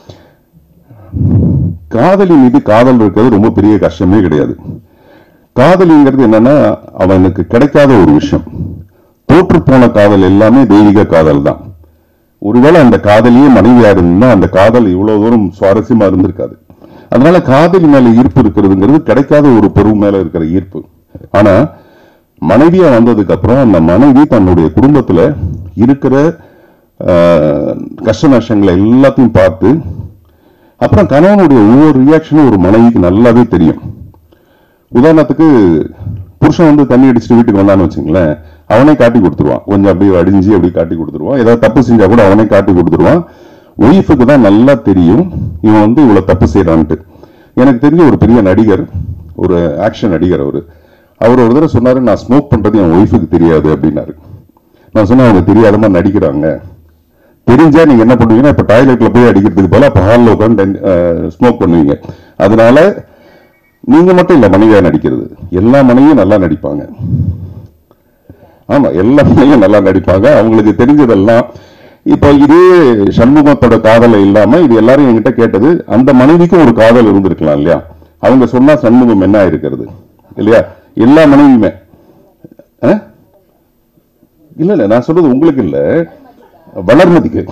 காதலி மீது காதல் இருக்கிறது ரொம்ப பெரிய கஷ்டமே கிடையாது காதலிங்கிறது என்னன்னா அவனுக்கு கிடைக்காத ஒரு விஷயம் தோற்று போன காதல் எல்லாமே தெய்வீக காதல் தான் ஒருவேளை அந்த காதலியே மனைவியா இருந்தா அந்த காதல் இவ்வளவு தூரம் சுவாரஸ்யமா இருந்திருக்காது அதனால காதலி மேல ஈர்ப்பு இருக்கிறதுங்கிறது கிடைக்காத ஒரு பொருள் மேல இருக்கிற ஈர்ப்பு ஆனா மனைவியா வந்ததுக்கு அப்புறம் அந்த மனைவி தன்னுடைய குடும்பத்துல இருக்கிற ஆஹ், கஷ்ட நஷ்டங்களை எல்லாத்தையும் பார்த்து அப்புறம் கணவனுடைய ஒவ்வொரு ரியாக்ஷனும் ஒரு மனைவிக்கு நல்லாவே தெரியும் உதாரணத்துக்கு புருஷன் வந்து தண்ணி அடிச்சுட்டு வீட்டுக்கு வந்தான்னு வச்சுங்களேன் அவனே காட்டி கொடுத்துருவான் கொஞ்சம் அப்படியே அடிஞ்சு அப்படியே காட்டி கொடுத்துருவான் ஏதாவது தப்பு செஞ்சா கூட அவனே காட்டி கொடுத்துருவான் ஒய்ஃபுக்கு தான் நல்லா தெரியும் இவன் வந்து இவ்வளவு தப்பு செய்யறான்ட்டு எனக்கு தெரிஞ்ச ஒரு பெரிய நடிகர் ஒரு ஆக்ஷன் நடிகர் அவரு அவர் ஒரு தடவை சொன்னாரு நான் ஸ்மோக் பண்றது என் ஒய்ஃபுக்கு தெரியாது அப்படின்னாரு நான் சொன்னேன் அவங்க தெரியாதமா நடிக்கிறாங்க தெரிஞ்சா நீங்க என்ன பண்ணுவீங்கன்னா இப்ப டாய்லெட்ல போய் அடிக்கிறதுக்கு போல அப்ப ஹாலில் உட்காந்து ஸ்மோக் பண்ணுவீங்க அதனால நீங்க மட்டும் இல்ல மனைவியா நடிக்கிறது எல்லா மனைவியும் நல்லா நடிப்பாங்க ஆமா எல்லா மனைவியும் நல்லா நடிப்பாங்க அவங்களுக்கு தெரிஞ்சதெல்லாம் இப்போ இதே சண்முகத்தோட காதல இல்லாம இது எல்லாரும் என்கிட்ட கேட்டது அந்த மனைவிக்கும் ஒரு காதல் இருந்திருக்கலாம் இல்லையா அவங்க சொன்னா சண்முகம் என்ன இருக்கிறது இல்லையா எல்லா மனைவியுமே ஆ? இல்ல இல்ல நான் சொல்றது உங்களுக்கு இல்ல வளர்மதிக்கு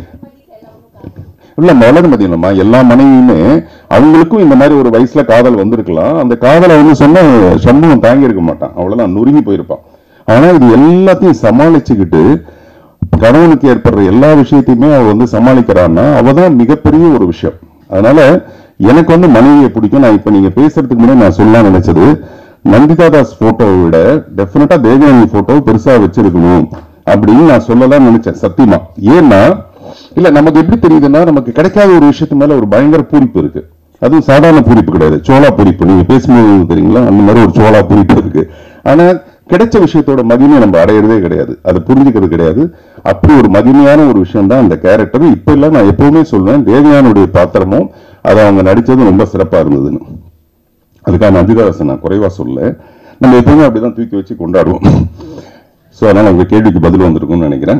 இல்ல வளர்மதி இல்லம்மா எல்லா மனைவியுமே அவங்களுக்கும் இந்த மாதிரி ஒரு வயசுல காதல் வந்திருக்கலாம் அந்த காதலை வந்து சொன்ன சண்முகம் தாங்கி இருக்க மாட்டான் அவ்வளவுதான் நொறுங்கி போயிருப்பான் ஆனா இது எல்லாத்தையும் சமாளிச்சுக்கிட்டு கணவனுக்கு ஏற்படுற எல்லா விஷயத்தையுமே அவ வந்து சமாளிக்கிறான்னா அவதான் மிகப்பெரிய ஒரு விஷயம் அதனால எனக்கு வந்து மனைவியை பிடிக்கும் நான் இப்ப நீங்க பேசுறதுக்கு முன்னாடி நான் சொல்ல நினைச்சது நந்திதா தாஸ் போட்டோவை விட டெஃபினட்டா தேவயானி போட்டோ பெருசா வச்சிருக்கணும் அப்படின்னு நான் சொல்லலாம் நினைச்சேன் சத்தியமா ஏன்னா இல்ல நமக்கு எப்படி தெரியுதுன்னா நமக்கு கிடைக்காத ஒரு விஷயத்து மேல ஒரு பயங்கர பூரிப்பு இருக்கு அதுவும் சாதாரண பூரிப்பு கிடையாது சோளா பூரிப்பு நீங்க பேசும்போது தெரியுங்களா அந்த மாதிரி ஒரு சோளா பூரிப்பு இருக்கு ஆனா கிடைச்ச விஷயத்தோட மகிமையை நம்ம அடையிறதே கிடையாது அது புரிஞ்சுக்கிறது கிடையாது அப்படி ஒரு மகிமையான ஒரு விஷயம் தான் அந்த கேரக்டர் இப்ப இல்ல நான் எப்பவுமே சொல்லுவேன் தேவியானுடைய பாத்திரமும் அதை அவங்க நடிச்சதும் ரொம்ப சிறப்பா இருந்ததுன்னு அதுக்காக நந்திதாசன் நான் குறைவா சொல்ல நம்ம எப்பவுமே அப்படிதான் தூக்கி வச்சு கொண்டாடுவோம் ஸோ அதனால உங்க கேள்விக்கு பதில் வந்திருக்கும்னு நினைக்கிறேன்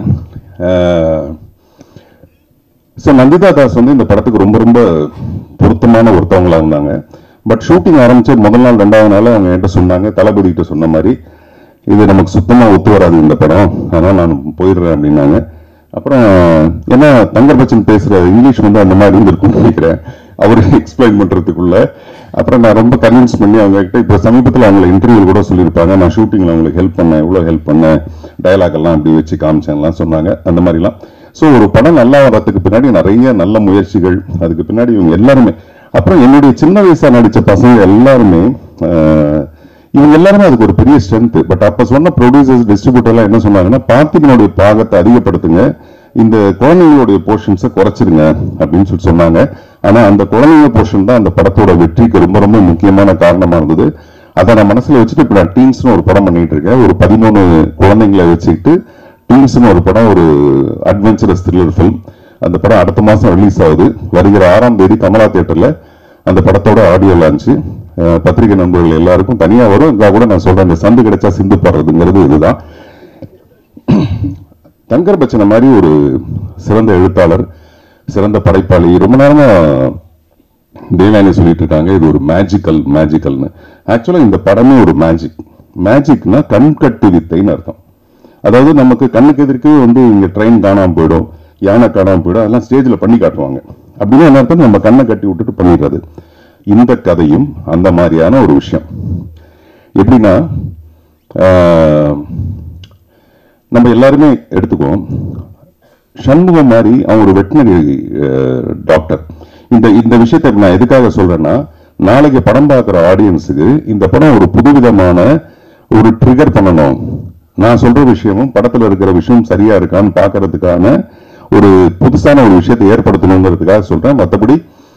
ஸோ நந்திதா தாஸ் வந்து இந்த படத்துக்கு ரொம்ப ரொம்ப பொருத்தமான ஒருத்தவங்களா இருந்தாங்க பட் ஷூட்டிங் ஆரம்பிச்ச முதல் நாள் ரெண்டாவது நாள் அவங்க என்கிட்ட சொன்னாங்க தளபதி கிட்ட சொன்ன மாதிரி இது நமக்கு சுத்தமா ஒத்து வராது இந்த படம் அதனால நான் போயிடுறேன் அப்படின்னாங்க அப்புறம் ஏன்னா தங்கர் பச்சன் பேசுற இங்கிலீஷ் வந்து அந்த மாதிரி இருந்திருக்கும்னு நினைக்கிறேன் அவரு எக்ஸ்பிளைன் பண்றதுக்குள்ள அப்புறம் நான் ரொம்ப கன்வின்ஸ் பண்ணி அவங்க கிட்ட இப்போ சமீபத்தில் அவங்களை இன்டர்வியூ கூட சொல்லியிருப்பாங்க நான் ஷூட்டிங்ல அவங்களுக்கு ஹெல்ப் பண்ணேன் எவ்வளவு ஹெல்ப் பண்ணேன் டயலாக் எல்லாம் அப்படி வச்சு காமிச்சேன்லாம் சொன்னாங்க அந்த மாதிரிலாம் ஸோ ஒரு படம் நல்லா வர்றதுக்கு பின்னாடி நிறைய நல்ல முயற்சிகள் அதுக்கு பின்னாடி இவங்க எல்லாருமே அப்புறம் என்னுடைய சின்ன வயசா நடிச்ச பசங்க எல்லாருமே ஆஹ், இவங்க எல்லாருமே அதுக்கு ஒரு பெரிய ஸ்ட்ரென்த் பட் அப்ப சொன்ன ப்ரொடியூசர்ஸ் டிஸ்ட்ரிபியூட்டர்லாம் என்ன சொன்னாங்கன்னா பார்த்திபனுடைய பாகத்தை அதிகப்படுத்துங்க இந்த குழந்தைங்களுடைய போர்ஷன்ஸை குறைச்சிருங்க அப்படின்னு சொல்லி சொன்னாங்க ஆனா அந்த குழந்தைங்க போர்ஷன் தான் அந்த படத்தோட வெற்றிக்கு ரொம்ப ரொம்ப முக்கியமான காரணமா இருந்தது அதை நான் மனசுல வச்சுட்டு இப்ப நான் டீன்ஸ்னு ஒரு படம் பண்ணிட்டு இருக்கேன் ஒரு பதிமூணு குழந்தைங்களை வச்சுக்கிட்டு ட்வின்ஸ்னு ஒரு படம் ஒரு அட்வென்ச்சரஸ் த்ரில்லர் ஃபிலிம் அந்த படம் அடுத்த மாசம் ரிலீஸ் ஆகுது வருகிற ஆறாம் தேதி கமலா தியேட்டர்ல அந்த படத்தோட ஆடியோ லான்ச்சு பத்திரிகை நண்பர்கள் எல்லாருக்கும் தனியா வரும் இதா கூட நான் சொல்றேன் அந்த சந்து கிடைச்சா சிந்து பாடுறதுங்கிறது இதுதான் தங்கர் பச்சனை மாதிரி ஒரு சிறந்த எழுத்தாளர் சிறந்த படைப்பாளி ரொம்ப நேரமா தேவானி சொல்லிட்டு இருக்காங்க இது ஒரு மேஜிக்கல் மேஜிக்கல்னு ஆக்சுவலா இந்த படமே ஒரு மேஜிக் மேஜிக்னா கண்கட்டு வித்தைன்னு அர்த்தம் அதாவது நமக்கு கண்ணுக்கு எதிர்க்கு வந்து இங்க ட்ரெயின் காணாம போயிடும் யானை காணாம போயிடும் அதெல்லாம் ஸ்டேஜ்ல பண்ணி காட்டுவாங்க அப்படின்னு என்ன அர்த்தம் நம்ம கண்ணை கட்டி விட்டுட்டு பண்ணிடுறது இந்த கதையும் அந்த மாதிரியான ஒரு விஷயம் எப்படின்னா ஆஹ், நம்ம எல்லாருமே எடுத்துக்குவோம் சண்முகம் மாதிரி அவன் ஒரு வெட்டினரி டாக்டர் இந்த இந்த விஷயத்தை நான் எதுக்காக சொல்றேன்னா நாளைக்கு படம் பார்க்குற ஆடியன்ஸுக்கு இந்த படம் ஒரு புதுவிதமான ஒரு ட்ரிகர் பண்ணணும் நான் சொல்ற விஷயமும் படத்துல இருக்கிற விஷயம் சரியா இருக்கான்னு பார்க்கறதுக்கான ஒரு புதுசான ஒரு விஷயத்தை ஏற்படுத்தணுங்கிறதுக்காக சொல்றேன் மற்றபடி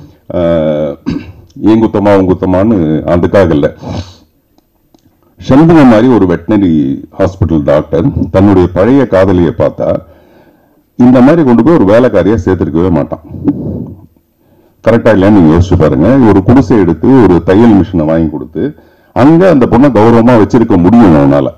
ஏங்குத்தமா உங்குத்தமான்னு அதுக்காக இல்லை சண்முகம் மாதிரி ஒரு வெட்டினரி ஹாஸ்பிட்டல் டாக்டர் தன்னுடைய பழைய காதலியை பார்த்தா இந்த மாதிரி கொண்டு போய் ஒரு வேலைக்காரியா சேர்த்திருக்கவே மாட்டான் கரெக்டா இல்லைன்னு நீங்க யோசிச்சு பாருங்க ஒரு குடிசை எடுத்து ஒரு தையல் மிஷினை வாங்கி கொடுத்து அங்க அந்த பொண்ணை கௌரவமா வச்சிருக்க முடியும் அவனால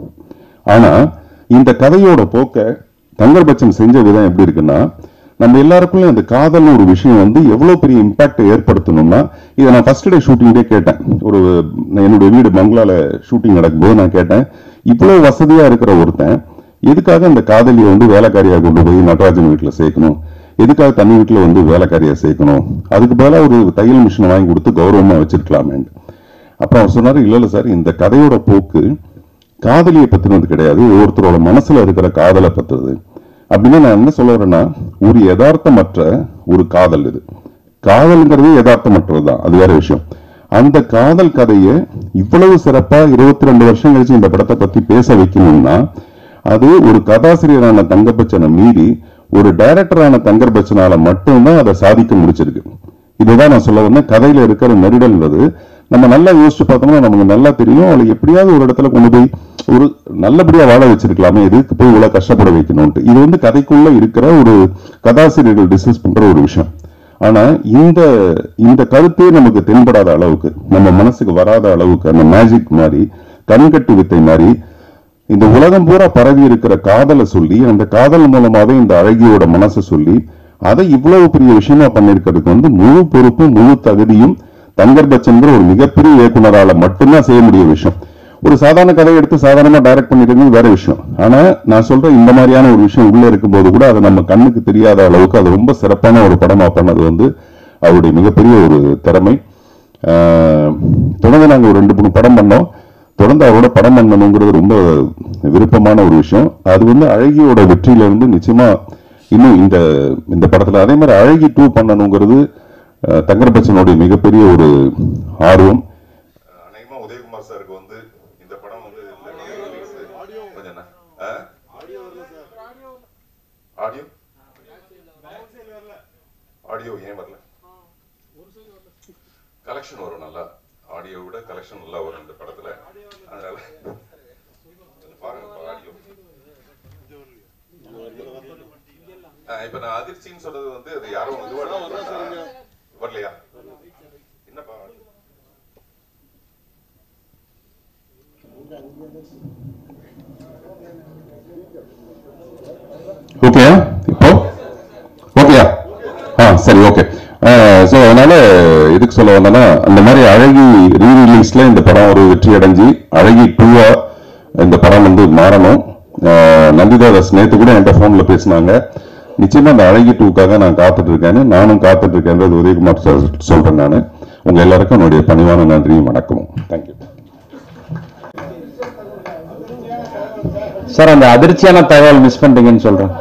ஆனா இந்த கதையோட போக்க தங்கர் பச்சன் செஞ்ச விதம் எப்படி இருக்குன்னா நம்ம எல்லாருக்குள்ளயும் அந்த காதல்னு ஒரு விஷயம் வந்து எவ்வளவு பெரிய இம்பாக்ட் ஏற்படுத்தணும்னா இதை நான் ஃபர்ஸ்ட் டே ஷூட்டிங்லேயே கேட்டேன் ஒரு நான் என்னுடைய வீடு பங்களால ஷூட்டிங் நடக்கும்போது நான் கேட்டேன் இவ்வளவு வசதியா இருக்கிற ஒருத்தன் எதுக்காக அந்த காதலியை வந்து வேலைக்காரியா கொண்டு போய் நடராஜன் வீட்டுல சேர்க்கணும் எதுக்காக தனி வீட்டுல வந்து வேலைக்காரியா சேர்க்கணும் அதுக்கு பதிலாக ஒரு தையல் மிஷினை வாங்கி கொடுத்து கௌரவமா வச்சிருக்கலாமே அப்புறம் அவர் சொன்னாரு இல்ல இல்ல சார் இந்த கதையோட போக்கு காதலியை பத்தினது கிடையாது ஒருத்தரோட மனசுல இருக்கிற காதலை பத்துறது அப்படின்னு நான் என்ன சொல்ல வரேன்னா ஒரு யதார்த்தமற்ற ஒரு காதல் இது காதல்ங்கிறது யதார்த்தமற்றது தான் அது வேற விஷயம் அந்த காதல் கதையை இவ்வளவு சிறப்பா இருபத்தி ரெண்டு வருஷம் கழிச்சு இந்த படத்தை பத்தி பேச வைக்கணும்னா அது ஒரு கதாசிரியரான தங்கபச்சனை மீறி ஒரு டைரக்டரான தங்கர் பச்சனால மட்டும்தான் அதை சாதிக்க முடிச்சிருக்கு இதுதான் நான் சொல்ல வந்தேன் கதையில இருக்கிற நெருடல்ன்றது நம்ம நல்லா யோசிச்சு பார்த்தோம்னா நமக்கு நல்லா தெரியும் அவளை எப்படியாவது ஒரு இடத்துல கொண்டு போய் ஒரு நல்லபடியா வாழ வச்சிருக்கலாமே எதுக்கு போய் இவ்வளவு கஷ்டப்பட வைக்கணும்ட்டு இது வந்து கதைக்குள்ள இருக்கிற ஒரு கதாசிரியர்கள் டிஸ்கஸ் பண்ற ஒரு விஷயம் ஆனா இந்த இந்த கருத்தே நமக்கு தென்படாத அளவுக்கு நம்ம மனசுக்கு வராத அளவுக்கு அந்த மேஜிக் மாதிரி கண்கட்டு வித்தை மாதிரி இந்த உலகம் பூரா பரவி இருக்கிற காதலை சொல்லி அந்த காதல் மூலமாவே இந்த அழகியோட மனசை சொல்லி அதை இவ்வளவு பெரிய விஷயமா பண்ணிருக்கிறதுக்கு வந்து முழு பொறுப்பும் முழு தகுதியும் தங்கர் பச்சன்கிற ஒரு மிகப்பெரிய இயக்குனரால மட்டும்தான் செய்ய முடிய விஷயம் ஒரு சாதாரண கதையை எடுத்து சாதாரணமா டைரக்ட் பண்ணிருக்கிறது வேற விஷயம் ஆனா நான் சொல்றேன் இந்த மாதிரியான ஒரு விஷயம் உள்ள இருக்கும்போது கூட அது நம்ம கண்ணுக்கு தெரியாத அளவுக்கு அது ரொம்ப சிறப்பான ஒரு படமா பண்ணது வந்து அவருடைய மிகப்பெரிய ஒரு திறமை ஆஹ், தொடர்ந்து நாங்க ஒரு ரெண்டு மூணு படம் பண்ணோம் தொடர்ந்து அவரோட படம் பண்ணணுங்கிறது ரொம்ப விருப்பமான ஒரு விஷயம் அது வந்து அழகியோட வெற்றியில இருந்து நிச்சயமா இன்னும் இந்த இந்த படத்துல அதே மாதிரி அழகி டூ பண்ணணுங்கிறது அஹ், தங்கர் பச்சனுடைய மிகப்பெரிய ஒரு ஆர்வம் அநேகமா உதயகுமார் சாருக்கு வந்து இந்த படம் வந்து கொஞ்சம் என்ன? ஆ? ஆடியோ ஆடியோ ஏன் வரல கலெக்ஷன் வரும் நல்லா ஆடியோ விட கலெக்ஷன் நல்லா வரும் இந்த படத்துல அதனால பாருங்க ஆடியோ இப்ப நான் அதிர்ச்சின்னு சொல்றது வந்து அது யாரும் இதுவா எடுத்துக்கிட்டாங்க. வரலையா என்னப்பா ஓகேயா இப்போ ஓகேயா ஆ சரி ஓகே ஸோ அதனால எதுக்கு சொல்ல வந்தேன்னா அந்த மாதிரி அழகி ரீ ரிலீஸ்ல இந்த படம் ஒரு வெற்றி அடைஞ்சு அழகி டூவா இந்த படம் வந்து மாறணும் ஆஹ் நந்திதாதாஸ் நேத்து கூட என்கிட்ட ஃபோன்ல பேசினாங்க நிச்சயமா அந்த அழகி டூக்காக நான் காத்துட்டு இருக்கேன்னு நானும் காத்துட்டு இருக்கேன்றது உதயகுமார் சார் சொல்றேன் நான் உங்க எல்லாருக்கும் என்னுடைய பணிவான நன்றியும் வணக்கமும் தேங்க்யூ சார் அந்த அதிர்ச்சியான தகவல் மிஸ் பண்ணிட்டீங்கன்னு சொல்றேன்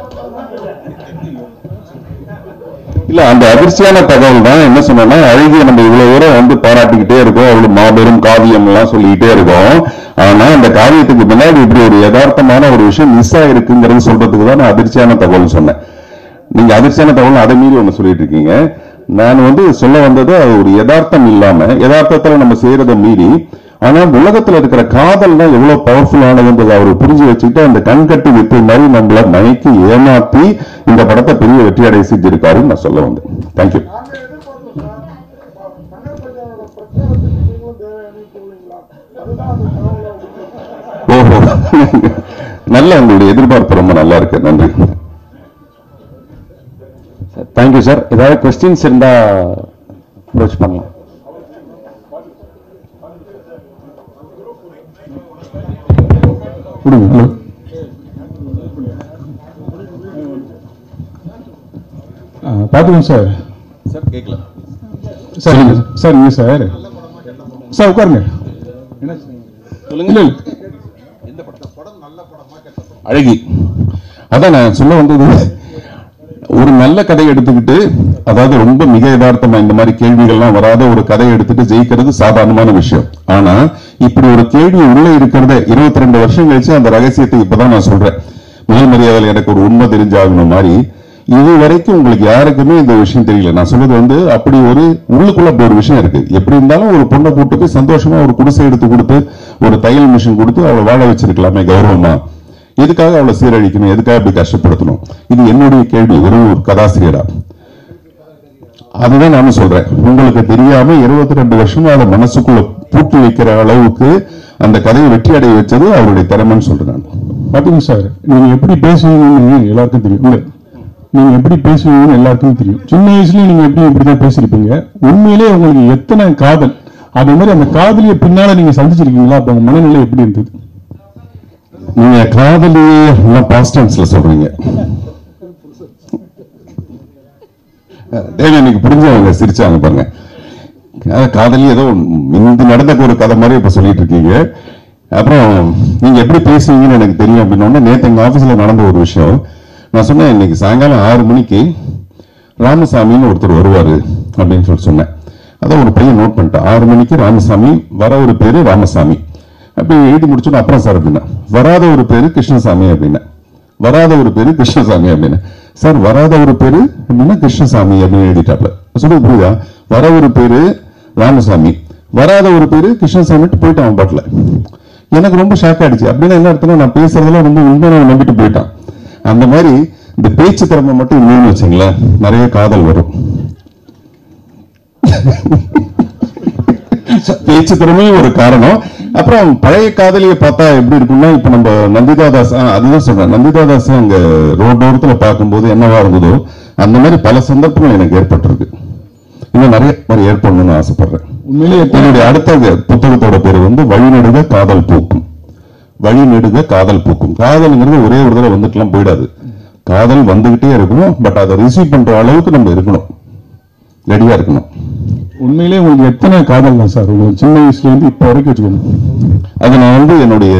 இல்ல அந்த அதிர்ச்சியான தகவல் தான் என்ன சொன்னா அழகிய நம்ம இவ்வளவு தூரம் வந்து பாராட்டிக்கிட்டே இருக்கோம் அவ்வளவு மாபெரும் காவியம் எல்லாம் சொல்லிக்கிட்டே இருக்கோம் ஆனா அந்த காவியத்துக்கு பின்னாடி இப்படி ஒரு யதார்த்தமான ஒரு விஷயம் மிஸ் ஆயிருக்குங்கிறது சொல்றதுக்கு தான் நான் அதிர்ச்சியான தகவல் சொன்னேன் நீங்க அதிர்ச்சியான தகவல் அதை மீறி ஒண்ணு சொல்லிட்டு இருக்கீங்க நான் வந்து சொல்ல வந்தது அது ஒரு யதார்த்தம் இல்லாம யதார்த்தத்துல நம்ம செய்யறதை மீறி ஆனா உலகத்துல இருக்கிற காதல் தான் எவ்வளவு பவர்ஃபுல்லானதுன்றது அவர் புரிஞ்சு வச்சுக்கிட்டு அந்த கண்கட்டு வித்து மாதிரி நம்மள மயக்கி ஏமாத்தி இந்த படத்தை பெரிய வெற்றி அடைய செஞ்சிருக்காருன்னு நான் சொல்ல வந்தேன் தேங்க்யூ ஓஹோ நல்ல உங்களுடைய எதிர்பார்ப்பு ரொம்ப நல்லா இருக்கு நன்றி தேங்க்யூ சார் ஏதாவது கொஸ்டின்ஸ் இருந்தா அப்ரோச் பண்ணலாம் கொடுங்க ஹலோ பார்த்துக்கோங்க சார் சார் கேட்கல சார் இங்க- சார் இங்க சார் சார் உட்காருங்க சொல்லுங்க அழகி அதான் நான் சொல்ல வந்தது ஒரு நல்ல கதை எடுத்துக்கிட்டு அதாவது ரொம்ப மிக யதார்த்தமா இந்த மாதிரி கேள்விகள்லாம் வராத ஒரு கதை எடுத்துட்டு ஜெயிக்கிறது சாதாரணமான விஷயம் ஆனா இப்படி ஒரு கேள்வி உள்ள இருக்கிறத இருபத்தி ரெண்டு வருஷம் கழிச்சு அந்த ரகசியத்தை இப்பதான் நான் சொல்றேன் முதல் மரியாதையில் எனக்கு ஒரு உண்மை தெரிஞ்சாகணும் மாதிரி இது வரைக்கும் உங்களுக்கு யாருக்குமே இந்த விஷயம் தெரியல நான் சொல்றது வந்து அப்படி ஒரு உள்ளுக்குள்ள அப்படி ஒரு விஷயம் இருக்கு எப்படி இருந்தாலும் ஒரு பொண்ணை கூட்டு போய் சந்தோஷமா ஒரு குடிசை எடுத்து கொடுத்து ஒரு தையல் மிஷின் கொடுத்து அவளை வாழ வச்சிருக்கலாமே கௌரவமா எதுக்காக அவளை சீரழிக்கணும் எதுக்காக இப்படி கஷ்டப்படுத்தணும் இது என்னுடைய கேள்வி ஒரு ஒரு கதாசிரியரா அதுதான் நானும் சொல்றேன் உங்களுக்கு தெரியாம இருபத்தி ரெண்டு வருஷமா அதை மனசுக்குள்ள பூட்டி வைக்கிற அளவுக்கு அந்த கதையை வெற்றி அடைய வச்சது அவருடைய திறமைன்னு சொல்றேன் நான் பாத்தீங்க சார் நீங்க எப்படி பேசுவீங்கன்னு எல்லாருக்கும் தெரியும் இல்ல நீங்க எப்படி பேசுவீங்கன்னு எல்லாருக்கும் தெரியும் சின்ன வயசுலயும் நீங்க எப்படி இப்படிதான் பேசிருப்பீங்க உண்மையிலேயே உங்களுக்கு எத்தனை காதல் அதே மாதிரி அந்த காதலிய பின்னால நீங்க சந்திச்சிருக்கீங்களா அப்ப உங்க மனநிலை எப்படி இருந்தது நீங்க காதலியே எல்லாம் பாஸ்ட் டென்ஸ்ல சொல்றீங்க தேவி எனக்கு புரிஞ்சவங்க சிரிச்சாங்க பாருங்க அஹ் காதலி ஏதோ இந்த நடந்த ஒரு கதை மாதிரி இப்ப சொல்லிட்டு இருக்கீங்க அப்புறம் நீங்க எப்படி பேசுவீங்கன்னு எனக்கு தெரியும் அப்படின்னா நேத்து எங்க ஆபீஸ்ல நடந்த ஒரு விஷயம் நான் சொன்னேன் இன்னைக்கு சாயங்காலம் ஆறு மணிக்கு ராமசாமின்னு ஒருத்தர் வருவாரு அப்படின்னு சொல்லி சொன்னேன் அதான் ஒரு பையன் நோட் பண்ணிட்டேன் ஆறு மணிக்கு ராமசாமி வர ஒரு பேரு ராமசாமி அப்படி எழுதி முடிச்சோன்னு அப்புறம் சார் அப்படின்னா வராத ஒரு பேரு கிருஷ்ணசாமி அப்படின்னா வராத ஒரு பேரு கிருஷ்ணசாமி அப்படின்னு சார் வராத ஒரு பேரு அப்படின்னா கிருஷ்ணசாமி அப்படின்னு எழுதிட்டாப்ல சொல்றது புரியுதா வர ஒரு பேரு ராமசாமி வராத ஒரு பேரு கிருஷ்ணசாமிட்டு போயிட்டான் அவன் பாட்டுல எனக்கு ரொம்ப ஷாக் ஆயிடுச்சு அப்படின்னா என்ன அர்த்தம் நான் பேசுறதெல்லாம் ரொம்ப உண்மையான நம்பிட்டு போயிட்டான் அந்த மாதிரி இந்த பேச்சு திறமை மட்டும் இல்லைன்னு வச்சுங்களேன் நிறைய காதல் வரும் பேச்சு திறமையும் ஒரு காரணம் அப்புறம் பழைய காதலியை பார்த்தா எப்படி இருக்கும்னா இப்ப நம்ம நந்திதா தாஸ் ஆ, அதுதான் சொல்றேன் நந்திதா தாஸ் அங்க ரோட்டோரத்துல பார்க்கும்போது என்னவா இருந்ததோ அந்த மாதிரி பல சந்தர்ப்பங்கள் எனக்கு ஏற்பட்டிருக்கு இன்னும் நிறைய மாதிரி ஏற்படணும்னு ஆசைப்படுறேன் உண்மையிலேயே என்னுடைய அடுத்த புத்தகத்தோட பேர் வந்து வழிநெடுக காதல் பூக்கும் வழிநெடுக காதல் பூக்கும் காதல்ங்கிறது ஒரே ஒரு தடவை வந்துட்டுலாம் போயிடாது காதல் வந்துகிட்டே இருக்கணும் பட் அதை ரிசீவ் பண்ற அளவுக்கு நம்ம இருக்கணும் ரெடியா இருக்கணும் உண்மையிலேயே உங்களுக்கு எத்தனை காதல் தான் சார் உங்களுக்கு சின்ன வயசுல இருந்து இப்ப வரைக்கும் வச்சுக்கோங்க அது நான் வந்து என்னுடைய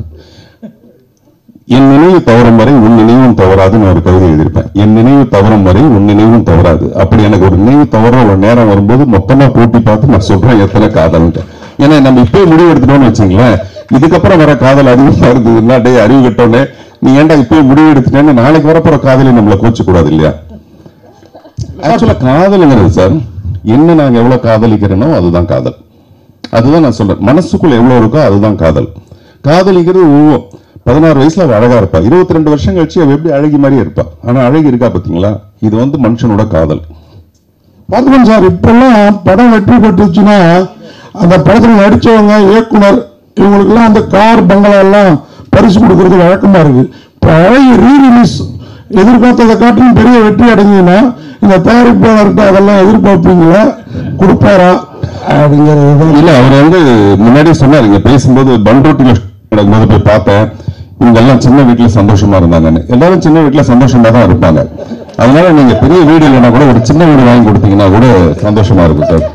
என் நினைவு தவறும் வரை உன் நினைவும் தவறாதுன்னு ஒரு கவிதை எழுதியிருப்பேன் என் நினைவு தவறும் வரை உன் நினைவும் தவறாது அப்படி எனக்கு ஒரு நினைவு தவற ஒரு நேரம் வரும்போது மொத்தமா கூட்டி பார்த்து நான் சொல்றேன் எத்தனை காதல்ன்ட்டு ஏன்னா நம்ம இப்பயே முடிவு எடுத்துட்டோம்னு வச்சுங்களேன் இதுக்கப்புறம் வர காதல் அதிகமா இருந்ததுன்னா டே அறிவு கட்டோன்னே நீ ஏன்டா இப்பயே முடிவு எடுத்துட்டேன்னு நாளைக்கு வரப்போற காதலை நம்மளை கோச்சு கூடாது இல்லையா ஆக்சுவலா காதலுங்கிறது சார் என்ன நாங்க எவ்வளவு காதலிக்கிறேனோ அதுதான் காதல் அதுதான் நான் சொல்றேன் மனசுக்குள்ள எவ்வளவு இருக்கோ அதுதான் காதல் காதலிக்கிறது உருவம் பதினாறு வயசுல அவ அழகா இருப்பா இருபத்தி ரெண்டு வருஷம் கழிச்சு அவ எப்படி அழகி மாதிரியே இருப்பா ஆனா அழகி இருக்கா பாத்தீங்களா இது வந்து மனுஷனோட காதல் பார்த்துக்கோங்க சார் இப்பெல்லாம் படம் வெற்றி பெற்றுச்சுன்னா அந்த படத்தில் நடிச்சவங்க இயக்குனர் இவங்களுக்கெல்லாம் அந்த கார் பங்களா எல்லாம் பரிசு கொடுக்கறது வழக்கமா இருக்கு இப்போ அழகி ரீ ரிலீஸ் எதிர்பார்த்ததை காட்டிலும் பெரிய வெற்றி அடைஞ்சதுன்னா இந்த தயாரிப்பாளர்கிட்ட அதெல்லாம் எதிர்பார்ப்பீங்களா கொடுப்பாரா அப்படிங்கிறது தான் இல்ல அவர் வந்து முன்னாடியே சொன்னாரு இங்க பேசும்போது பண்ருட்டில நடக்கும்போது போய் பார்த்தேன் இவங்க எல்லாம் சின்ன வீட்டுல சந்தோஷமா இருந்தாங்கன்னு எல்லாரும் சின்ன வீட்டுல சந்தோஷமா தான் இருப்பாங்க அதனால நீங்க பெரிய வீடு இல்லைன்னா கூட ஒரு சின்ன வீடு வாங்கி கொடுத்தீங்கன்னா கூட சந்தோஷமா இருக்கும் சார்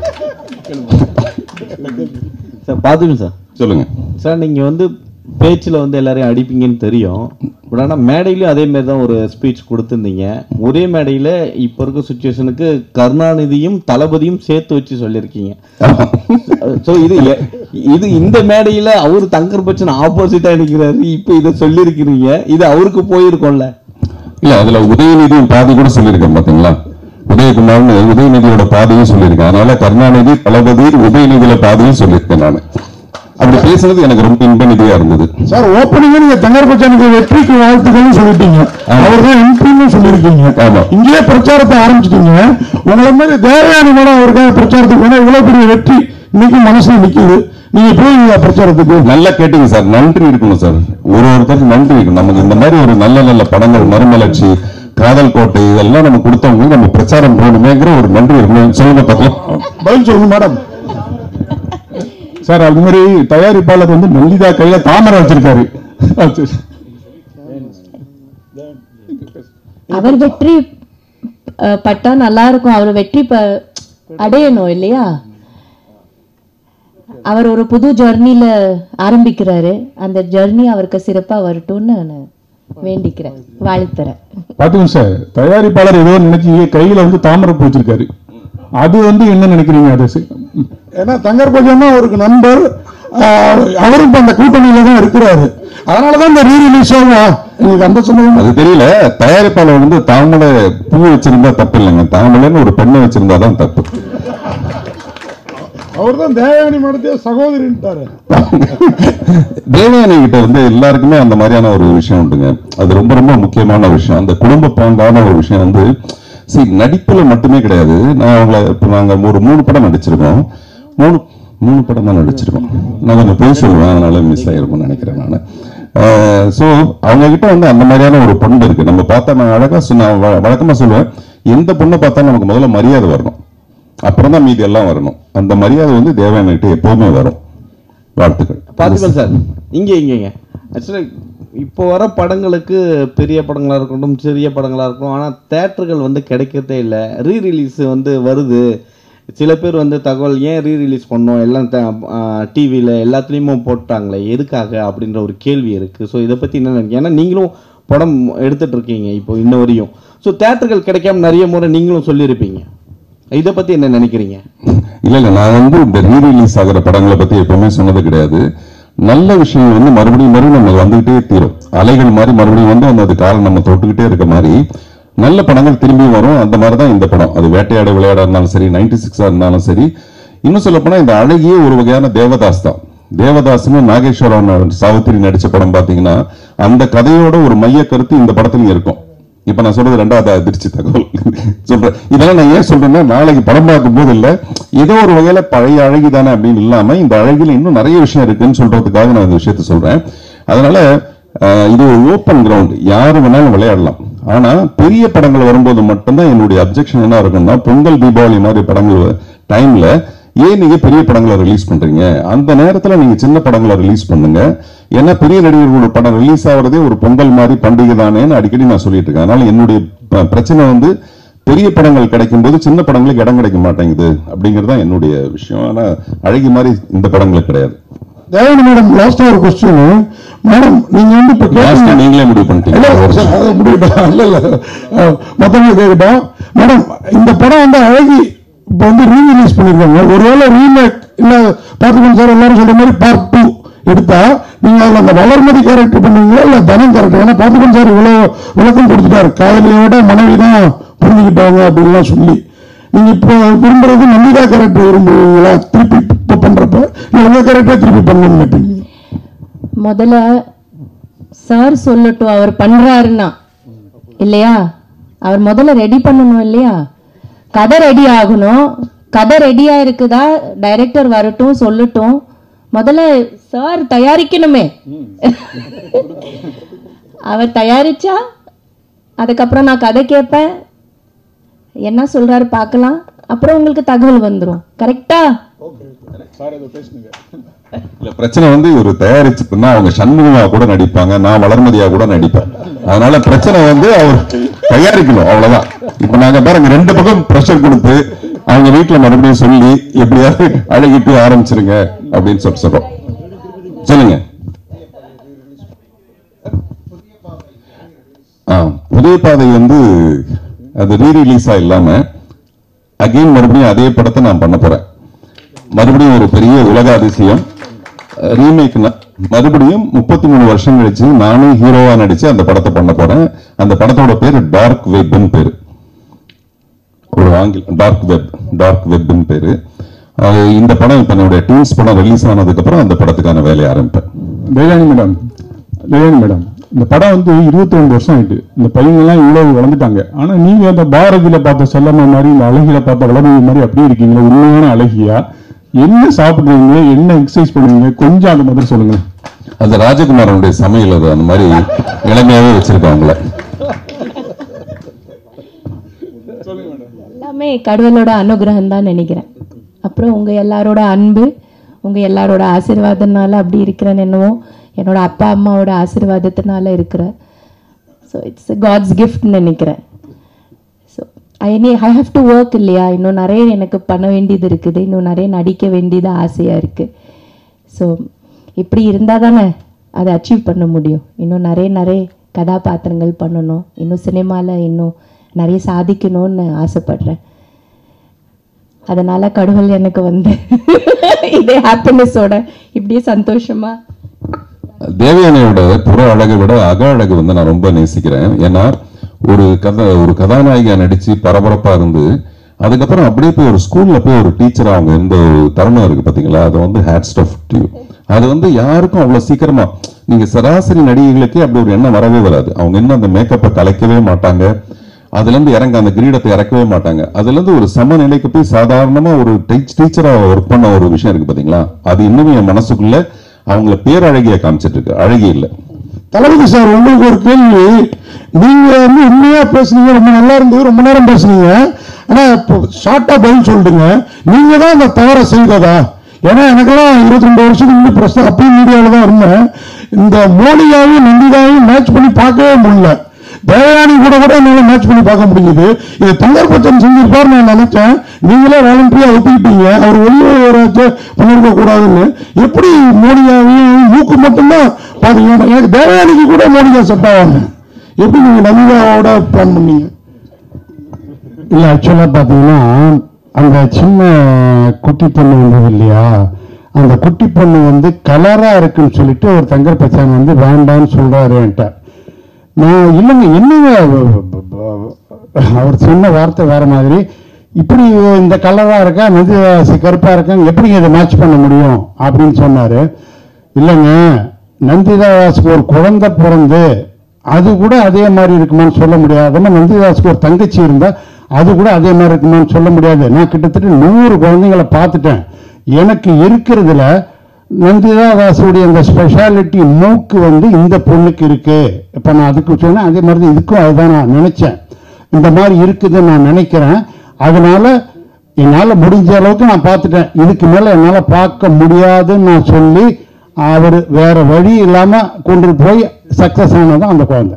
சார் பார்த்துங்க சார் சொல்லுங்க சார் நீங்க வந்து பேச்சில் வந்து எல்லாரையும் அடிப்பீங்கன்னு தெரியும் பட் ஆனால் மேடையிலும் அதே மாதிரி தான் ஒரு ஸ்பீச் கொடுத்துருந்தீங்க ஒரே மேடையில் இப்போ இருக்க சுச்சுவேஷனுக்கு கருணாநிதியும் தளபதியும் சேர்த்து வச்சு சொல்லியிருக்கீங்க ஸோ இது எ- இது இந்த மேடையில் அவர் தங்கர் பச்சன் ஆப்போசிட்டாக நிற்கிறாரு இப்போ இதை சொல்லியிருக்கிறீங்க இது அவருக்கு போயிருக்கோம்ல இல்ல அதுல உதயநிதியும் பாதி கூட சொல்லியிருக்கேன் பாத்தீங்களா உதயகுமார்னு உதயநிதியோட பாதியும் சொல்லியிருக்கேன் அதனால கருணாநிதி தளபதி உதயநிதியில பாதியும் சொல்லியிருக்கேன் நான் அப்படி பேசுனது எனக்கு ரொம்ப இன்பநிதியா இருந்தது சார் ஓப்பனிங்க நீங்க தங்கர் பச்சானுக்கு வெற்றிக்கு வாழ்த்துக்கள்னு சொல்லிட்டீங்க அவர் தான் எம்பின்னு சொல்லியிருக்கீங்க இங்கேயே பிரச்சாரத்தை ஆரம்பிச்சிட்டீங்க உங்களை மாதிரி தேவையான மேடம் அவருக்காக பிரச்சாரத்துக்கு போனா இவ்வளவு பெரிய வெற்றி இன்னைக்கு மனசுல நிக்குது நீங்க போய் பிரச்சாரத்துக்கு நல்லா கேட்டீங்க சார் நன்றி இருக்கணும் சார் ஒரு ஒருத்தருக்கு நன்றி இருக்கணும் நமக்கு இந்த மாதிரி ஒரு நல்ல நல்ல படங்கள் மறுமலர்ச்சி காதல் கோட்டை இதெல்லாம் நம்ம கொடுத்தவங்க நம்ம பிரச்சாரம் போகணுமேங்கிற ஒரு நன்றி இருக்கணும் சொல்லுங்க பார்க்கலாம் பதில் சொல்லுங்க மேடம் சார் அது மாதிரி தயாரிப்பாளர் வந்து மல்லிதா கையில தாமரை வச்சிருக்காரு அவர் வெற்றி அஹ், பட்டா நல்லா இருக்கும் அவர் வெற்றி ப- அடையணும் இல்லையா அவர் ஒரு புது ஜர்னில ஆரம்பிக்கிறாரு அந்த ஜர்னி அவருக்கு சிறப்பா வரட்டும்னு நான் வேண்டிக்கிறேன் வாழ்த்துறேன் பாத்துங்க சார் தயாரிப்பாளர் ஏதோ நினைச்சு கையில வந்து தாமரை பூ வச்சிருக்காரு அது வந்து என்ன நினைக்கிறீங்க அது சி- ஏன்னா தங்கர் பச்சான் அவருக்கு நண்பர் ஆஹ், அவரும் இப்ப அந்த கூட்டணியில தான் இருக்கிறாரு அதனாலதான் இந்த ரீ ரிலீஸ் ஆகும் உங்களுக்கு அந்த சம்பவம் அது தெரியல தயாரிப்பாளர் வந்து தாமரை பூ வச்சிருந்தா தப்பு இல்லைங்க தாமரைன்னு ஒரு பெண்ணை வச்சிருந்தா தான் தப்பு அவர் தான் தேவயானி மடத்தே சகோதரின்ட்டாரு தேவயானி கிட்ட வந்து எல்லாருக்குமே அந்த மாதிரியான ஒரு விஷயம் உண்டுங்க அது ரொம்ப ரொம்ப முக்கியமான விஷயம் அந்த குடும்ப பாங்கான ஒரு விஷயம் வந்து சரி நடிப்புல மட்டுமே கிடையாது நான் அவங்கள இப்ப நாங்க ஒரு மூணு படம் நடிச்சிருக்கோம் மூணு மூணு படம் தான் நடிச்சிருக்கோம் நான் கொஞ்சம் போய் சொல்லுவேன் அதனால மிஸ் ஆயிருக்கும்னு நினைக்கிறேன் நான் ஸோ அவங்க கிட்ட வந்து அந்த மாதிரியான ஒரு பண்பு இருக்கு நம்ம பார்த்தா நான் அழகா சொன்ன வ- வழக்கமா சொல்லுவேன் எந்த பொண்ணை பார்த்தா நமக்கு முதல்ல மரியாதை வரணும் அப்புறம் தான் மீதி எல்லாம் வரணும் அந்த மரியாதை வந்து தேவயானி கிட்ட எப்பவுமே வரும் வாழ்த்துக்கள் பார்த்திபன் சார் இங்க இங்கங்க ஆக்சுவலி இப்போ வர படங்களுக்கு பெரிய படங்களா இருக்கட்டும் சிறிய படங்களா இருக்கட்டும் ஆனா தேட்டர்கள் வந்து கிடைக்கிறதே இல்லை ரீ ரிலீஸ் வந்து வருது சில பேர் வந்து தகவல் ஏன் ரீ ரிலீஸ் பண்ணோம் எல்லாம் டிவியில் எல்லாத்துலேயுமே போட்டாங்களே எதுக்காக அப்படின்ற ஒரு கேள்வி இருக்கு ஸோ இதை பத்தி என்ன நினைக்கிறீங்க ஏன்னா நீங்களும் படம் எடுத்துட்டு இருக்கீங்க இப்போ இன்ன வரையும் ஸோ தேட்டர்கள் கிடைக்காம நிறைய முறை நீங்களும் சொல்லியிருப்பீங்க இதை பத்தி என்ன நினைக்கிறீங்க இல்ல இல்ல நான் வந்து இந்த ரீ ரிலீஸ் ஆகிற படங்களை பத்தி எப்பவுமே சொன்னது கிடையாது நல்ல விஷயங்கள் வந்து மறுபடியும் மறுபடியும் நம்ம வந்துகிட்டே தீரும் அலைகள் மாதிரி மறுபடியும் வந்து அந்த அது காலம் நம்ம தொட்டுக்கிட்டே இருக்க மாதிரி நல்ல படங்கள் திரும்பி வரும் அந்த மாதிரி தான் இந்த படம் அது வேட்டையாட விளையாட இருந்தாலும் சரி நைன்டி சிக்ஸா இருந்தாலும் சரி இன்னும் சொல்ல போனா இந்த அழகிய ஒரு வகையான தேவதாஸ் தான் தேவதாஸ்னு நாகேஸ்வரன் சாவித்திரி நடிச்ச படம் பாத்தீங்கன்னா அந்த கதையோட ஒரு மைய கருத்து இந்த படத்துலயும் இருக்கும் இப்ப நான் சொல்றது ரெண்டாவது அதிர்ச்சி தகவல் சொல்றேன் இதெல்லாம் நான் ஏன் சொல்றேன்னா நாளைக்கு படம் பார்க்கும் போது இல்ல ஏதோ ஒரு வகையில பழைய அழகி தானே அப்படின்னு இல்லாம இந்த அழகில இன்னும் நிறைய விஷயம் இருக்குன்னு சொல்றதுக்காக நான் இந்த விஷயத்த சொல்றேன் அதனால அஹ், இது ஒரு ஓப்பன் கிரவுண்ட் யாரு வேணாலும் விளையாடலாம் ஆனா பெரிய படங்கள் வரும்போது மட்டும்தான் என்னுடைய அப்செக்ஷன் என்ன இருக்கும்னா பொங்கல் தீபாவளி மாதிரி படங்கள் டைம்ல ஏன் நீங்க பெரிய படங்களை ரிலீஸ் பண்றீங்க அந்த நேரத்துல நீங்க சின்ன படங்களை ரிலீஸ் பண்ணுங்க ஏன்னா பெரிய நடிகர்களோட படம் ரிலீஸ் ஆகுறதே ஒரு பொங்கல் மாதிரி பண்டிகை தானேன்னு அடிக்கடி நான் சொல்லிட்டு இருக்கேன் அதனால என்னுடைய ப- பிரச்சனை வந்து பெரிய படங்கள் கிடைக்கும் போது சின்ன படங்களுக்கு இடம் கிடைக்க மாட்டேங்குது அப்படிங்கிறது தான் என்னுடைய விஷயம் ஆனா அழகி மாதிரி இந்த படங்களுக்கு கிடையாது தேவயானி மேடம் லாஸ்டா ஒரு கொஸ்டின் மேடம் நீங்க வந்து இப்ப Last கேட்டீங்க நீங்களே முடிவு பண்ணிட்டீங்க இல்ல, ஒரு சார், அதை முடிக்கட்டும். இல்ல, இல்ல. அஹ், மத்தவங்க கேட்கட்டும். மேடம் இந்த படம் வந்து அழகி இப்ப வந்து ரீ ரிலீஸ் பண்ணிருக்காங்க ஒருவேளை ரீமேக் இல்ல பாத்துக்கணும் சார் எல்லாரும் சொல்ற மாதிரி பார்ட் டூ எடுத்தா நீங்க அதுல அந்த வளர்மதி கேரக்டர் பண்ணுவீங்களா இல்ல தனம் கேரக்டர் ஏன்னா பாத்துக்கணும் சார் இவ்வளவு விளக்கம் கொடுத்துட்டாரு காதலியை விட மனைவி தான் புரிஞ்சுக்கிட்டாங்க அப்படின்லாம் சொல்லி நீங்க இப்போ விரும்புறது நந்திதா கேரக்டர் விரும்புவீங்களா திருப்பி இப்ப பண்றப்ப இல்ல உங்க கேரக்டர் திருப்பி பண்ணணும்னு நினைப்பீங்க முதல்ல சார் சொல்லட்டும் அவர் பண்றாருன்னா இல்லையா அவர் முதல்ல ரெடி பண்ணணும் இல்லையா கதை ரெடி ஆகணும் கதை ரெடியா இருக்குதா டைரக்டர் வரட்டும் சொல்லட்டும் முதல்ல சார் தயாரிக்கணுமே அவர் தயாரிச்சா அதுக்கப்புறம் நான் கதை கேட்பேன் என்ன சொல்றாரு பார்க்கலாம் அப்புறம் உங்களுக்கு தகவல் வந்துரும் கரெக்டா இல்ல பிரச்சனை வந்து ஒரு தயாரிச்சுன்னா அவங்க சண்முகமா கூட நடிப்பாங்க நான் வளர்மதியா கூட நடிப்பேன் அதனால பிரச்சனை வந்து அவர் தயாரிக்கணும் அவ்வளவுதான் இப்ப நாங்க பாருங்க ரெண்டு பக்கம் ப்ரெஷர் கொடுத்து அவங்க வீட்டுல மறுபடியும் சொல்லி எப்படியாவது அழகிட்டு ஆரம்பிச்சிருங்க அப்படின்னு சொல்லி சொல்றோம் சொல்லுங்க ஆ, புதிய பாதை வந்து அது ரீ ரிலீஸா இல்லாம அகைன் மறுபடியும் அதே படத்தை நான் பண்ண போறேன் மறுபடியும் ஒரு பெரிய உலக அதிசயம் ரீமேக் மறுபடியும் முப்பத்தி மூணு வருஷம் கழிச்சு நானும் ஹீரோவா நடிச்சு அந்த படத்தை பண்ண போறேன் அந்த படத்தோட பேரு டார்க் வெப்னு பேரு ஒரு ஆங்கில டார்க் வெப் டார்க் வெப்னு பேரு அது இந்த படம் இப்ப என்னுடைய டீம்ஸ் படம் ரிலீஸ் ஆனதுக்கு அப்புறம் அந்த படத்துக்கான வேலையை ஆரம்பிப்பேன் தேவானி மேடம் தேவானி மேடம் இந்த படம் வந்து இருபத்தி ரெண்டு வருஷம் ஆயிட்டு இந்த பையங்க எல்லாம் இவ்வளவு வளர்ந்துட்டாங்க ஆனா நீங்க அந்த பாரதியில பார்த்த செல்லம்மா மாதிரி இந்த அழகில பார்த்த வளர்மதி மாதிரி அப்படியே இருக்கீங்களா உண்மையான அழகியா என்ன சாப்பிடுறீங்க என்ன எக்ஸசைஸ் பண்ணுவீங்க கொஞ்சம் அந்த மாதிரி சொல்லுங்க அந்த ராஜகுமாரனுடைய சமையல் அது அந்த மாதிரி இளமையாவே வச்சிருக்காங்களே எல்லாமே கடவுளோட அனுகிரகம் தான் நினைக்கிறேன் அப்புறம் உங்க எல்லாரோட அன்பு உங்க எல்லாரோட ஆசீர்வாதத்தினால அப்படி இருக்கிறேன்னு என்னவோ என்னோட அப்பா அம்மாவோட ஆசீர்வாதத்தினால இருக்கிறேன் ஸோ இட்ஸ் காட்ஸ் கிஃப்ட்னு நினைக்கிறேன் ஸோ ஐ நீ ஐ ஹாவ் டு ஒர்க் இல்லையா இன்னும் நிறைய எனக்கு பண்ண வேண்டியது இருக்குது இன்னும் நிறைய நடிக்க வேண்டியது ஆசையாக இருக்குது ஸோ இப்படி இருந்தால் தானே அதை அச்சீவ் பண்ண முடியும் இன்னும் நிறைய நிறைய கதாபாத்திரங்கள் பண்ணணும் இன்னும் சினிமாவில் இன்னும் நிறைய சாதிக்கணும்னு ஆசைப்படுறேன் அதனால கடவுள் எனக்கு வந்து இதே ஹாப்பினஸோட இப்படியே சந்தோஷமா தேவயானையோட புற அழகை விட அக அழகு வந்து நான் ரொம்ப நேசிக்கிறேன் ஏன்னா ஒரு கதை ஒரு கதாநாயகியா நடிச்சு பரபரப்பா இருந்து அதுக்கப்புறம் அப்படியே போய் ஒரு ஸ்கூல்ல போய் ஒரு டீச்சரா அவங்க இருந்த ஒரு தருணம் இருக்கு பாத்தீங்களா அது வந்து ஹேட்ஸ் ஆஃப் டியூ அது வந்து யாருக்கும் அவ்வளவு சீக்கிரமா நீங்க சராசரி நடிகைகளுக்கே அப்படி ஒரு எண்ணம் வரவே வராது அவங்க இன்னும் அந்த மேக்கப்பை கலைக்கவே மாட்டாங்க அதுல இருந்து இறங்க அந்த கிரீடத்தை இறக்கவே மாட்டாங்க அதுல இருந்து ஒரு சமநிலைக்கு போய் சாதாரணமா ஒரு டீச்சரா ஒர்க் பண்ண ஒரு விஷயம் இருக்கு பாத்தீங்களா அது இன்னும் என் மனசுக்குள்ள அவங்கள பேரழகியா காமிச்சிட்டு இருக்கு அழகி இல்ல தளபதி சார் உங்களுக்கு ஒரு கேள்வி நீங்க வந்து உண்மையா பேசுனீங்க ரொம்ப நல்லா இருந்தது ரொம்ப நேரம் பேசுனீங்க ஆனா இப்போ ஷார்ட்டா பதில் சொல்லிடுங்க நீங்க தான் அந்த தவறை செய்ததா ஏன்னா எனக்கெல்லாம் இருபத்தி ரெண்டு வருஷத்துக்கு முன்னாடி பிரஸ் அப்பயும் மீடியாவில் தான் இருந்தேன் இந்த மோனிகாவையும் நந்திகாவையும் மேட்ச் பண்ணி பார்க்கவே முடியல தேவயானி கூட கூட என்னால மேட்ச் பண்ணி பார்க்க முடியுது இது தங்கர் பச்சன் செஞ்சிருப்பாரு நான் நினைச்சேன் நீங்களே வாலண்டியா ஒத்துக்கிட்டீங்க அவர் ஒளிவராஜ பண்ணிருக்க கூடாதுன்னு எப்படி மோனிகாவையும் மூக்கு மட்டும்தான் பாத்தீங்க எனக்கு தேவயானிக்கு கூட மோனிகா செட் ஆவாங்க எப்படி நீங்க நந்திகாவோட பிளான் பண்ணீங்க இல்ல ஆக்சுவலா பாத்தீங்கன்னா அந்த சின்ன குட்டி பொண்ணு வந்தது இல்லையா அந்த குட்டி பொண்ணு வந்து கலரா இருக்குன்னு சொல்லிட்டு ஒரு தங்கர் பச்சான் வந்து வேண்டாம்னு சொல்றாரு என்கிட்ட நான் இல்லைங்க என்னங்க அவர் சொன்ன வார்த்தை வேற மாதிரி இப்படி இந்த கலரா இருக்கா நந்திதாசி கருப்பா இருக்கா எப்படி இதை மேட்ச் பண்ண முடியும் அப்படின்னு சொன்னாரு இல்லைங்க நந்திதாஸுக்கு ஒரு குழந்தை பிறந்து அது கூட அதே மாதிரி இருக்குமான்னு சொல்ல முடியாது அதே மாதிரி நந்திதாஸுக்கு ஒரு தங்கச்சி இருந்தா அது கூட அதே மாதிரி இருக்குமான்னு சொல்ல முடியாது நான் கிட்டத்தட்ட நூறு குழந்தைங்களை பார்த்துட்டேன் எனக்கு இருக்கிறதுல நந்திதா தாசுடைய அந்த ஸ்பெஷாலிட்டி மூக்கு வந்து இந்த பொண்ணுக்கு இருக்கு இப்ப நான் அதுக்கு சொன்னேன் அதே மாதிரி தான் இதுக்கும் அதுதான் நான் நினைச்சேன் இந்த மாதிரி இருக்குதுன்னு நான் நினைக்கிறேன் அதனால என்னால முடிஞ்ச அளவுக்கு நான் பார்த்துட்டேன் இதுக்கு மேல என்னால பார்க்க முடியாதுன்னு நான் சொல்லி அவர் வேற வழி இல்லாம கொண்டு போய் சக்சஸ் ஆனதான் அந்த குழந்தை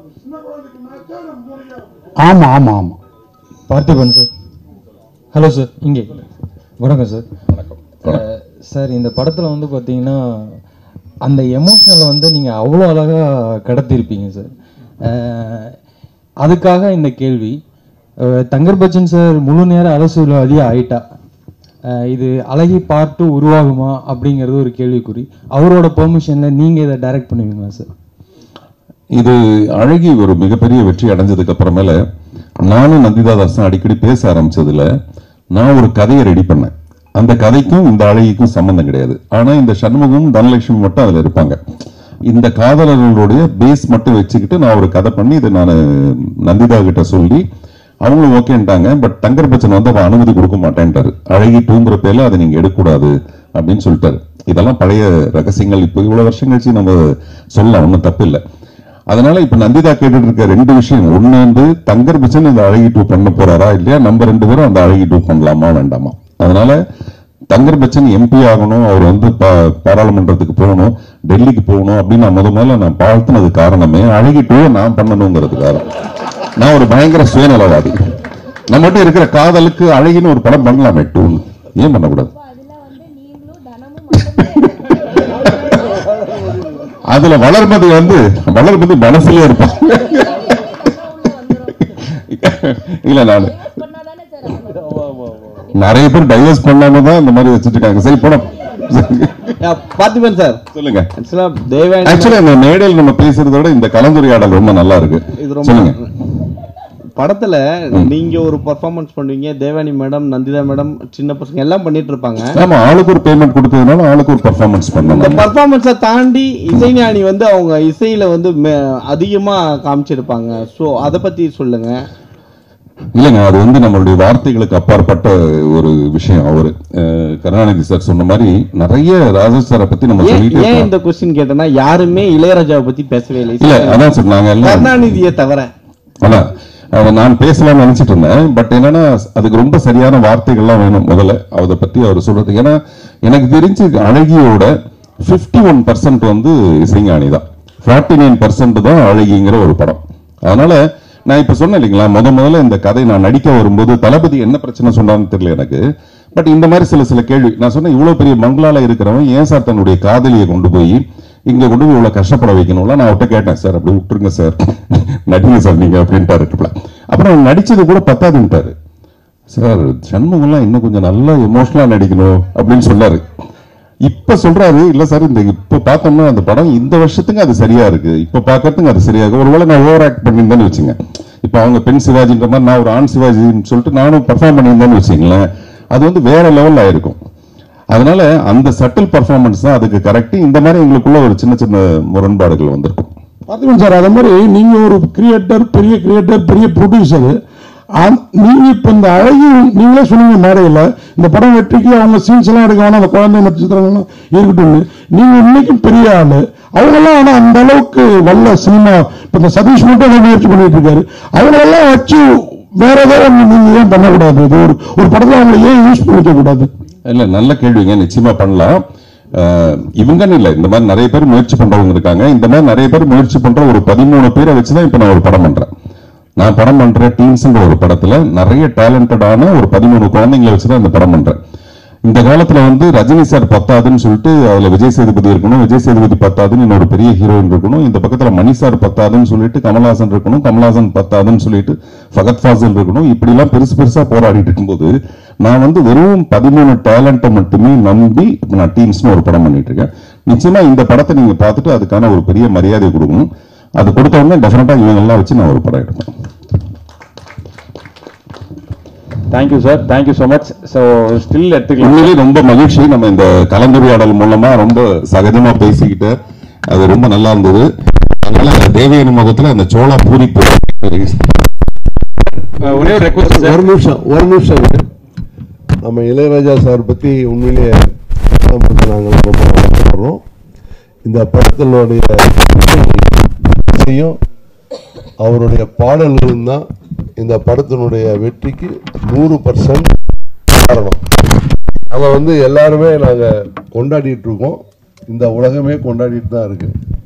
ஆமா ஆமா ஆமா பார்த்திபன் சார் ஹலோ சார் இங்கே வணக்கம் சார் அஹ், சார் இந்த படத்தில் வந்து பார்த்தீங்கன்னா அந்த எமோஷனலை வந்து நீங்கள் அவ்வளோ அழகாக கடத்திருப்பீங்க சார் அஹ், அதுக்காக இந்த கேள்வி அஹ், தங்கர் பச்சன் சார் முழு நேர அரசியல்வாதியாக ஆயிட்டா அஹ், இது அழகி பார்ட்டு உருவாகுமா அப்படிங்கிறது ஒரு கேள்விக்குறி அவரோட பெர்மிஷனில் நீங்கள் இதை டைரக்ட் பண்ணுவீங்களா சார் இது அழகி ஒரு மிகப்பெரிய வெற்றி அடைஞ்சதுக்கு அப்புறமேல நானும் நந்திதா தாஸும் அடிக்கடி பேச ஆரம்பிச்சதுல நான் ஒரு கதையை ரெடி பண்ணேன் அந்த கதைக்கும் இந்த அழகிக்கும் சம்பந்தம் கிடையாது ஆனா இந்த சண்முகம் தனலட்சுமி மட்டும் அதுல இருப்பாங்க இந்த காதலர்களுடைய பேஸ் மட்டும் வச்சுக்கிட்டு நான் ஒரு கதை பண்ணி இதை நான் நந்திதா கிட்ட சொல்லி அவங்களும் ஓகேன்ட்டாங்க பட் தங்கர் பச்சன் வந்து அவன் அனுமதி கொடுக்க மாட்டேன்ட்டாரு அழகி தூங்குற பேர்ல அதை நீங்க எடுக்கக்கூடாது அப்படின்னு சொல்லிட்டாரு இதெல்லாம் பழைய ரகசியங்கள் இப்போ இவ்வளவு வருஷம் கழிச்சு நம்ம சொல்லலாம் ஒன்றும் தப்பு இல்லை அதனால இப்ப நந்திதா கேட்டுட்டு இருக்க ரெண்டு விஷயம் ஒண்ணு வந்து தங்கர் பச்சன் இந்த அழகி டூ பண்ண போறாரா இல்லையா நம்ம ரெண்டு பேரும் அந்த அழகி டூ பண்ணலாமா வேண்டாமா அதனால தங்கர் பச்சன் எம்பி ஆகணும் அவர் வந்து பா- பாராளுமன்றத்துக்கு போகணும் டெல்லிக்கு போகணும் அப்படின்னு நான் முத முதல்ல நான் வாழ்த்துனது காரணமே அழகி டூ நான் பண்ணணுங்கிறதுக்காக நான் ஒரு பயங்கர சுயநலவாதி நம்மகிட்ட இருக்கிற காதலுக்கு அழகின்னு ஒரு படம் பண்ணலாமே டூ ஏன் பண்ணக்கூடாது அதுல வளர்மதி வந்து வளர்மதி மனசுலயே இருப்பான் இல்ல நான் நிறைய பேர் டைவர்ஸ் பண்ணாம தான் இந்த மாதிரி வச்சிட்டு இருக்காங்க சரி படம் பார்த்திபன் சார் சொல்லுங்க ஆக்சுவலா தேவயானி ஆக்சுவலா இந்த மேடையில் நம்ம பேசுறத விட இந்த கலந்துரையாடல் ரொம்ப நல்லா இருக்கு இது ரொம்ப சொல்லுங்க படத்துல நீங்க ஒரு பர்ஃபார்மன்ஸ் பண்ணுவீங்க தேவானி மேடம் நந்திதா மேடம் சின்ன பசங்க எல்லாம் பண்ணிட்டு இருப்பாங்க ஆமா ஆளுக்கு ஒரு பேமெண்ட் கொடுத்ததுனால ஆளுக்கு ஒரு பர்ஃபார்மன்ஸ் இந்த பண்ணணும் பர்ஃபார்மன்ஸை தாண்டி இசைஞானி வந்து அவங்க இசையில வந்து மே- அதிகமா காமிச்சிருப்பாங்க சோ அத பத்தி சொல்லுங்க இல்லைங்க அது வந்து நம்மளுடைய வார்த்தைகளுக்கு அப்பாற்பட்ட ஒரு விஷயம் அவரு அஹ், கருணாநிதி சார் சொன்ன மாதிரி நிறைய ராஜா சாரை பத்தி நம்ம ஏன் சொல்லிட்டே ஏன் இருக்கோம் இந்த கொஸ்டின் கேட்டேன்னா யாருமே இளையராஜாவை பத்தி பேசவே இல்லை இல்ல அதான் சொன்னாங்க எல்லாம் கருணாநிதியை தவிர அதான் அதை நான் பேசலாம்னு நினைச்சிட்டு இருந்தேன் பட் என்னன்னா அதுக்கு ரொம்ப சரியான வார்த்தைகள்லாம் வேணும் முதல்ல அதை பத்தி அவர் சொல்றது ஏன்னா எனக்கு தெரிஞ்சு அழகியோட 51% ஒன் பர்சன்ட் வந்து இசைஞானி தான் ஃபார்ட்டி நைன் பர்சன்ட் தான் அழகிங்கிற ஒரு படம் அதனால நான் இப்ப சொன்னேன் இல்லைங்களா முத முதல்ல இந்த கதை நான் நடிக்க வரும்போது தளபதி என்ன பிரச்சனை சொன்னான்னு தெரியல எனக்கு பட் இந்த மாதிரி சில சில கேள்வி நான் சொன்னேன் இவ்வளவு பெரிய பங்களால இருக்கிறவன் ஏன் சார் தன்னுடைய காதலியை கொண்டு போய் இங்க கொண்டு போய் இவ்வளவு கஷ்டப்பட வைக்கணும்ல நான் அவர்கிட்ட கேட்டேன் சார் அப்படி விட்டுருங்க சார் நடிங்க சார் நீங்க அப்படின்ட்டாரு reply. அப்புறம் நடிச்சது கூட பத்தாதுன்ட்டாரு சார் சண்முகம்லாம் இன்னும் கொஞ்சம் நல்லா எமோஷனலா நடிக்கணும் அப்படின்னு சொன்னாரு இப்ப சொல்றாரு இல்ல சார் இந்த இப்ப பார்த்தோம்னா அந்த படம் இந்த வருஷத்துக்கு அது சரியா இருக்கு இப்ப பார்க்கறதுக்கு அது சரியா இருக்கு ஒருவேளை நான் ஓவர் ஆக்ட் பண்ணியிருந்தேன்னு வச்சுங்க இப்ப அவங்க பெண் சிவாஜின்ற மாதிரி நான் ஒரு ஆண் சிவாஜின்னு சொல்லிட்டு நானும் பர்ஃபார்ம் பண்ணியிருந்தேன்னு வச்சுங்களேன் அது வந்து வேற லெவல்ல ஆயிருக்கும் அதனால அந்த சட்டில் பர்ஃபார்மன்ஸ் தான் அதுக்கு கரெக்ட் இந்த மாதிரி எங்களுக்குள்ள ஒரு சின்ன சின்ன முரண்பாடுகள் வந்திருக்கும் பார்த்துக்கோங்க சார் அதே மாதிரி நீங்க ஒரு கிரியேட்டர் பெரிய கிரியேட்டர் பெரிய ப்ரொடியூசர் நீங்க இப்ப இந்த அழகி நீங்களே சொன்னீங்க மேடையில இந்த படம் வெற்றிக்கு அவங்க சீன்ஸ் எல்லாம் எடுக்க வேணாம் அந்த குழந்தை நட்சத்திரங்கள்லாம் இருக்கட்டும்னு நீங்க இன்னைக்கும் பெரிய ஆளு அவங்கெல்லாம் ஆனா அந்த அளவுக்கு நல்ல சினிமா இப்ப இந்த சதீஷ் மட்டும் அதை முயற்சி பண்ணிட்டு இருக்காரு அவங்களெல்லாம் வச்சு வேற ஏதாவது ஒண்ணு நீங்க ஏன் பண்ணக்கூடாது இது ஒரு ஒரு படத்துல அவங்களை ஏன் யூஸ் பண்ணிக்க கூடாது இல்ல நல்ல கேள்விங்க நிச்சயமா பண்ணலாம் அஹ், இவங்கன்னு இல்ல இந்த மாதிரி நிறைய பேர் முயற்சி பண்றவங்க இருக்காங்க இந்த மாதிரி நிறைய பேர் முயற்சி பண்ற ஒரு பதிமூணு பேரை வச்சுதான் இப்ப நான் ஒரு படம் பண்றேன் நான் படம் பண்ற டீம்ஸ்ன்ற ஒரு படத்துல நிறைய டேலண்டடான ஒரு பதிமூணு குழந்தைங்களை வச்சுதான் இந்த படம் பண்றேன் இந்த காலத்துல வந்து ரஜினி சார் பத்தாதுன்னு சொல்லிட்டு அதுல விஜய் சேதுபதி இருக்கணும் விஜய் சேதுபதி பத்தாதுன்னு இன்னொரு பெரிய ஹீரோயின் இருக்கணும் இந்த பக்கத்துல மணி சார் பத்தாதுன்னு சொல்லிட்டு கமல்ஹாசன் இருக்கணும் கமல்ஹாசன் பத்தாதுன்னு சொல்லிட்டு ஃபகத் ஃபாசில் இருக்கணும் இப்படி எல்லாம் பெருசு பெருசா போராடிட்டு இருக்கும்போது நான் வந்து வெறும் பதிமூணு டேலண்ட்டை மட்டுமே நம்பி இப்ப நான் டீம்ஸ்னு ஒரு படம் பண்ணிட்டு இருக்கேன் நிச்சயமா இந்த படத்தை நீங்க பார்த்துட்டு அதுக்கான ஒரு பெரிய மரியாதை கொடுக்கணும் அது கொடுத்த உடனே டெஃபினட்டா இவங்க எல்லாம் வச்சு நான் ஒரு படம் எடுப்பேன் thank you sir thank you so much so still எடுத்துக்கலாம் உண்மையிலேயே ரொம்ப மகிழ்ச்சி நம்ம இந்த கலந்துரையாடல் மூலமா ரொம்ப சகஜமா பேசிக்கிட்டு அது ரொம்ப நல்லா இருந்தது அதனால தேவயானி முகத்துல அந்த சோளா பூரி ஒரே ஒரு ரெக்வஸ்ட் சார் ஒரு நிமிஷம் ஒரு நிமிஷம் இரு. நம்ம இளையராஜா சார் பத்தி உண்மையிலேயே படம் நாங்கள் ரொம்ப வருத்தப்படுறோம் இந்த படத்தினுடைய இசையும் அவருடைய பாடல்களும் தான் இந்த படத்தினுடைய வெற்றிக்கு நூறு பர்சன்ட் காரணம் அதை வந்து எல்லாருமே நாங்கள் கொண்டாடிட்டு இருக்கோம் இந்த உலகமே கொண்டாடிட்டு தான் இருக்கு